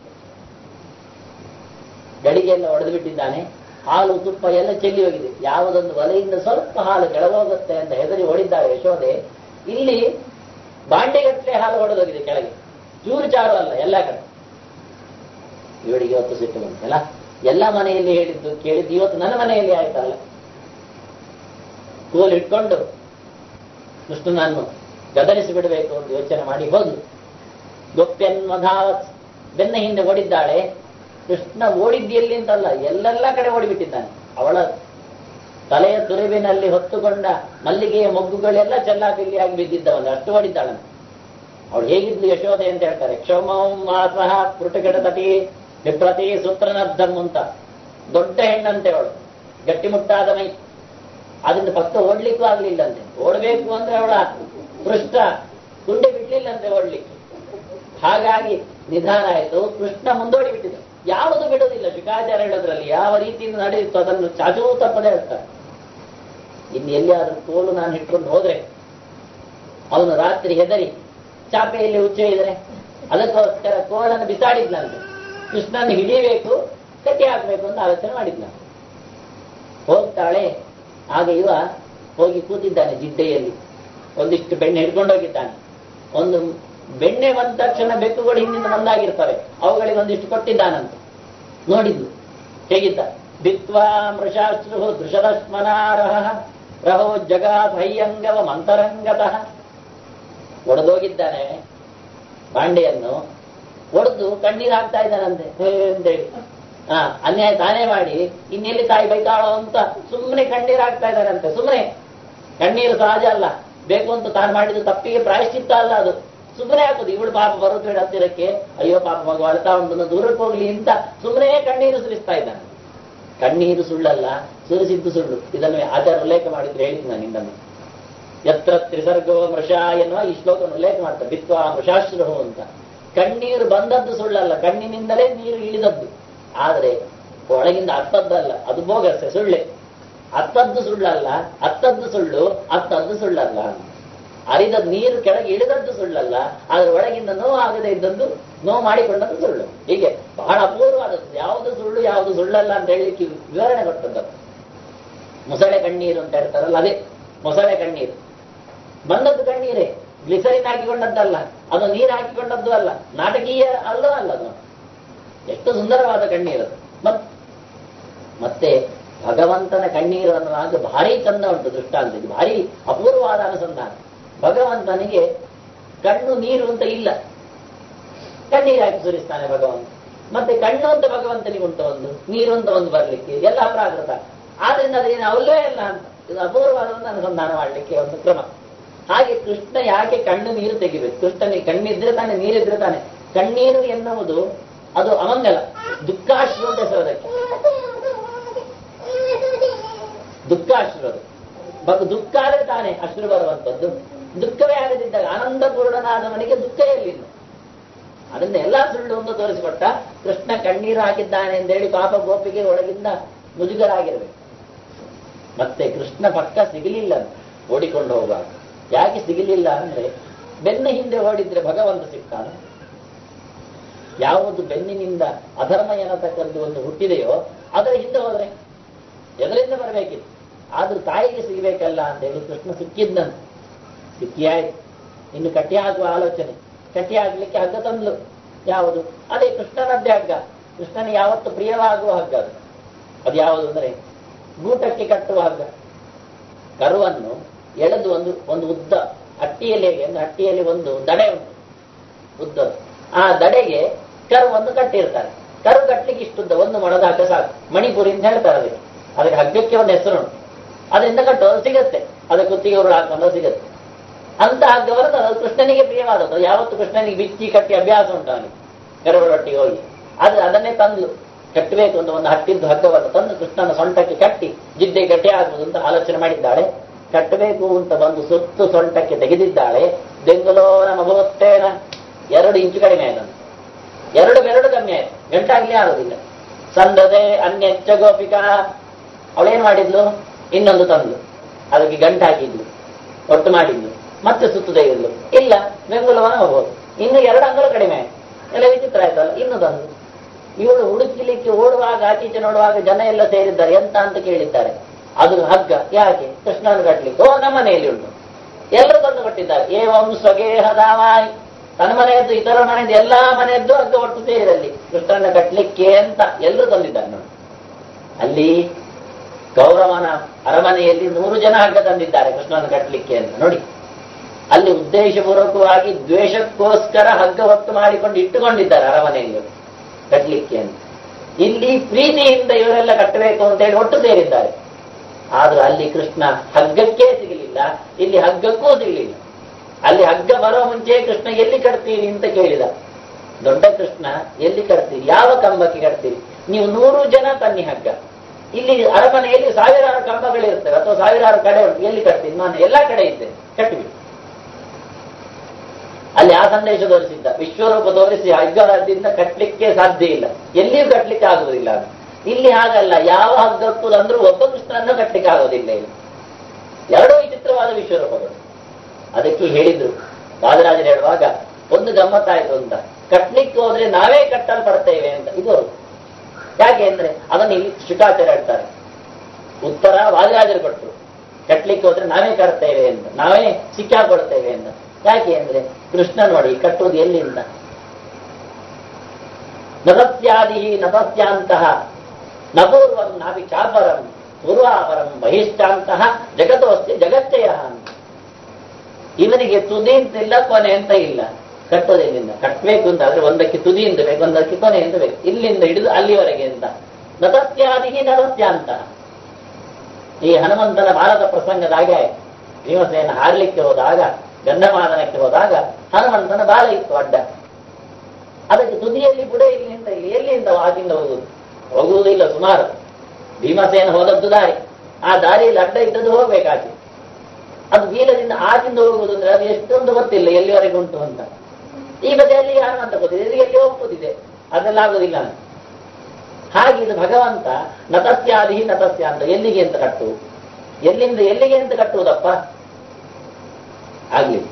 ಗಡಿಗೆಲ್ಲ ಒಡೆದು ಬಿಟ್ಟಿದ್ದಾನೆ ಹಾಲು ತುಪ್ಪ ಎಲ್ಲ ಚೆಲ್ಲಿ ಹೋಗಿದೆ ಯಾವುದೊಂದು ಒಲೆಯಿಂದ ಸ್ವಲ್ಪ ಹಾಲು ಕೆಳಗೋಗುತ್ತೆ ಅಂತ ಹೆದರಿ ಓಡಿದ್ದಾಳೆ ಯಶೋದೆ ಇಲ್ಲಿ ಬಾಂಡೆಗಟ್ಟಲೆ ಹಾಲು ಹೊಡೆದೋಗಿದೆ ಕೆಳಗೆ ಚೂರು ಚಾರು ಅಲ್ಲ ಎಲ್ಲ ಕಡೆ ಇವಳಿಗೆ ಇವತ್ತು ಸಿಟ್ಟು ಬಂತಲ್ಲ ಎಲ್ಲ ಮನೆಯಲ್ಲಿ ಹೇಳಿದ್ದು ಕೇಳಿದ್ದು ಇವತ್ತು ನನ್ನ ಮನೆಯಲ್ಲಿ ಆಯ್ತಲ್ಲ ಕೋಲು ಇಟ್ಕೊಂಡು ಕೃಷ್ಣನನ್ನು ಗದರಿಸಿ ಬಿಡಬೇಕು ಅಂತ ಯೋಚನೆ ಮಾಡಿ ಹೋದ್ಲು ಗೊಪ್ಪೆನ್ಮಧಾವತ್ ಬೆನ್ನ ಹಿಂದೆ ಓಡಿದ್ದಾಳೆ ಕೃಷ್ಣ ಓಡಿದ್ದು ಎಲ್ಲಿ ಅಂತಲ್ಲ ಎಲ್ಲೆಲ್ಲ ಕಡೆ ಓಡಿಬಿಟ್ಟಿದ್ದಾನೆ ಅವಳ ತಲೆಯ ತುರುವಿನಲ್ಲಿ ಹೊತ್ತುಕೊಂಡ ಮಲ್ಲಿಗೆಯ ಮೊಗ್ಗುಗಳೆಲ್ಲ ಚೆಲ್ಲಾಪಿಲ್ಲಿಯಾಗಿ ಬಿದ್ದಿದ್ದವಲ್ಲ ಅಷ್ಟು ಓಡಿದ್ದಾಳಂತೆ ಅವಳು ಹೇಗಿದ್ಲು ಯಶೋದೆ ಅಂತ ಹೇಳ್ತಾರೆ ಕ್ಷಮಂ ಮಾಸಃ ಪೃಟಗಡ ತಟಿ ವಿಪ್ರತಿ ಸೂತ್ರನರ್ಧಂ ಅಂತ ದೊಡ್ಡ ಹೆಣ್ಣಂತೆ ಅವಳು ಗಟ್ಟಿಮುಟ್ಟಾದ ಮೈ ಅದರಿಂದ ಪಕ್ಕ ಓಡ್ಲಿಕ್ಕೂ ಆಗ್ಲಿಲ್ಲಂತೆ ಓಡಬೇಕು ಅಂದ್ರೆ ಅವಳ ಪೃಷ್ಠ ಗುಂಡೆ ಬಿಡ್ಲಿಲ್ಲಂತೆ ಓಡ್ಲಿಕ್ಕೆ ಹಾಗಾಗಿ ನಿಧಾನ ಆಯಿತು ಕೃಷ್ಣ ಮುಂದೋಡಿ ಬಿಟ್ಟಿದ್ದ ಯಾವುದು ಬಿಡೋದಿಲ್ಲ ಶುಕಾಚಾರ ಹೇಳೋದ್ರಲ್ಲಿ ಯಾವ ರೀತಿಯಿಂದ ನಡೆಯಿತು ಅದನ್ನು ಚಾಚೂ ತಪ್ಪದೆ ಹೇಳ್ತಾರೆ ಇನ್ನು ಎಲ್ಲಿಯಾದ್ರೂ ಕೋಲು ನಾನು ಇಟ್ಕೊಂಡು ಹೋದ್ರೆ ಅವನು ರಾತ್ರಿ ಹೆದರಿ ಚಾಪೆಯಲ್ಲಿ ಹುಚ್ಚ ಇದ್ರೆ ಅದಕ್ಕೋಸ್ಕರ ಕೋಲನ್ನು ಬಿಸಾಡಿದ್ನಂತೆ ಕೃಷ್ಣನ ಹಿಡಿಬೇಕು ಕಟ್ಟಿ ಹಾಕ್ಬೇಕು ಅಂತ ಆಲೋಚನೆ ಮಾಡಿದ್ನ ಹೋಗ್ತಾಳೆ ಆಗ ಇವ ಹೋಗಿ ಕೂತಿದ್ದಾನೆ ಜಿಡ್ಡೆಯಲ್ಲಿ ಒಂದಿಷ್ಟು ಬೆಣ್ಣೆ ಹಿಡ್ಕೊಂಡು ಹೋಗಿದ್ದಾನೆ ಒಂದು ಬೆಣ್ಣೆ ಬಂದ ತಕ್ಷಣ ಬೆಕ್ಕುಗಳು ಹಿಂದಿಂದ ಬಂದಾಗಿರ್ತವೆ ಅವುಗಳಿಗೆ ಒಂದಿಷ್ಟು ಕೊಟ್ಟಿದ್ದಾನಂತ ನೋಡಿದ್ಲು ಹೇಗಿದ್ದ ಬಿತ್ವಾ ಮೃಷಾಶ್ರು ದೃಶದಸ್ಮನಾರಹ ರಹೋ ಜಗಾತ್ ಹಯ್ಯಂಗವ ಮಂತರಂಗತಃ ಒಡೆದೋಗಿದ್ದಾನೆ ಬಾಂಡೆಯನ್ನು ಒಡೆದು ಕಣ್ಣೀರು ಹಾಕ್ತಾ ಇದ್ದಾನಂತೆ ಹೇ ಅಂತೇಳಿ ಹಾ ಅನ್ಯಾಯ ತಾನೇ ಮಾಡಿ ಇನ್ನೆಲ್ಲಿ ತಾಯಿ ಬೈತಾಳೋ ಅಂತ ಸುಮ್ಮನೆ ಕಣ್ಣೀರು ಹಾಕ್ತಾ ಇದ್ದಾರಂತೆ ಸುಮ್ಮನೆ ಕಣ್ಣೀರು ಸಹಜ ಅಲ್ಲ ಬೇಕು ಅಂತ ತಾನು ಮಾಡಿದ ತಪ್ಪಿಗೆ ಪ್ರಾಯಶ್ಚಿತ್ತ ಅಲ್ಲ ಅದು ಸುಮ್ಮನೆ ಹಾಕೋದು ಇವಳು ಪಾಪ ಬರೋದು ಬೇಡ ಹತ್ತಿರಕ್ಕೆ ಅಯ್ಯೋ ಪಾಪ ಮಗು ಅಳ್ತಾ ಉಂಟು ದೂರಕ್ಕೆ ಹೋಗ್ಲಿ ಅಂತ ಸುಮ್ಮನೆ ಕಣ್ಣೀರು ಸುರಿಸ್ತಾ ಇದ್ದಾನೆ ಕಣ್ಣೀರು ಸುಳ್ಳಲ್ಲ ಸುರಿಸಿದ್ದು ಸುಳ್ಳು ಇದನ್ನು ಆಚಾರ ಉಲ್ಲೇಖ ಮಾಡಿದ್ರೆ ಹೇಳಿದ್ದು ನಾನು ನಿಮ್ಮನ್ನು ಯತ್ರ ತ್ರಿಸರ್ಗೋ ಮೃಷ ಎನ್ನುವ ಈ ಶ್ಲೋಕವನ್ನು ಉಲ್ಲೇಖ ಮಾಡ್ತಾರೆ ಬಿತ್ವಾ ಮೃಷಾಶ್ರು ಅಂತ ಕಣ್ಣೀರು ಬಂದದ್ದು ಸುಳ್ಳಲ್ಲ ಕಣ್ಣಿನಿಂದಲೇ ನೀರು ಇಳಿದದ್ದು ಆದರೆ ಒಳಗಿಂದ ಅತ್ತದ್ದಲ್ಲ ಅದು ಬೋಗಸೆ ಸುಳ್ಳೆ ಅತ್ತದ್ದು ಸುಳ್ಳಲ್ಲ ಅತ್ತದ್ದು ಸುಳ್ಳು ಅತ್ತದ್ದು ಸುಳ್ಳಲ್ಲ ಅರಿದ ನೀರು ಕೆಳಗೆ ಇಳಿದದ್ದು ಸುಳ್ಳಲ್ಲ ಆದ್ರೆ ಒಳಗಿಂದ ನೋವು ಆಗದೆ ಇದ್ದದ್ದು ನೋವು ಮಾಡಿಕೊಂಡದ್ದು ಸುಳ್ಳು ಹೀಗೆ ಬಹಳ ಅಪೂರ್ವವಾದದ್ದು ಯಾವುದು ಸುಳ್ಳು ಯಾವುದು ಸುಳ್ಳಲ್ಲ ಅಂತ ಹೇಳಲಿಕ್ಕೆ ವಿವರಣೆ ಕೊಟ್ಟದ್ದು ಮೊಸಳೆ ಕಣ್ಣೀರು ಅಂತ ಹೇಳ್ತಾರಲ್ಲ ಅದೇ ಮೊಸಳೆ ಕಣ್ಣೀರು ಬಂದದ್ದು ಕಣ್ಣೀರೇ ಗ್ಲಿಸರಿನ್ ಹಾಕಿಕೊಂಡದ್ದಲ್ಲ ಅದು ನೀರು ಹಾಕಿಕೊಂಡದ್ದು ಅಲ್ಲ ನಾಟಕೀಯ ಅಲ್ಲೂ ಅಲ್ಲ ಅದು ಎಷ್ಟು ಸುಂದರವಾದ ಕಣ್ಣೀರು ಅದು. ಮತ್ ಮತ್ತೆ ಭಗವಂತನ ಕಣ್ಣೀರು ಅನ್ನುವಾಗ ಭಾರಿ ಚಂದ ಉಂಟು ದೃಷ್ಟಾಂತ ಇದು ಭಾರಿ ಅಪೂರ್ವವಾದ ಅನುಸಂಧಾನ ಭಗವಂತನಿಗೆ ಕಣ್ಣು ನೀರು ಅಂತ ಇಲ್ಲ ಕಣ್ಣೀರು ಹಾಕಿ ಸುರಿಸ್ತಾನೆ ಭಗವಂತ ಮತ್ತೆ ಕಣ್ಣು ಅಂತ ಭಗವಂತನಿಗೆ ಉಂಟು ಒಂದು ನೀರು ಅಂತ ಒಂದು ಬರ್ಲಿಕ್ಕೆ ಎಲ್ಲ ಪ್ರಾಕೃತ ಆದ್ರಿಂದ ಅದೇನು ಅವಲ್ಲೇ ಇಲ್ಲ ಅಂತ ಇದು ಅಪೂರ್ವವಾದ ಒಂದು ಅನುಸಂಧಾನ ಮಾಡಲಿಕ್ಕೆ ಒಂದು ಕ್ರಮ ಹಾಗೆ ಕೃಷ್ಣ ಯಾಕೆ ಕಣ್ಣು ನೀರು ತೆಗಿಬೇಕು ಕೃಷ್ಣನಿಗೆ ಕಣ್ಣಿದ್ರೆ ತಾನೆ ನೀರಿದ್ರೆ ತಾನೆ ಕಣ್ಣೀರು ಎನ್ನುವುದು ಅದು ಅಮಂಗಲ ದುಃಖಾಶ್ರು ಅಂತ ಹೆಸರು ಅದಕ್ಕೆ ದುಃಖಾಶ್ರು ಅದು ಬಗ್ ದುಃಖ ಆದರೆ ತಾನೆ ಅಶ್ರು ಬರುವಂತದ್ದು ದುಃಖವೇ ಆಗದಿದ್ದಾಗ ಆನಂದಪೂರ್ಣನಾದವನಿಗೆ ದುಃಖ ಎಲ್ಲಿಲ್ಲ ಅದನ್ನ ಎಲ್ಲ ಸುಳ್ಳು ಅಂತ ತೋರಿಸಿಕೊಟ್ಟ ಕೃಷ್ಣ ಕಣ್ಣೀರು ಹಾಕಿದ್ದಾನೆ ಎಂದೇಳಿ ಪಾಪ ಗೋಪಿಗೆ ಒಳಗಿಂದ ಮುಜುಗರಾಗಿರ್ಬೇಕು ಮತ್ತೆ ಕೃಷ್ಣ ಪಕ್ಕ ಸಿಗಲಿಲ್ಲ ಅಂತ ಓಡಿಕೊಂಡು ಹೋಗುವಾಗ ಯಾಕೆ ಸಿಗಲಿಲ್ಲ ಅಂದ್ರೆ ಬೆನ್ನ ಹಿಂದೆ ಓಡಿದ್ರೆ ಭಗವಂತ ಸಿಗ್ತಾನೆ ಯಾವುದು ಬೆನ್ನಿನಿಂದ ಅಧರ್ಮ ಎನ್ನತಕ್ಕದ್ದು ಒಂದು ಹುಟ್ಟಿದೆಯೋ ಅದರ ಹಿಂದೆ ಹೋದ್ರೆ ಎದರಿಂದ ಬರಬೇಕಿತ್ತು ಆದ್ರೂ ತಾಯಿಗೆ ಸಿಗಬೇಕಲ್ಲ ಅಂತ ಹೇಳಿ ಕೃಷ್ಣ ಸಿಕ್ಕಿದ್ದಂತೆ ಸಿಕ್ಕಿಯಾಯ್ತು ಇನ್ನು ಕಟ್ಟಿ ಹಾಕುವ ಆಲೋಚನೆ ಕಟ್ಟಿ ಹಾಕ್ಲಿಕ್ಕೆ ಹಗ್ಗ ತಂದ್ಲು ಯಾವುದು ಅದೇ ಕೃಷ್ಣನದ್ದೇ ಹಗ್ಗ ಕೃಷ್ಣನಿಗೆ ಯಾವತ್ತು ಪ್ರಿಯವಾಗುವ ಹಗ್ಗ ಅದು ಅದು ಯಾವುದು ಅಂದ್ರೆ ಗೂಟಕ್ಕೆ ಕಟ್ಟುವ ಹಗ್ಗ ಕರುವನ್ನು ಎಳೆದು ಒಂದು ಒಂದು ಉದ್ದ ಅಟ್ಟಿಯಲ್ಲಿ ಹೇಗೆ ಅಂದ್ರೆ ಅಟ್ಟಿಯಲ್ಲಿ ಒಂದು ದಡೆ ಉಂಟು ಉದ್ದ ಆ ದಡೆಗೆ ಕರುವನ್ನು ಕಟ್ಟಿರ್ತಾರೆ ಕರು ಕಟ್ಟಲಿಕ್ಕೆ ಇಷ್ಟುದ್ದ ಒಂದು ಮೊಳದ ಹಗ್ಗ ಸಾಕು ಮಣಿಪುರಿ ಅಂತ ಹೇಳ್ತಾರೆ ಅದಕ್ಕೆ ಅದಕ್ಕೆ ಹಗ್ಗಕ್ಕೆ ಒಂದು ಹೆಸರು ಉಂಟು ಅದರಿಂದ ಕಟ್ಟೋದು ಸಿಗತ್ತೆ ಅದಕ್ಕೆ ಕುತ್ತಿಗೆ ಉರುಳು ಹಾಕೊಂಡು ಸಿಗತ್ತೆ ಅಂತ ಹಗ್ಗವರದ್ದು ಅದು ಕೃಷ್ಣನಿಗೆ ಪ್ರಿಯವಾದದ್ದು ಯಾವತ್ತು ಕೃಷ್ಣನಿಗೆ ಬಿಚ್ಚಿ ಕಟ್ಟಿ ಅಭ್ಯಾಸ ಉಂಟು ಅವನಿಗೆ ಕರುಗಳೊಟ್ಟಿಗೆ ಹೋಗಿ ಅದು ಅದನ್ನೇ ತಂದು ಕಟ್ಟಬೇಕು ಅಂತ ಒಂದು ಹಟ್ಟಿದ್ದು ಹಗ್ಗವನ್ನು ತಂದು ಕೃಷ್ಣನ ಸೊಂಟಕ್ಕೆ ಕಟ್ಟಿ ಜಿದ್ದೆ ಗಟ್ಟಿ ಆಗ್ಬೋದು ಅಂತ ಆಲೋಚನೆ ಮಾಡಿದ್ದಾಳೆ ಕಟ್ಟಬೇಕು ಅಂತ ಬಂದು ಸುತ್ತು ಸೊಂಟಕ್ಕೆ ತೆಗೆದಿದ್ದಾಳೆ ದೆಂಗುಲೋನ ಮಭೋತ್ತೇನ ಎರಡು ಇಂಚು ಕಡಿಮೆ ಆಯ್ತಂತೆ ಎರಡು ಬೆರಡು ಕಮ್ಮಿ ಆಯ್ತು ಗಂಟಾಗ್ಲೇ ಆಗೋದಿಲ್ಲ ಸಂದದೆ ಅನ್ಯಚ್ಚ ಗೋಪಿಕಾ ಅವಳೇನ್ ಮಾಡಿದ್ಲು ಇನ್ನೊಂದು ತಂದ್ಲು ಅದಕ್ಕೆ ಗಂಟು ಹಾಕಿದ್ಲು ಒಟ್ಟು ಮಾಡಿದ್ಲು ಮತ್ತೆ ಸುತ್ತು ತೆಗೆದ್ಲು ಇಲ್ಲ ಬೆಂಗುಲವನ ಹೋಗ್ಬೋದು ಇನ್ನು ಎರಡು ಅಂಗಲು ಕಡಿಮೆ ಆಯ್ತು ಎಲ್ಲ ವಿಚಿತ್ರ ಆಯ್ತಲ್ಲ ಇನ್ನು ತಂದು ಇವಳು ಹುಡುಕಿಲಿಕ್ಕೆ ಓಡುವಾಗ ಆಚೀಚೆ ನೋಡುವಾಗ ಜನ ಎಲ್ಲ ಸೇರಿದ್ದಾರೆ ಎಂತ ಅಂತ ಕೇಳಿದ್ದಾರೆ ಅದು ಹಗ್ಗ ಯಾಕೆ ಕೃಷ್ಣನ ಕಟ್ಲಿಕ್ಕೆ ಓ ನಮ್ಮ ಮನೆಯಲ್ಲಿ ಉಂಟು ಎಲ್ಲರೂ ತಂದು ಕೊಟ್ಟಿದ್ದಾರೆ ಏವಂ ಸ್ವಗೇಹದಾವಾಯ್ ತನ್ನ ಮನೆಯದ್ದು ಇತರ ಮನೆಯದ್ದು ಎಲ್ಲಾ ಮನೆಯದ್ದು ಹಗ್ಗ ಒಟ್ಟು ಸೇರಿದಲ್ಲಿ ಕೃಷ್ಣನ ಕಟ್ಲಿಕ್ಕೆ ಅಂತ ಎಲ್ಲರೂ ತಂದಿದ್ದಾರೆ ನೋಡಿ ಅಲ್ಲಿ ಗೌರವನ ಅರಮನೆಯಲ್ಲಿ ನೂರು ಜನ ಹಗ್ಗ ತಂದಿದ್ದಾರೆ ಕೃಷ್ಣನ ಕಟ್ಲಿಕ್ಕೆ ಅಂತ ನೋಡಿ ಅಲ್ಲಿ ಉದ್ದೇಶಪೂರ್ವಕವಾಗಿ ದ್ವೇಷಕ್ಕೋಸ್ಕರ ಹಗ್ಗ ಒಟ್ಟು ಮಾಡಿಕೊಂಡು ಇಟ್ಟುಕೊಂಡಿದ್ದಾರೆ ಅರಮನೆಯಲ್ಲಿ ಕಟ್ಲಿಕ್ಕೆ ಅಂತ ಇಲ್ಲಿ ಪ್ರೀತಿಯಿಂದ ಇವರೆಲ್ಲ ಕಟ್ಟಬೇಕು ಅಂತ ಹೇಳಿ ಒಟ್ಟು ಸೇರಿದ್ದಾರೆ ಆದ್ರೂ ಅಲ್ಲಿ ಕೃಷ್ಣ ಹಗ್ಗಕ್ಕೇ ಸಿಗಲಿಲ್ಲ ಇಲ್ಲಿ ಹಗ್ಗಕ್ಕೂ ಸಿಗಲಿಲ್ಲ ಅಲ್ಲಿ ಹಗ್ಗ ಬರೋ ಮುಂಚೆ ಕೃಷ್ಣ ಎಲ್ಲಿ ಕಟ್ತೀರಿ ಅಂತ ಕೇಳಿದ ದೊಡ್ಡ ಕೃಷ್ಣ ಎಲ್ಲಿ ಕಟ್ತೀರಿ ಯಾವ ಕಂಬಕ್ಕೆ ಕಟ್ತೀರಿ ನೀವು ನೂರು ಜನ ತನ್ನಿ ಹಗ್ಗ ಇಲ್ಲಿ ಅರಮನೆಯಲ್ಲಿ ಸಾವಿರಾರು ಕಂಬಗಳಿರ್ತವೆ ಅಥವಾ ಸಾವಿರಾರು ಕಡೆ ಉಂಟು ಎಲ್ಲಿ ಕಟ್ತೀನಿ ನಾನು ಎಲ್ಲಾ ಕಡೆ ಇದ್ದೇನೆ ಕಟ್ಟಿಬಿಡಿ ಅಲ್ಲಿ ಆ ಸಂದೇಶ ತೋರಿಸಿದ್ದ ವಿಶ್ವರೂಪ ತೋರಿಸಿ ಹಗ್ಗದಿಂದ ಕಟ್ಟಲಿಕ್ಕೆ ಸಾಧ್ಯ ಇಲ್ಲ ಎಲ್ಲಿಯೂ ಕಟ್ಟಲಿಕ್ಕೆ ಆಗುವುದಿಲ್ಲ ಅದು. ಇಲ್ಲಿ ಹಾಗಲ್ಲ ಯಾವ ಹಗ್ಗಕ್ಕೂ ಅಂದ್ರೂ ಒಬ್ಬ ಕೃಷ್ಣನನ್ನು ಕಟ್ಟಲಿಕ್ಕೆ ಆಗೋದಿಲ್ಲ ಇಲ್ಲಿ ಎರಡೂ ವಿಚಿತ್ರವಾದ ವಿಶ್ವರೂಪಗಳು ಅದಕ್ಕೆ ಹೇಳಿದ್ರು ರಾಜರಾಜರು ಹೇಳುವಾಗ ಒಂದು ಗಮ್ಮತ್ತಾಯ್ತು ಅಂತ ಕಟ್ಲಿಕ್ಕೆ ಹೋದ್ರೆ ನಾವೇ ಕಟ್ಟಲ್ಪಡ್ತೇವೆ ಅಂತ ಇದು ಅವ್ರು. ಯಾಕೆ ಅಂದ್ರೆ ಅದನ್ನು ಇಲ್ಲಿ ಶುಕಾಚಾರ್ಯ ಹೇಳ್ತಾರೆ ಉತ್ತರ ವಾದಿರಾಜರು ಕೊಟ್ಟರು ಕಟ್ಲಿಕ್ಕೆ ಹೋದ್ರೆ ನಾವೇ ಕಟ್ತೇವೆ ಅಂತ ನಾವೇ ಸಿಕ್ಕಾಕೊಳ್ತೇವೆ ಅಂತ ಯಾಕೆ ಅಂದ್ರೆ ಕೃಷ್ಣ ನೋಡಿ ಕಟ್ಟುವುದು ಎಲ್ಲಿಂದ ನತಸ್ಯಾದಿ ನತಸ್ಯಾಂತಹ ನಪೂರ್ವಂ ನಾಪಿ ಚಾಪರಂ ಪೂರ್ವಾಪರಂ ಬಹಿಷ್ಟಾಂತಹ ಜಗತೋಸ್ತಿ ಜಗಚ್ಚಯ ಅಂತ ಇವನಿಗೆ ತುದಿ ಅಂತಿಲ್ಲ ಕೊನೆ ಅಂತ ಇಲ್ಲ ಕಟ್ಟೋದೆಲ್ಲಿಂದ ಕಟ್ಟಬೇಕು ಅಂತ ಆದ್ರೆ ಒಂದಕ್ಕೆ ತುದಿ ಅಂತ ಬೇಕು ಒಂದಕ್ಕೆ ಕೊನೆ ಅಂತ ಬೇಕು ಇಲ್ಲಿಂದ ಹಿಡಿದು ಅಲ್ಲಿವರೆಗೆ ಅಂತ ನತಸ್ಯಾದಿ ನತಸ್ಯಾಂತ ಈ ಹನುಮಂತನ ಭಾರತ ಪ್ರಸಂಗದಾಗೆ ಭೀಮಸೇನ ಹಾರ್ಲಿಕ್ಕೆ ಹೋದಾಗ ಗಂಧಮಾದನಕ್ಕೆ ಹೋದಾಗ ಹನುಮಂತನ ಬಾಲ ಇತ್ತು ಅಡ್ಡ ಅದಕ್ಕೆ ತುದಿಯಲ್ಲಿ ಬುಡೆ ಇಲ್ಲಿಂದ ಇಲ್ಲಿ ಎಲ್ಲಿಂದ ಆಗಿಂದ ಹೋಗುವುದು ಹೋಗುವುದಿಲ್ಲ ಸುಮಾರು ಭೀಮಸೇನ ಹೋದದ್ದು ದಾರಿ ಆ ದಾರಿಯಲ್ಲಿ ಅಡ್ಡ ಇದ್ದದ್ದು ಹೋಗ್ಬೇಕಾಗಿ ಅದು ಬೀಲದಿಂದ ಆಗಿಂದ ಹೋಗುವುದು ಅಂದ್ರೆ ಅದು ಎಷ್ಟೊಂದು ಗೊತ್ತಿಲ್ಲ ಎಲ್ಲಿವರೆಗೆ ಉಂಟು ಅಂತ ಈ ಬದಿಯಲ್ಲಿ ಹನುಮಂತ ಗೊತ್ತಿದೆ ಇದು ಎಲ್ಲಿ ಹೋಗ್ಬೋದಿದೆ ಅದೆಲ್ಲ ಆಗುದಿಲ್ಲ ಅಂತ. ಹಾಗೆ ಇದು ಭಗವಂತ ನತಸ್ಯಾದಿ ನತಸ್ಯ ಅಂತ ಎಲ್ಲಿಗೆ ಅಂತ ಕಟ್ಟು ಎಲ್ಲಿಂದ ಎಲ್ಲಿಗೆ ಅಂತ ಕಟ್ಟುವುದಪ್ಪ ಆಗ್ಲಿಲ್ಲ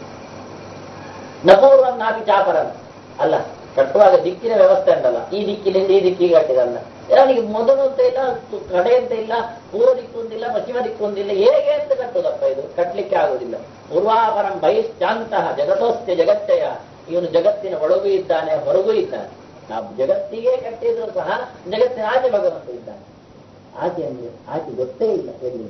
ನಪೂರ್ವಂ ನಾಪಿ ಚಾಪರಂ ಅಲ್ಲ ಕಟ್ಟುವಾಗ ದಿಕ್ಕಿನ ವ್ಯವಸ್ಥೆ ಉಂಟಲ್ಲ ಈ ದಿಕ್ಕಿನಿಂದ ಈ ದಿಕ್ಕಿಗೆ ಕಟ್ಟಿದಲ್ಲ ಅವನಿಗೆ ಮೊದಲು ಅಂತ ಇಲ್ಲ ತು- ಕಡೆ ಅಂತ ಇಲ್ಲ ಪೂರ್ವ ದಿಕ್ಕು ಒಂದಿಲ್ಲ ಪಶ್ಚಿಮ ದಿಕ್ಕು ಒಂದಿಲ್ಲ ಹೇಗೆ ಅಂತ ಕಟ್ಟುದಪ್ಪ ಇದು ಕಟ್ಟಲಿಕ್ಕೆ ಆಗುದಿಲ್ಲ ಪೂರ್ವಾಪರಂ ಬಹಿಷ್ಠಾಂತಹ ಜಗತೋಸ್ತ್ಯ ಜಗತ್ತಯ ಇವನು ಜಗತ್ತಿನ ಒಳಗೂ ಇದ್ದಾನೆ ಹೊರಗೂ ಇದ್ದಾನೆ ನಾವು ಜಗತ್ತಿಗೆ ಕಟ್ಟಿದ್ರು ಸಹ ಜಗತ್ತಿನ ಆಚೆ ಭಗವಂತ ಇದ್ದಾನೆ ಆಚೆ ಅಂದ್ರೆ ಆಚೆ ಗೊತ್ತೇ ಇಲ್ಲ ಎಲ್ಲಿ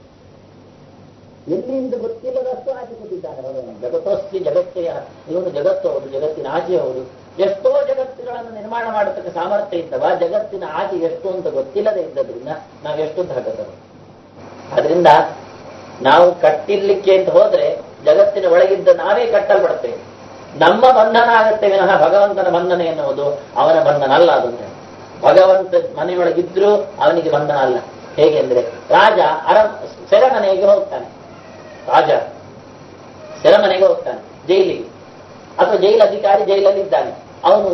ಎಲ್ಲಿಂದ ಗೊತ್ತಿಲ್ಲದಷ್ಟು ಆಚೆ ಕೂತಿದ್ದಾನೆ ಭಗವಂತ ಜಗತ್ತೋಸ್ತಿ ಜಗತ್ತೆಯ ಇವನು ಜಗತ್ತು ಹೌದು ಜಗತ್ತಿನ ಆಚೆ ಹೌದು ಎಷ್ಟೋ ಜಗತ್ತುಗಳನ್ನು ನಿರ್ಮಾಣ ಮಾಡತಕ್ಕ ಸಾಮರ್ಥ್ಯ ಇದ್ದವ ಜಗತ್ತಿನ ಆಚೆ ಎಷ್ಟು ಅಂತ ಗೊತ್ತಿಲ್ಲದೆ ಇದ್ದದ್ರಿಂದ ನಾವು ಎಷ್ಟು ಹಾಕತರು ಆದ್ರಿಂದ ನಾವು ಕಟ್ಟಿರ್ಲಿಕ್ಕೆ ಅಂತ ಹೋದ್ರೆ ಜಗತ್ತಿನ ಒಳಗಿದ್ದ ನಾವೇ ಕಟ್ಟಲ್ಪಡ್ತೇವೆ ನಮ್ಮ ಬಂಧನ ಆಗತ್ತೆ ವಿನಃ ಭಗವಂತನ ಬಂಧನ ಎನ್ನುವುದು ಅವನ ಬಂಧನ ಅಲ್ಲ ಅದು ಅಂತ ಹೇಳಿ. ಭಗವಂತ ಮನೆಯೊಳಗಿದ್ರೂ ಅವನಿಗೆ ಬಂಧನ ಅಲ್ಲ ಹೇಗೆ ಅಂದ್ರೆ ರಾಜ ಅರ ಸೆರೆಮನೆಗೆ ಹೋಗ್ತಾನೆ ರಾಜ ಸೆರೆಮನೆಗೆ ಹೋಗ್ತಾನೆ ಜೈಲಿಗೆ ಅಥವಾ ಜೈಲ್ ಅಧಿಕಾರಿ ಜೈಲಲ್ಲಿ ಇದ್ದಾನೆ ಅವನು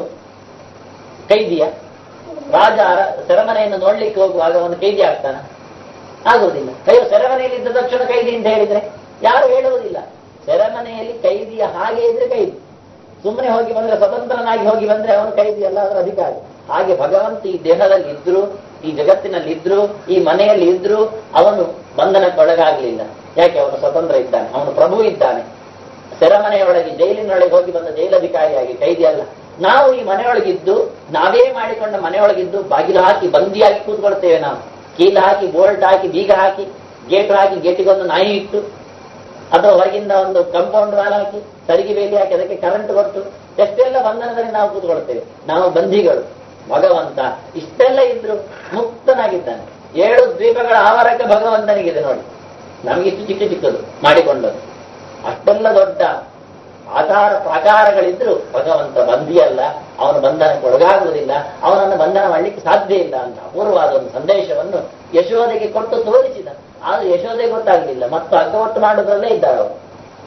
ಕೈದಿಯ ರಾಜ ಅರ- ಸೆರೆಮನೆಯನ್ನು ನೋಡ್ಲಿಕ್ಕೆ ಹೋಗುವಾಗ ಅವನು ಕೈದಿ ಆಗ್ತಾನ ಆಗುವುದಿಲ್ಲ ಅಯ್ಯೋ ಸೆರೆಮನೆಯಲ್ಲಿ ಇದ್ದ ತಕ್ಷಣ ಕೈದಿ ಅಂತ ಹೇಳಿದ್ರೆ ಯಾರು ಹೇಳುವುದಿಲ್ಲ ಸೆರೆಮನೆಯಲ್ಲಿ ಕೈದಿಯ ಹಾಗೆ ಇದ್ರೆ ಕೈದಿ ಸುಮ್ಮನೆ ಹೋಗಿ ಬಂದ್ರೆ ಸ್ವತಂತ್ರನಾಗಿ ಹೋಗಿ ಬಂದ್ರೆ ಅವನು ಕೈದಿ ಅಲ್ಲ ಅದರ ಅಧಿಕಾರಿ ಹಾಗೆ ಭಗವಂತ ಈ ದೇಹದಲ್ಲಿ ಇದ್ರು ಈ ಜಗತ್ತಿನಲ್ಲಿ ಇದ್ರು ಈ ಮನೆಯಲ್ಲಿ ಇದ್ರು ಅವನು ಬಂಧನಕ್ಕೊಳಗಾಗಲಿಲ್ಲ ಯಾಕೆ ಅವನು ಸ್ವತಂತ್ರ ಇದ್ದಾನೆ ಅವನು ಪ್ರಭು ಇದ್ದಾನೆ ಸೆರೆಮನೆಯೊಳಗೆ ಜೈಲಿನೊಳಗೆ ಹೋಗಿ ಬಂದ ಜೈಲಧಿಕಾರಿಯಾಗಿ ಕೈದಿ ಅಲ್ಲ ನಾವು ಈ ಮನೆಯೊಳಗಿದ್ದು ನಾವೇ ಮಾಡಿಕೊಂಡ ಮನೆಯೊಳಗಿದ್ದು ಬಾಗಿಲು ಹಾಕಿ ಬಂದಿಯಾಗಿ ಕೂತ್ಕೊಳ್ತೇವೆ ನಾವು ಕೀಲು ಹಾಕಿ ಬೋಲ್ಟ್ ಹಾಕಿ ಬೀಗ ಹಾಕಿ ಗೇಟ್ ಹಾಕಿ ಗೇಟಿಗೊಂದು ನಾಯಿ ಇಟ್ಟು ಅಥವಾ ಹೊರಗಿಂದ ಒಂದು ಕಂಪೌಂಡ್ ವಾಲ್ ಹಾಕಿ ಸರಿಗೆ ಬೇಲಿ ಹಾಕಿ ಅದಕ್ಕೆ ಕರೆಂಟ್ ಕೊಟ್ಟು ಎಷ್ಟೆಲ್ಲ ಬಂಧನದಲ್ಲಿ ನಾವು ಕೂತ್ಕೊಳ್ತೇವೆ ನಾವು ಬಂಧಿಗಳು ಭಗವಂತ ಇಷ್ಟೆಲ್ಲ ಇದ್ರು ಮುಕ್ತನಾಗಿದ್ದಾನೆ ಏಳು ದ್ವೀಪಗಳ ಆವರಕ್ಕೆ ಭಗವಂತನಿಗಿದೆ ನೋಡಿ ನಮಗೆ ಇಷ್ಟು ಚಿಕ್ಕ ಚಿಕ್ಕದು ಮಾಡಿಕೊಂಡದ್ದು ಅಷ್ಟೆಲ್ಲ ದೊಡ್ಡ ಆಕಾರ ಪ್ರಾಕಾರಗಳಿದ್ರು ಭಗವಂತ ಬಂಧಿಯಲ್ಲ ಅವನು ಬಂಧನಕ್ಕೆ ಒಳಗಾಗುವುದಿಲ್ಲ ಅವನನ್ನು ಬಂಧನ ಮಾಡಲಿಕ್ಕೆ ಸಾಧ್ಯ ಇಲ್ಲ ಅಂತ ಅಪೂರ್ವವಾದ ಒಂದು ಸಂದೇಶವನ್ನು ಯಶೋದೆಗೆ ಕೊಟ್ಟು ತೋರಿಸಿದ ಆದ್ರೆ ಯಶೋದೆ ಗೊತ್ತಾಗಲಿಲ್ಲ ಮತ್ತು ಅಗ್ಗವಟ್ಟು ಮಾಡುವುದರಲ್ಲೇ ಇದ್ದಾಳೆ ಅವರು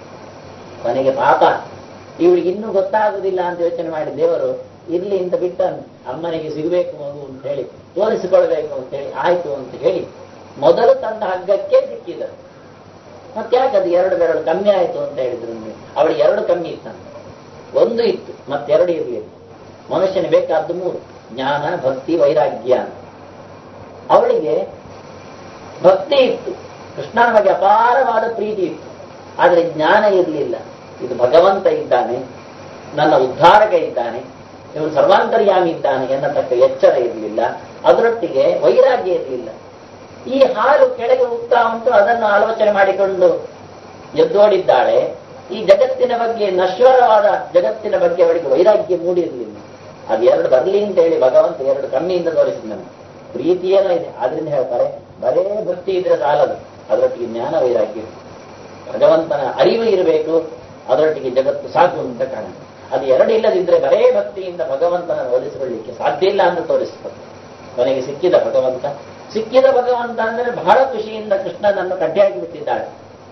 ಕೊನೆಗೆ ಪಾಪ ಇವಳಿಗೆ ಇನ್ನೂ ಗೊತ್ತಾಗುದಿಲ್ಲ ಅಂತ ಯೋಚನೆ ಮಾಡಿ ದೇವರು ಇರ್ಲಿ ಅಂತ ಬಿಟ್ಟ ಅಮ್ಮನಿಗೆ ಸಿಗಬೇಕು ಮಗು ಅಂತ ಹೇಳಿ ತೋರಿಸಿಕೊಳ್ಬೇಕು ಅಂತ ಹೇಳಿ ಆಯ್ತು ಅಂತ ಹೇಳಿ ಮೊದಲು ತಂದ ಹಗ್ಗಕ್ಕೆ ಸಿಕ್ಕಿದರು ಮತ್ತೆ ಯಾಕೆ ಅದು ಎರಡು ಬೆರಳು ಕಮ್ಮಿ ಆಯ್ತು ಅಂತ ಹೇಳಿದ್ರು ನೀವು ಅವಳಿಗೆ ಎರಡು ಕಮ್ಮಿ ಇತ್ತಂತ ಒಂದು ಇತ್ತು ಮತ್ತೆರಡು ಇರಲಿಲ್ಲ ಮನುಷ್ಯನ ಬೇಕಾದ್ದು ಮೂರು ಜ್ಞಾನ ಭಕ್ತಿ ವೈರಾಗ್ಯ ಅಂತ ಅವಳಿಗೆ ಭಕ್ತಿ ಇತ್ತು ಕೃಷ್ಣನ ಬಗ್ಗೆ ಅಪಾರವಾದ ಪ್ರೀತಿ ಇತ್ತು ಆದರೆ ಜ್ಞಾನ ಇರಲಿಲ್ಲ ಇದು ಭಗವಂತ ಇದ್ದಾನೆ ನನ್ನ ಉದ್ಧಾರಕ ಇದ್ದಾನೆ ಇವನು ಸರ್ವಾಂತರ್ಯಾಮಿ ಇದ್ದಾನೆ ಎನ್ನತಕ್ಕ ಎಚ್ಚರ ಇರಲಿಲ್ಲ ಅದರೊಟ್ಟಿಗೆ ವೈರಾಗ್ಯ ಇರಲಿಲ್ಲ ಈ ಹಾಲು ಕೆಳಗೆ ಹೋಗ್ತಾ ಉಂಟು ಅದನ್ನು ಆಲೋಚನೆ ಮಾಡಿಕೊಂಡು ಎದ್ದೋಡಿದ್ದಾಳೆ ಈ ಜಗತ್ತಿನ ಬಗ್ಗೆ ನಶ್ವರವಾದ ಜಗತ್ತಿನ ಬಗ್ಗೆ ಅವಳಿಗೆ ವೈರಾಗ್ಯ ಮೂಡಿರಲಿಲ್ಲ ಅದು ಎರಡು ಬರಲಿ ಅಂತ ಹೇಳಿ ಭಗವಂತ ಎರಡು ಕಮ್ಮಿಯಿಂದ ತೋರಿಸಿದ ಪ್ರೀತಿ ಏನೋ ಇದೆ ಆದ್ರಿಂದ ಹೇಳ್ತಾರೆ ಬರೇ ಭಕ್ತಿ ಇದ್ರೆ ಸಾಲದು ಅದರೊಟ್ಟಿಗೆ ಜ್ಞಾನ ವೈರಾಗ್ಯ ಭಗವಂತನ ಅರಿವು ಇರಬೇಕು ಅದರೊಟ್ಟಿಗೆ ಜಗತ್ತು ಸಾಕು ಅಂತ ಕಾರಣ ಅದು ಎರಡು ಇಲ್ಲದಿದ್ರೆ ಬರೇ ಭಕ್ತಿಯಿಂದ ಭಗವಂತನ ಹೋಲಿಸಿಕೊಳ್ಳಿಕ್ಕೆ ಸಾಧ್ಯ ಇಲ್ಲ ಅಂತ ತೋರಿಸ್ತದೆ ಕೊನೆಗೆ ಸಿಕ್ಕಿದ ಭಗವಂತ ಸಿಕ್ಕಿದ ಭಗವಂತ ಅಂದರೆ ಬಹಳ ಖುಷಿಯಿಂದ ಕೃಷ್ಣನನ್ನು ಕಡ್ಡಿಯಾಗಿ ಬಿಟ್ಟಿದ್ದಾಳೆ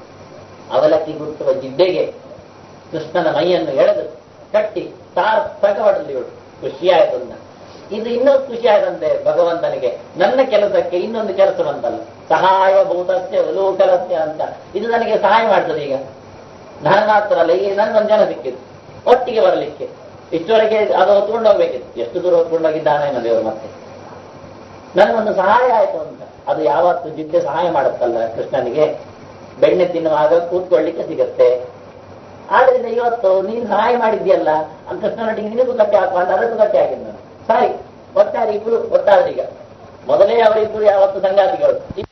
ಅವಲಕ್ಕಿ ಗುಟ್ಟುವ ಜಿಡ್ಡೆಗೆ ಕೃಷ್ಣನ ಮೈಯನ್ನು ಎಳೆದು ಕಟ್ಟಿ ಸಾರ್ಥಕ ಹೊಡೆದಲಿಗಳು ಖುಷಿಯಾಯ್ತು ಅಂತ ಇದು ಇನ್ನೂ ಖುಷಿ ಆಯ್ತಂತೆ ಭಗವಂತನಿಗೆ ನನ್ನ ಕೆಲಸಕ್ಕೆ ಇನ್ನೊಂದು ಕೆಲಸ ಬಂತಲ್ಲ ಸಹಾಯ ಭೂತಸ್ಯ ಲೋಕಲಸ್ಯ ಅಂತ ಇದು ನನಗೆ ಸಹಾಯ ಮಾಡ್ತದೆ ಈಗ ನಾನು ಮಾತ್ರ ಅಲ್ಲ ಈಗ ನನಗೊಂದು ಜನ ಸಿಕ್ಕಿದ್ದು ಒಟ್ಟಿಗೆ ಬರಲಿಕ್ಕೆ ಇಷ್ಟೊಳಗೆ ಅದು ಹೊತ್ಕೊಂಡು ಹೋಗ್ಬೇಕಿತ್ತು ಎಷ್ಟು ದೂರ ಹೊತ್ಕೊಂಡು ಹೋಗಿದ್ದಾನೆ ಏನೋ ದೇವರು ಮತ್ತೆ ನನಗೊಂದು ಸಹಾಯ ಆಯ್ತು ಅಂತ ಅದು ಯಾವತ್ತು ಜಿದ್ದೆ ಸಹಾಯ ಮಾಡುತ್ತಲ್ಲ ಕೃಷ್ಣನಿಗೆ ಬೆಣ್ಣೆ ತಿನ್ನುವಾಗ ಕೂತ್ಕೊಳ್ಳಿಕ್ಕೆ ಸಿಗತ್ತೆ ಆದ್ರಿಂದ ಇವತ್ತು ನೀನು ಸಹಾಯ ಮಾಡಿದ್ಯಲ್ಲ ಆ ಕೃಷ್ಣನೊಟ್ಟಿಗೆ ನಿನಗೂ ಕಟ್ಟೆ ಹಾಕುವ ಅಂತ ಅದಕ್ಕೂ ಕಟ್ಟೆ ಹಾಕಿದ್ ನಾನು ಸರಿ ಒಟ್ಟಾರೆ ಇಬ್ರು ಒಟ್ಟಾದ್ರೆ ಈಗ ಮೊದಲೇ ಅವರಿಬ್ರು ಯಾವತ್ತು ಸಂಗಾತಿಗಳು